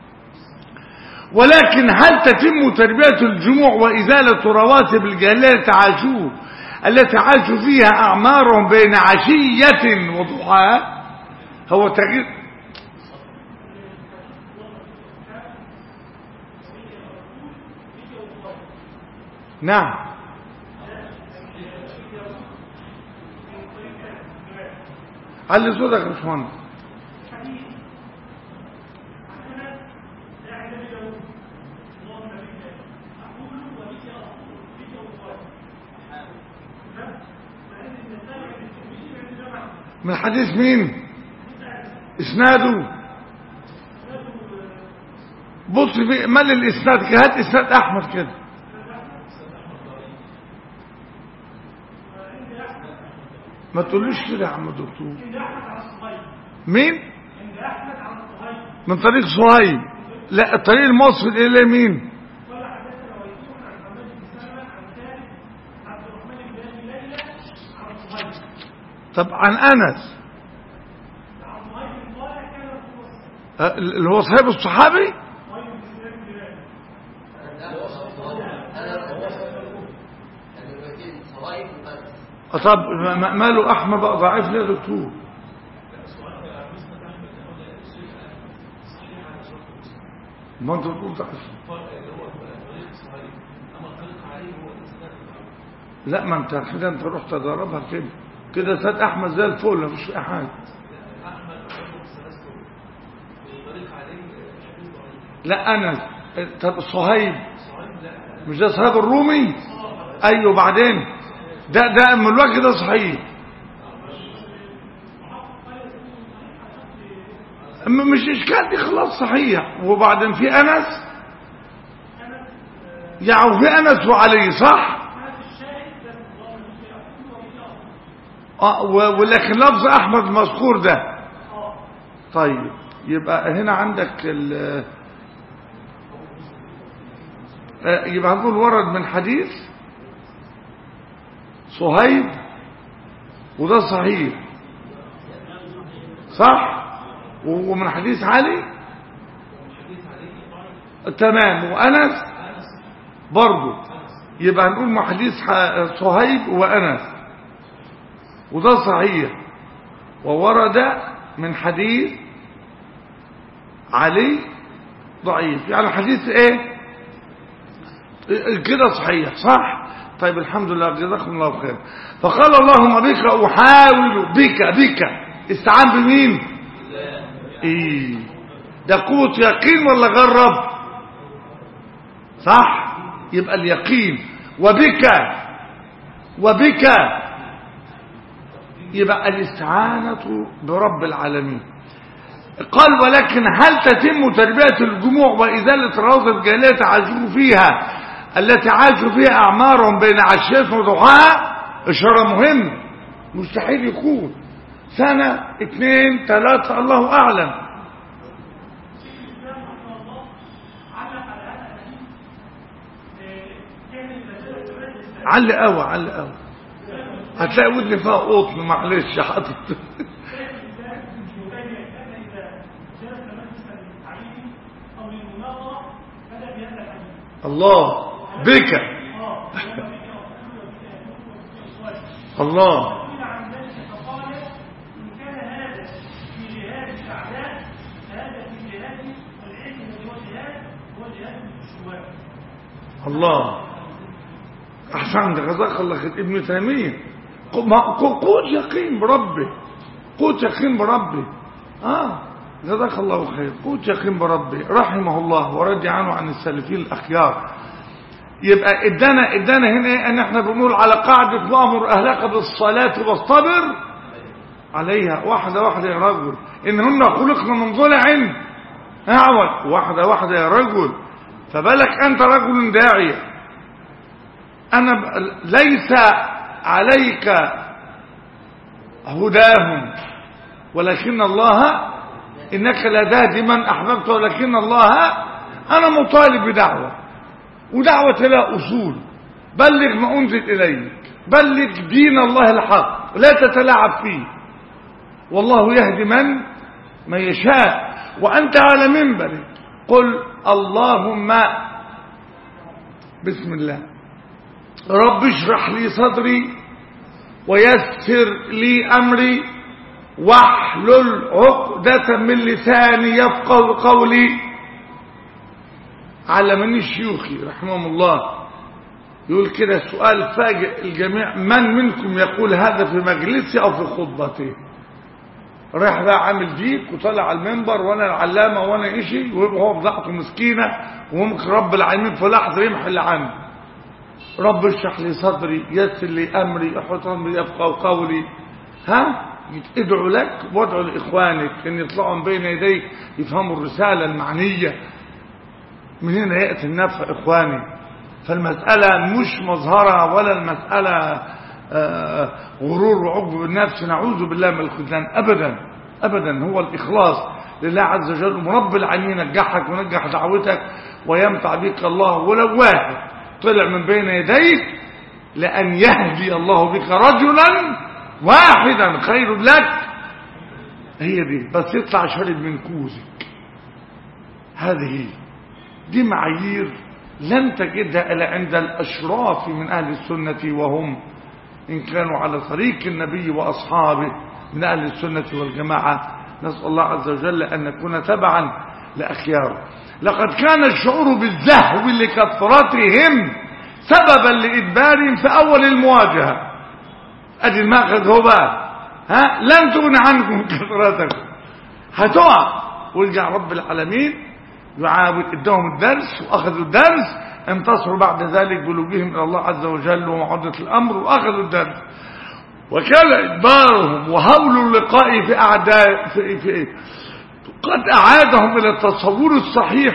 ولكن هل تتم تربية الجموع وإزالة رواتب الجاهلية عاشوه التي عاشوا فيها أعمارهم بين عشية وضحاها هو تغيير نعم علي صوتك يا باشمهندس من حديث مين اسناده بص في مال الاسناد كده هات اسناد احمد كده ما تقوليش كده يا عم الدكتور مين من طريق صهيب لا الطريق الموصل الى مين طب عن انس أه، اللي هو صاحب الصحابي أه، طب ما- ما- ماله احمد بقى ضعيف ليه يا دكتور ما انت بتقول ضعيف لا ما انت كده انت رحت تدربها كده كده سيد احمد زي الفل مفيش فيها حاجه لا انا طب صهيب مش ده صهيب الرومي ايوه بعدين ده ده من الوجه ده صحيح م- مش اشكال دي خلاص صحيح وبعدين في انس يعني في انس وعلي صح اه و- ولكن لفظ احمد مذكور ده طيب يبقى هنا عندك ال آه، يبقى هنقول ورد من حديث صهيب وده صحيح صح و- ومن حديث علي تمام وانس برضه يبقى هنقول من حديث ح- صهيب وانس وده صحيح وورد من حديث علي ضعيف يعني حديث ايه كده صحيح صح طيب الحمد لله جزاكم الله خير فقال اللهم بك احاول بك بك استعان بمين ايه ده قوة يقين ولا غرب صح يبقى اليقين وبك وبك يبقى الاستعانة برب العالمين قال ولكن هل تتم تربية الجموع وإزالة روضة الجاهلية عاشوا فيها التي عاشوا فيها أعمارهم بين عشية وضحاها إشارة مهمة مستحيل يكون سنة اثنين ثلاثة الله أعلم علق قوي علق قوي هتلاقي ودني فيها قطن معلش حاطط الله بك الله إلى عن ذلك فقال إن كان هذا في جهاد الأعداء فهذا في جهاد والعلم الذي هو جهاد هو جهاد الشبهات الله احسنت جزاك الله خير ابن تيميه قو- ما- قو- قوت يقين بربه قوت يقين بربه اه جزاك الله خير قوت يقين بربه رحمه الله ورضي عنه عن السلفين الاخيار يبقى ادانا ادانا هنا ايه ان احنا بنقول على قاعده وامر اهلك بالصلاه واصطبر عليها واحده واحده يا رجل انهن خلقنا من ضلع اعوج واحده واحده يا رجل فبالك انت رجل داعيه انا ب... ليس عليك هداهم ولكن الله انك لا تهدي من احببت ولكن الله انا مطالب بدعوه ودعوه لها اصول بلغ ما انزل اليك بلغ دين الله الحق لا تتلاعب فيه والله يهدي من من يشاء وانت على منبرك قل اللهم بسم الله رب اشرح لي صدري ويسر لي امري واحلل عقدة من لساني يفقه قولي علمني الشيوخي رحمهم الله يقول كده سؤال فاجئ الجميع من منكم يقول هذا في مجلسي او في خطبتي رايح بقى عامل ديك وطلع على المنبر وانا العلامه وانا اشي ويبقى هو بضاعته مسكينه وممكن رب العالمين في لحظه يمحي اللي عنده رب اشرح لي صدري يسر لي امري احط امري يفقه قولي ها ادعو لك وادعو لاخوانك ان يطلعوا من بين يديك يفهموا الرساله المعنيه من هنا ياتي النفع اخواني فالمساله مش مظهره ولا المساله آه، غرور وعجب بالنفس نعوذ بالله من الخذلان ابدا ابدا هو الاخلاص لله عز وجل ورب العالمين ينجحك وينجح دعوتك ويمتع بك الله ولو واحد طلع من بين يديك لأن يهدي الله بك رجلا واحدا خير لك هي دي بس يطلع شارب من كوزك هذه دي معايير لن تجدها إلا عند الأشراف من أهل السنة وهم إن كانوا على طريق النبي وأصحابه من أهل السنة والجماعة نسأل الله عز وجل أن نكون تبعا لأخياره لقد كان الشعور بالزهو لكثرتهم سببا لإدبارهم في أول المواجهة أدي المأخذ هو بقى ها لن تغني عنكم كثرتكم هتقع ويرجع رب العالمين يعاود ادهم الدرس واخذوا الدرس انتصروا بعد ذلك بلوجهم الى الله عز وجل ومعودة الامر واخذوا الدرس وكان ادبارهم وهول اللقاء في اعداء في, في قد اعادهم الى التصور الصحيح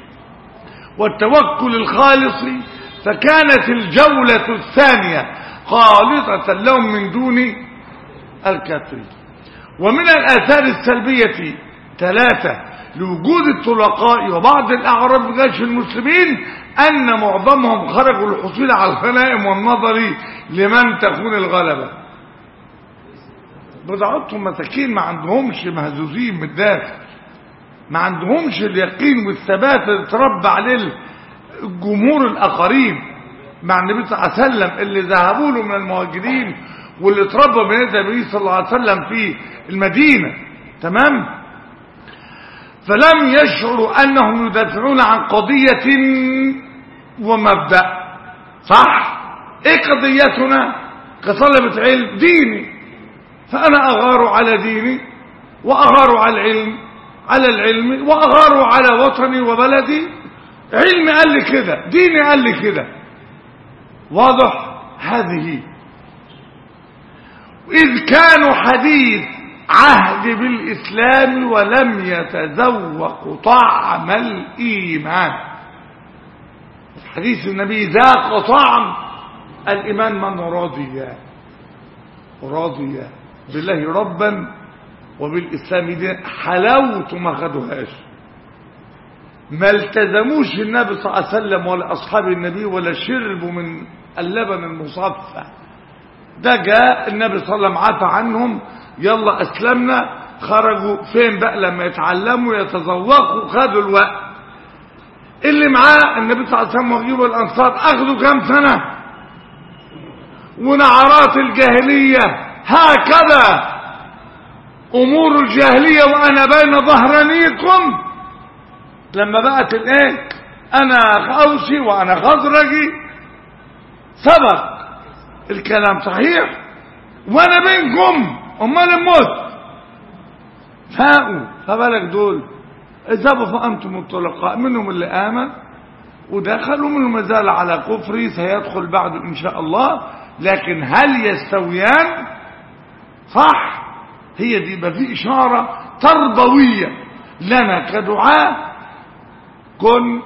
والتوكل الخالص فكانت الجولة الثانية خالصة لهم من دون الكافرين ومن الآثار السلبية ثلاثة لوجود الطلقاء وبعض الأعراب في جيش المسلمين أن معظمهم خرجوا للحصول على الغنائم والنظر لمن تكون الغلبة بضاعتهم مساكين ما عندهمش مهزوزين من الداخل ما عندهمش اليقين والثبات اللي اتربى عليه الجمهور الآخرين مع النبي صلى الله عليه وسلم اللي ذهبوا له من المهاجرين واللي اتربى من يد النبي صلى الله عليه وسلم في المدينة تمام فلم يشعروا أنهم يدافعون عن قضية ومبدأ صح ايه قضيتنا كطلبة علم ديني فأنا أغار على ديني وأغار على العلم على العلم وأغار على وطني وبلدي علمي قال لي كده ديني قال لي كده واضح هذه إذ كانوا حديث عهد بالإسلام ولم يتذوقوا طعم الإيمان حديث النبي ذاق طعم الإيمان من رضي رضي بالله ربا وبالإسلام دين حلاوته ما خدوهاش ما التزموش النبي صلى الله عليه وسلم ولا أصحاب النبي ولا شربوا من اللبن المصفى ده جاء النبي صلى الله عليه وسلم عفى عنهم يلا أسلمنا خرجوا فين بقى لما يتعلموا يتذوقوا خدوا الوقت اللي معاه النبي صلى الله عليه وسلم وغيب الأنصار أخذوا كم سنة ونعرات الجاهلية هكذا أمور الجاهلية وأنا بين ظهرانيكم لما بقت الايه أنا أوسي وأنا خزرجي سبق الكلام صحيح وأنا بينكم أمال الموت فاقوا فبالك دول اذهبوا فأنتم الطلقاء منهم اللي آمن ودخلوا منهم ما زال على كفري سيدخل بعده إن شاء الله لكن هل يستويان صح هي دي يبقى في إشارة تربوية لنا كدعاء كن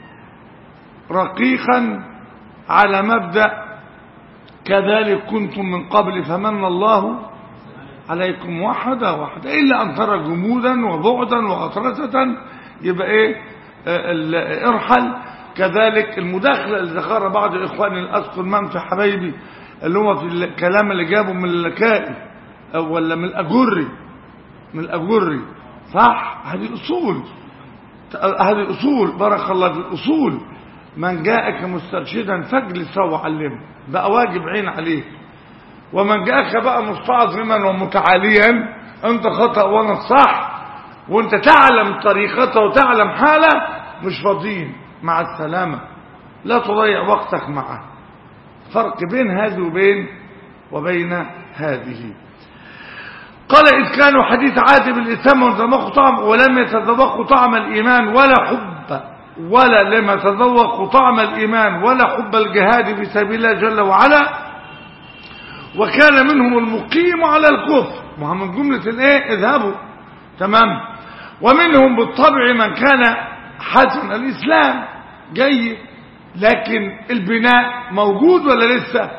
رقيقا على مبدأ كذلك كنتم من قبل فمن الله عليكم وحدا وحدا إلا أن ترى جمودا وبعدا وغطرسة يبقى إيه آه، ال- ارحل كذلك المداخلة اللي ذكرها بعض إخواني الأذكر من في حبايبي اللي هو في الكلام اللي جابه من اللكائي أو ولا من الأجري من الأجري صح هذه أصول هذه أصول بارك الله في الأصول من جاءك مسترشدا فاجلس وعلمه بقى واجب عين عليك ومن جاءك بقى مستعظما ومتعاليا انت خطأ وانا الصح وانت تعلم طريقته وتعلم حاله مش فاضيين مع السلامة لا تضيع وقتك معه فرق بين هذه وبين وبين هذه قال إذ كانوا حديث عهد بالإسلام وتذوقوا طعم ولم يتذوقوا طعم الإيمان ولا حب ولا لم يتذوقوا طعم الإيمان ولا حب الجهاد في سبيل الله جل وعلا وكان منهم المقيم على الكفر وهم من جملة الايه اذهبوا تمام ومنهم بالطبع من كان حسن الإسلام جيد لكن البناء موجود ولا لسه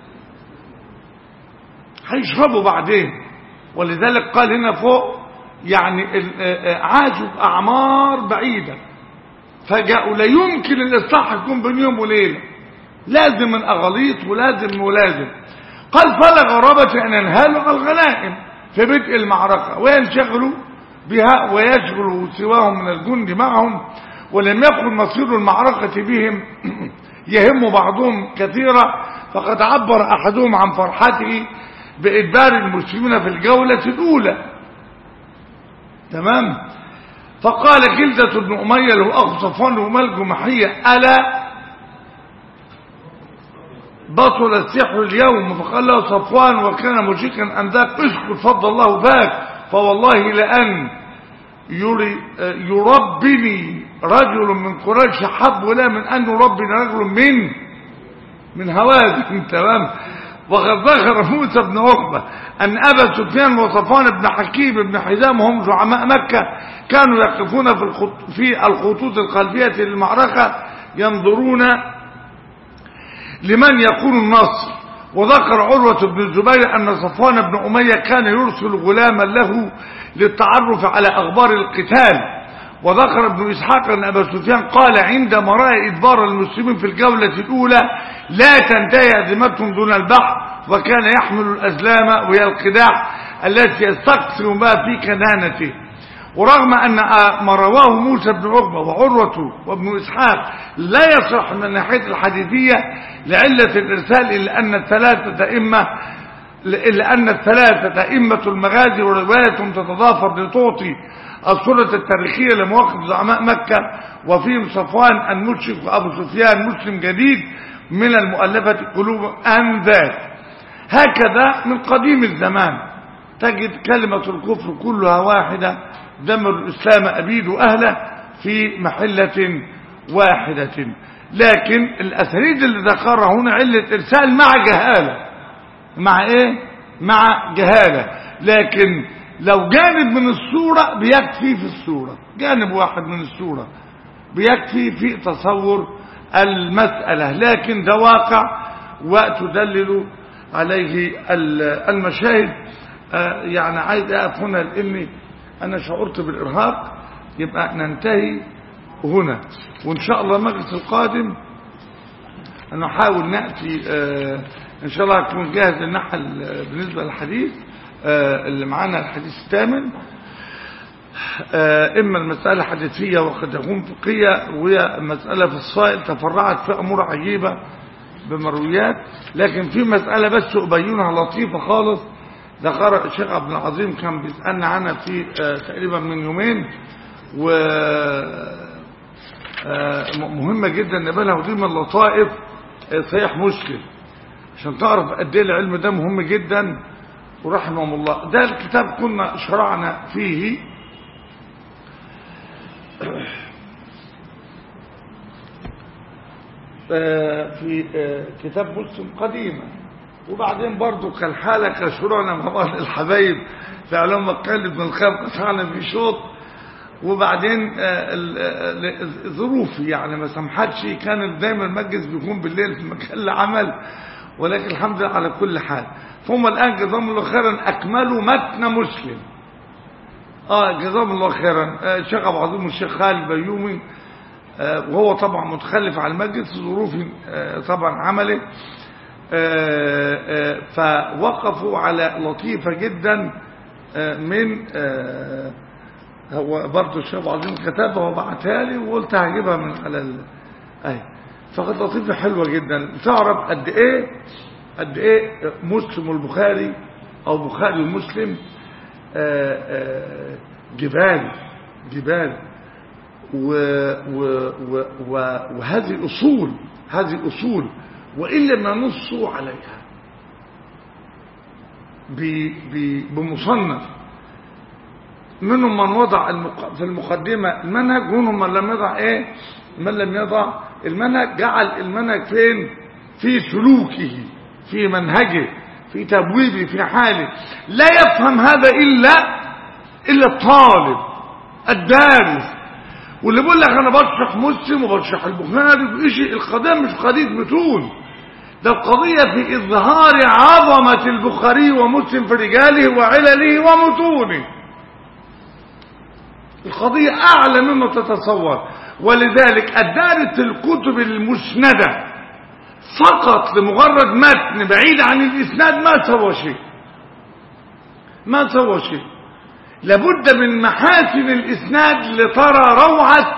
هيشربوا بعدين ولذلك قال هنا فوق يعني ال- آه، آه، عاشوا في أعمار بعيدة فجاءوا لا يمكن الإصلاح يكون بين يوم وليلة لازم من أغليط ولازم ولازم قال فلا غرابة أن ينهالوا الغنائم في بدء المعركة وينشغلوا بها ويشغلوا سواهم من الجند معهم ولم يكن مصير المعركة بهم يهم بعضهم كثيرا فقد عبر أحدهم عن فرحته بإدبار المسلمين في الجولة الأولى تمام فقال جلدة بن أمية له أخو صفوان وما الجمحية ألا بطل السحر اليوم فقال له صفوان وكان مشركا أن ذاك اسكت فضل الله باك فوالله لأن يري يربني رجل من قريش حب ولا من أن يربني رجل من من هوازن تمام وقد ذكر موسى بن عقبة أن أبا سفيان وصفوان بن حكيم بن حزام هم زعماء مكة كانوا يقفون في الخط في الخطوط الخلفية للمعركة ينظرون لمن يكون النصر وذكر عروة بن الزبير أن صفوان بن أمية كان يرسل غلاما له للتعرف على أخبار القتال وذكر ابن إسحاق أن أبا سفيان قال عندما رأى إدبار المسلمين في الجولة الأولى لا تنتهي أزمتهم دون البحر وكان يحمل الأزلام وهي القداح التي يستقسم بها في كنانته ورغم أن ما رواه موسى بن عقبة وعروة وابن إسحاق لا يصح من ناحية الحديثية لعلة الإرسال إلا أن الثلاثة إما إلا أن الثلاثة إمة المغازي وروايتهم تتضافر لتعطي الصورة التاريخية لمواقف زعماء مكة وفيهم صفوان المشرك وأبو سفيان مسلم جديد من المؤلفة قلوب أنذاك هكذا من قديم الزمان تجد كلمة الكفر كلها واحدة دمر الإسلام أبيد أهله في محلة واحدة لكن الأسريد اللي ذكرها هنا علة إرسال مع جهالة مع إيه؟ مع جهالة لكن لو جانب من الصورة بيكفي في الصورة جانب واحد من الصورة بيكفي في تصور المسألة لكن ده واقع وتدلل عليه المشاهد آه يعني عايز اقف هنا لاني انا شعرت بالارهاق يبقى ننتهي هنا وان شاء الله المجلس القادم نحاول ناتي آه ان شاء الله يكون جاهز النحل بالنسبه للحديث آه اللي معانا الحديث الثامن آه، إما المسألة حديثية وقد تكون فقهية وهي مسألة في الصائل تفرعت في أمور عجيبة بمرويات لكن في مسألة بس أبينها لطيفة خالص ذكر الشيخ عبد العظيم كان بيسألنا عنها في آه، تقريبا من يومين و آه، مهمة جدا نبالها ودي من لطائف آه، صحيح مسلم عشان تعرف قد ايه العلم ده مهم جدا ورحمه الله ده الكتاب كنا شرعنا فيه آه، في آه، كتاب مسلم قديما وبعدين برضو كالحالة كشرعنا مع بعض الحبايب في علوم مكان ابن الخير قطعنا في شوط وبعدين آه، ال- آه، ظروفي يعني ما سمحتش كان دايما المجلس بيكون بالليل في مكان العمل ولكن الحمد لله على كل حال فهم الآن جزاهم الله خيرا أكملوا متن مسلم اه جزاهم الله خيرا آه، الشيخ ابو عظيم والشيخ خالد بيومي آه، وهو طبعا متخلف عن المجلس ظروف آه، طبعا عمله آه، آه، فوقفوا على لطيفة جدا آه، من آه، هو برضه الشيخ ابو عظيم كتبها وبعتها لي وقلت هجيبها من على ال... اهي فقد لطيفة حلوة جدا تعرف قد ايه قد ايه مسلم والبخاري او بخاري ومسلم آه، آه، جبال جبال و و و و وهذه أصول هذه أصول وإن لم ينصوا عليها ب- ب- بمصنف منهم من وضع المق... في المقدمة المنهج ومنهم من لم يضع ايه من لم يضع المنهج جعل المنهج فين في سلوكه في منهجه في تبويبه في حاله لا يفهم هذا إلا إلا الطالب الدارس واللي بيقول لك انا برشح مسلم وبرشح البخاري وشيء القضيه مش قضيه متون ده القضيه في اظهار عظمه البخاري ومسلم في رجاله وعلله ومتونه القضيه اعلى مما تتصور ولذلك الدارس الكتب المسنده فقط لمجرد متن بعيد عن الاسناد ما سوى شيء ما سوى شيء لابد من محاسن الإسناد لترى روعة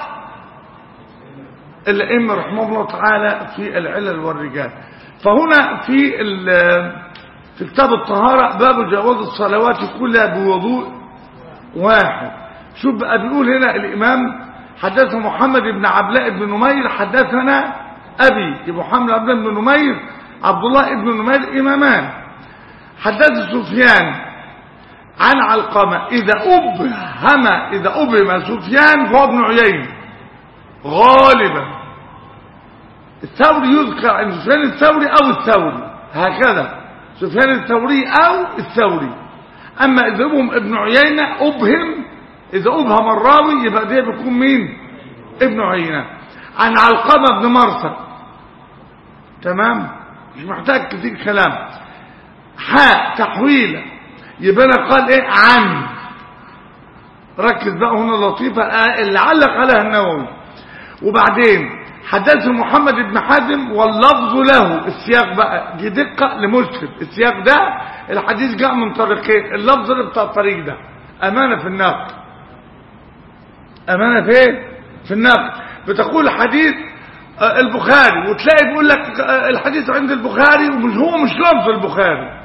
الأئمة رحمه الله تعالى في العلل والرجال فهنا في ال- في كتاب الطهارة باب جواز الصلوات كلها بوضوء واحد شوف بقى بيقول هنا الإمام حدثنا محمد بن عبلاء بن نمير حدثنا أبي يبقى محمد بن عبلاء بن نمير عبد الله بن نمير إمامان حدث سفيان عن علقمة إذا أبهم إذا أبهم سفيان فهو ابن عيين غالبا الثوري يذكر عن سفيان الثوري أو الثوري هكذا سفيان الثوري أو الثوري أما إذا أبهم ابن عيينة أبهم إذا أبهم الراوي يبقى ده بيكون مين ابن عيينة عن علقمة بن مرثد تمام مش محتاج كتير كلام حاء تحويله يبقى انا قال ايه عن ركز بقى هنا لطيفة آه اللي علق عليها النووي وبعدين حدث محمد بن حاتم واللفظ له السياق بقى دي دقة لمسلم السياق ده الحديث جاء من طريقين اللفظ اللي بتاع الطريق ده أمانة في النقل أمانة في ايه؟ في النقل بتقول حديث آه، البخاري وتلاقي بيقول لك آه، الحديث عند البخاري ومش هو مش لفظ البخاري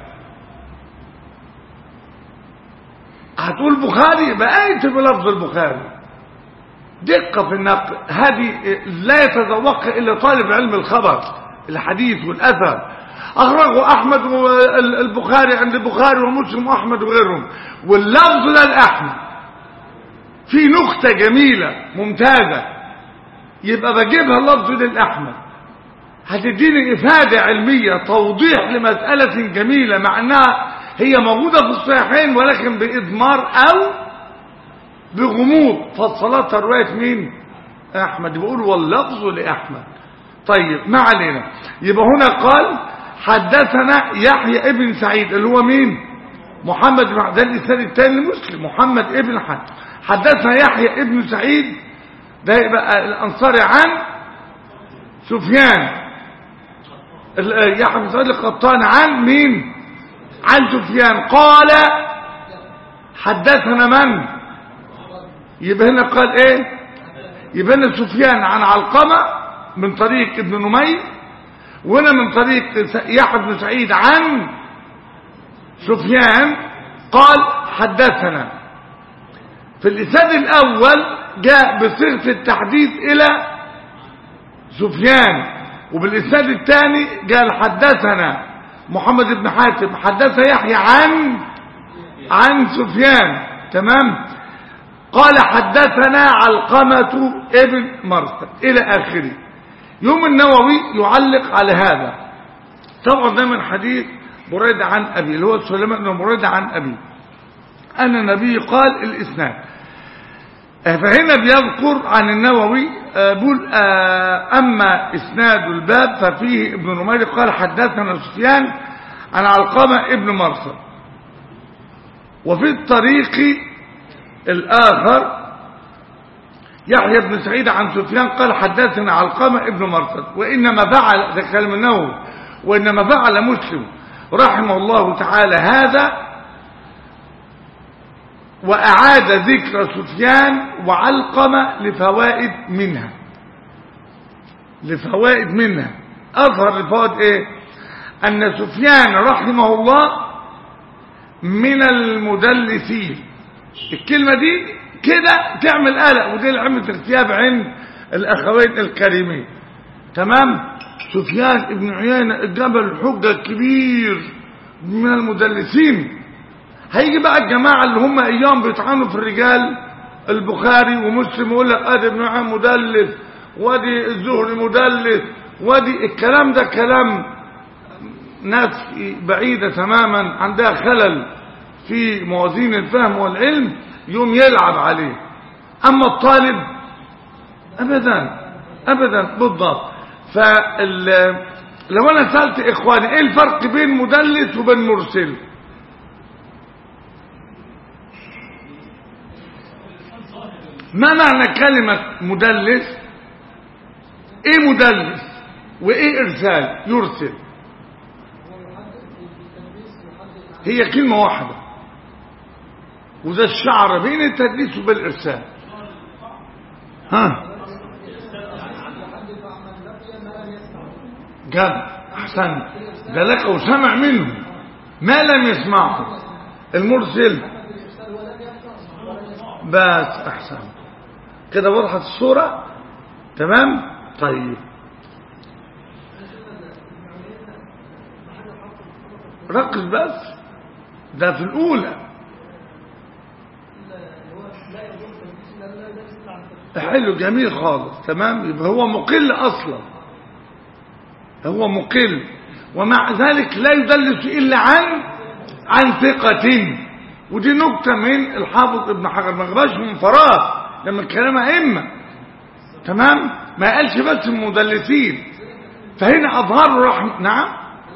هتقول بخاري يبقى ايت بلفظ البخاري دقة في النقل هذه لا يتذوقها إلا طالب علم الخبر الحديث والأثر أخرجه أحمد والبخاري عند البخاري ومسلم وأحمد وغيرهم واللفظ ده الأحمد في نكتة جميلة ممتازة يبقى بجيبها اللفظ ده الأحمد هتديني إفادة علمية توضيح لمسألة جميلة مع أنها هي موجودة في الصحيحين ولكن بإضمار أو بغموض فصلتها رواية مين أحمد بيقول واللفظ لأحمد طيب ما علينا يبقى هنا قال حدثنا يحيى ابن سعيد اللي هو مين محمد بن ده الإسناد الثاني لمسلم محمد ابن حد حدثنا يحيى ابن سعيد ده يبقى الأنصاري عن سفيان ال- يحيى بن سعيد القطان عن مين عن سفيان قال حدثنا من يبقى هنا قال ايه يبقى هنا سفيان عن علقمة من طريق ابن نمير وهنا من طريق يحيى بن سعيد عن سفيان قال حدثنا في الإسناد الأول جاء بصيغة التحديث إلى سفيان وبالإسناد الثاني قال حدثنا محمد بن حاتم حدث يحيى عن عن سفيان تمام قال حدثنا علقمة ابن مرثد إلى آخره يوم النووي يعلق على هذا طبعا ده من حديث بريدة عن أبي اللي هو سليمان بن بريدة عن أبي أن النبي قال الإسناد فهنا بيذكر عن النووي بيقول أما إسناد الباب ففيه ابن نمير قال حدثنا سفيان عن علقمة ابن مرثد وفي الطريق الآخر يحيى بن سعيد عن سفيان قال حدثنا علقمة ابن مرثد وإنما فعل ده كلام النووي وإنما فعل مسلم رحمه الله تعالى هذا وأعاد ذكر سفيان وعلقمة لفوائد منها لفوائد منها أظهر الفوائد إيه أن سفيان رحمه الله من المدلسين الكلمة دي كده تعمل قلق ودي علمة ارتياب عند الأخوين الكريمين تمام سفيان ابن عيينة الجبل الحجة الكبير من المدلسين هيجي بقى الجماعة اللي هم ايام بيطعنوا في الرجال البخاري ومسلم يقول لك ادي ابن عام مدلس وادي الزهري مدلس وادي الكلام ده كلام ناس بعيدة تماما عندها خلل في موازين الفهم والعلم يوم يلعب عليه اما الطالب ابدا ابدا بالضبط فال لو انا سألت اخواني ايه الفرق بين مدلس وبين مرسل ما معنى كلمة مدلس ايه مدلس وايه ارسال يرسل هي كلمة واحدة وده الشعر بين التدليس وبالارسال ها جد احسن ده لك وسمع منه ما لم يسمعه المرسل بس احسن كده وضحت الصورة تمام طيب ركز بس ده في الأولى حلو جميل خالص تمام يبقى هو مقل أصلا هو مقل ومع ذلك لا يدلس إلا عن عن ثقة ودي نكتة من الحافظ ابن حجر ما غباش من فراغ لما الكلام أئمة تمام ما قالش بس المدلسين فهنا أظهر رحمة نعم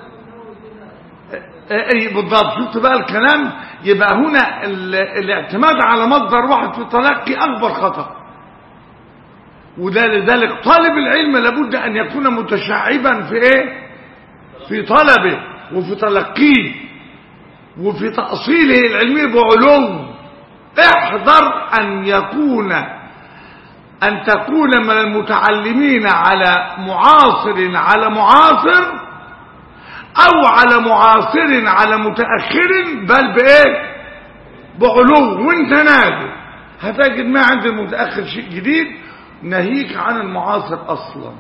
اي بالضبط شفت بقى الكلام يبقى هنا الاعتماد على مصدر واحد في التلقي اكبر خطأ وده لذلك طالب العلم لابد ان يكون متشعبا في ايه في طلبه وفي تلقيه وفي تأصيله العلمي بعلو احذر ان يكون ان تكون من المتعلمين على معاصر على معاصر او على معاصر على متأخر بل بايه بعلو وانت نازل هتجد ما عند المتأخر شيء جديد ناهيك عن المعاصر اصلا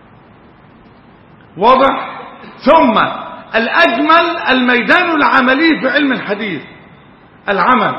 واضح ثم الاجمل الميدان العملي في علم الحديث العمل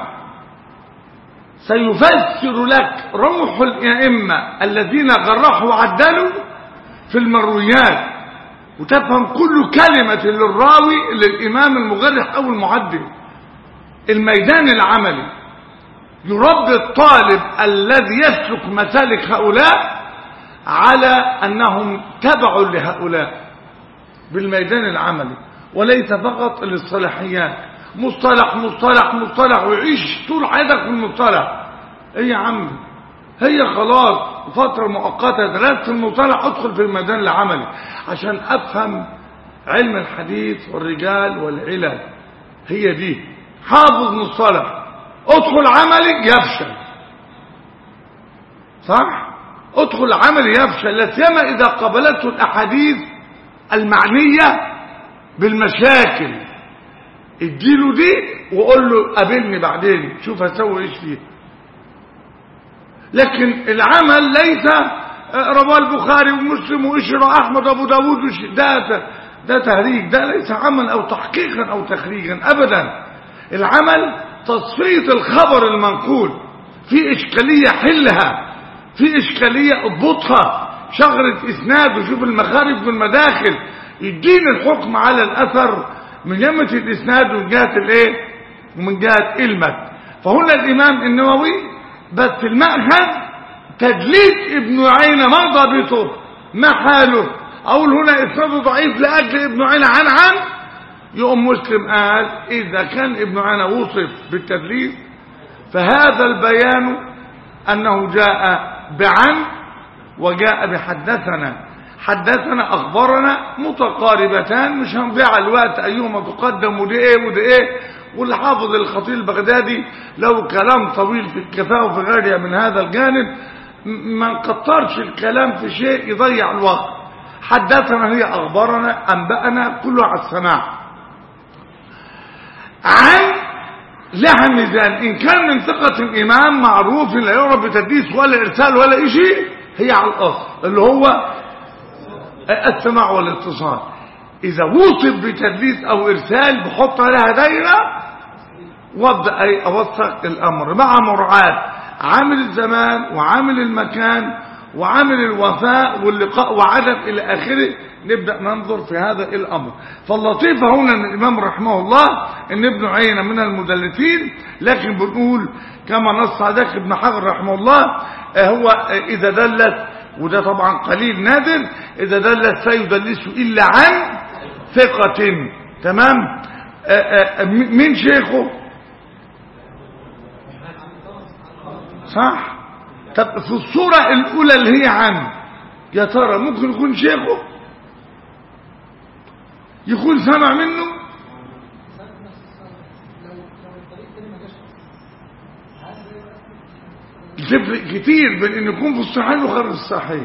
سيفسر لك روح الائمه الذين غرحوا وعدلوا في المرويات وتفهم كل كلمة للراوي للإمام المغرح أو المعدل الميدان العملي يربي الطالب الذي يسلك مسالك هؤلاء على أنهم تبع لهؤلاء بالميدان العملي وليس فقط الاصطلاحيات مصطلح مصطلح مصطلح ويعيش طول حياتك في المصطلح ايه يا عم هي خلاص فترة مؤقتة درست المصطلح ادخل في الميدان العملي عشان افهم علم الحديث والرجال والعلل هي دي حافظ مصطلح ادخل عملي يفشل صح ادخل عمل يفشل لا سيما اذا قابلته الاحاديث المعنيه بالمشاكل اديله دي وقول له قابلني بعدين شوف هسوي ايش فيه لكن العمل ليس رواه البخاري ومسلم واشرى احمد ابو داود وش- ده ده تهريج ده ليس عمل او تحقيقا او تخريجا ابدا العمل تصفيه الخبر المنقول في اشكاليه حلها في اشكاليه اضبطها شغله اسناد وشوف المخارج والمداخل يديني الحكم على الاثر من جهه الاسناد ومن جهه الايه ومن جهه المتن فهنا الامام النووي بس المأخذ تدليس ابن عينة ما ضابطه ما حاله اقول هنا اسناده ضعيف لاجل ابن عينة عن عن يقوم مسلم قال اذا كان ابن عينة وصف بالتدليس فهذا البيان انه جاء بعن وجاء بحدثنا حدثنا اخبرنا متقاربتان مش هنضيع الوقت ايهما تقدم ودي ايه ودي ايه واللي حافظ الخطيب البغدادي له كلام طويل في الكفاءة وفي غيرها من هذا الجانب م- ما نكترش الكلام في شيء يضيع الوقت حدثنا هي اخبارنا انبأنا كله على السماع عن لها ميزان ان كان من ثقة الامام معروف لا يعرف بتدليس ولا ارسال ولا شيء هي على الاصل اللي هو السماع والاتصال اذا وصف بتدليس او ارسال بحط لها دايره وابدا اي اوثق الامر مع مراعاه عامل الزمان وعامل المكان وعامل الوفاء واللقاء وعدم الى اخره نبدا ننظر في هذا الامر فاللطيف هنا ان الامام رحمه الله ان ابن عيينه من المدلسين لكن بنقول كما نص عليك ابن حجر رحمه الله آه، هو آه، اذا دلت وده طبعا قليل نادر اذا دلت سيدلس الا عن ثقة تمام آه، آه، م- مين شيخه صح طب في الصورة الاولى اللي هي عن يا ترى ممكن يكون شيخه يكون سمع منه تفرق كتير بين ان يكون في الصحيح وخارج الصحيح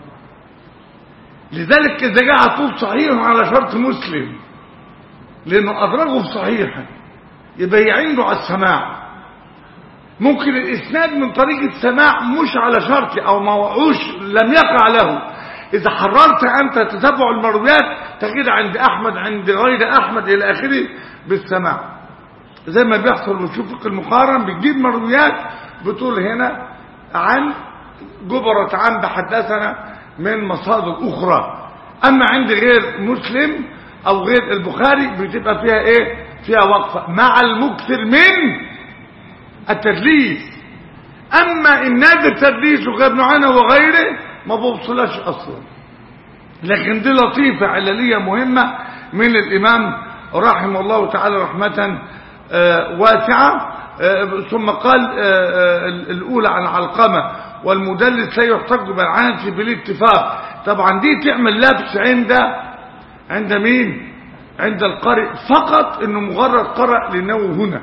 لذلك اذا جاء هتقول صحيح على شرط مسلم لانه ادرجه في صحيح يبقى عنده على السماع ممكن الاسناد من طريق السماع مش على شرط او ما وقعوش لم يقع له اذا حررت انت تتبع المرويات تجد عند احمد عند غير احمد الى اخره بالسماع زي ما بيحصل وتشوف المقارن بتجيب مرويات بتقول هنا عن جبرت عن بحدثنا من مصادر اخرى اما عند غير مسلم او غير البخاري بتبقى فيها ايه فيها وقفه مع المكثر من التدليس اما ان نادى التدليس وغير معانا وغيره ما بوصلهاش اصلا لكن دي لطيفة عللية مهمة من الامام رحمه الله تعالى رحمة آه، واسعة آه، ثم قال آه، آه، الاولى عن علقمة والمدلس لا يحتج بالعنف بالاتفاق طبعا دي تعمل لبس عند عند مين عند القارئ فقط انه مجرد قرأ لانه هنا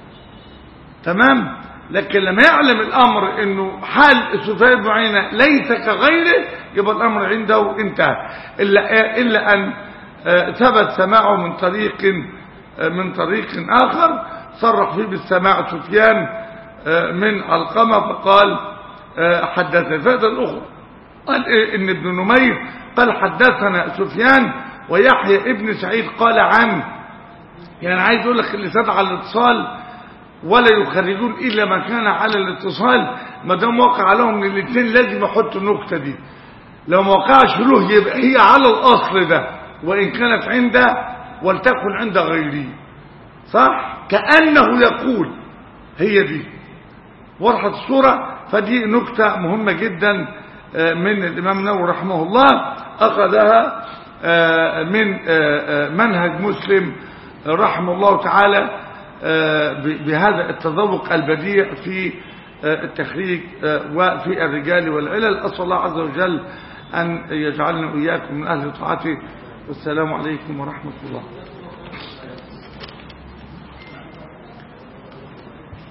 تمام لكن لما يعلم الامر انه حال سفيان بن عيينة ليس كغيره يبقى الامر عنده انتهى الا الا ان آه، ثبت سماعه من طريق آه، من طريق اخر صرح فيه بالسماع سفيان آه، من القمة فقال آه، حدثنا الفائده الاخرى قال إيه ان ابن نمير قال حدثنا سفيان ويحيى ابن سعيد قال عن يعني عايز اقول لك اللسان على الاتصال ولا يخرجون الا ما كان على الاتصال ما دام وقع لهم من الاثنين لازم يحطوا النكته دي لو ما وقعش له يبقى هي على الاصل ده وان كانت عنده ولتكن عند غيره صح كانه يقول هي دي وضحت الصوره فدي نكته مهمه جدا آه، من الامام النووي رحمه الله اخذها آه، من آه، آه، منهج مسلم رحمه الله تعالى آه، ب- بهذا التذوق البديع في آه، التخريج آه، وفي الرجال والعلل أسأل الله عز وجل أن يجعلنا وإياكم من أهل طاعته والسلام عليكم ورحمة الله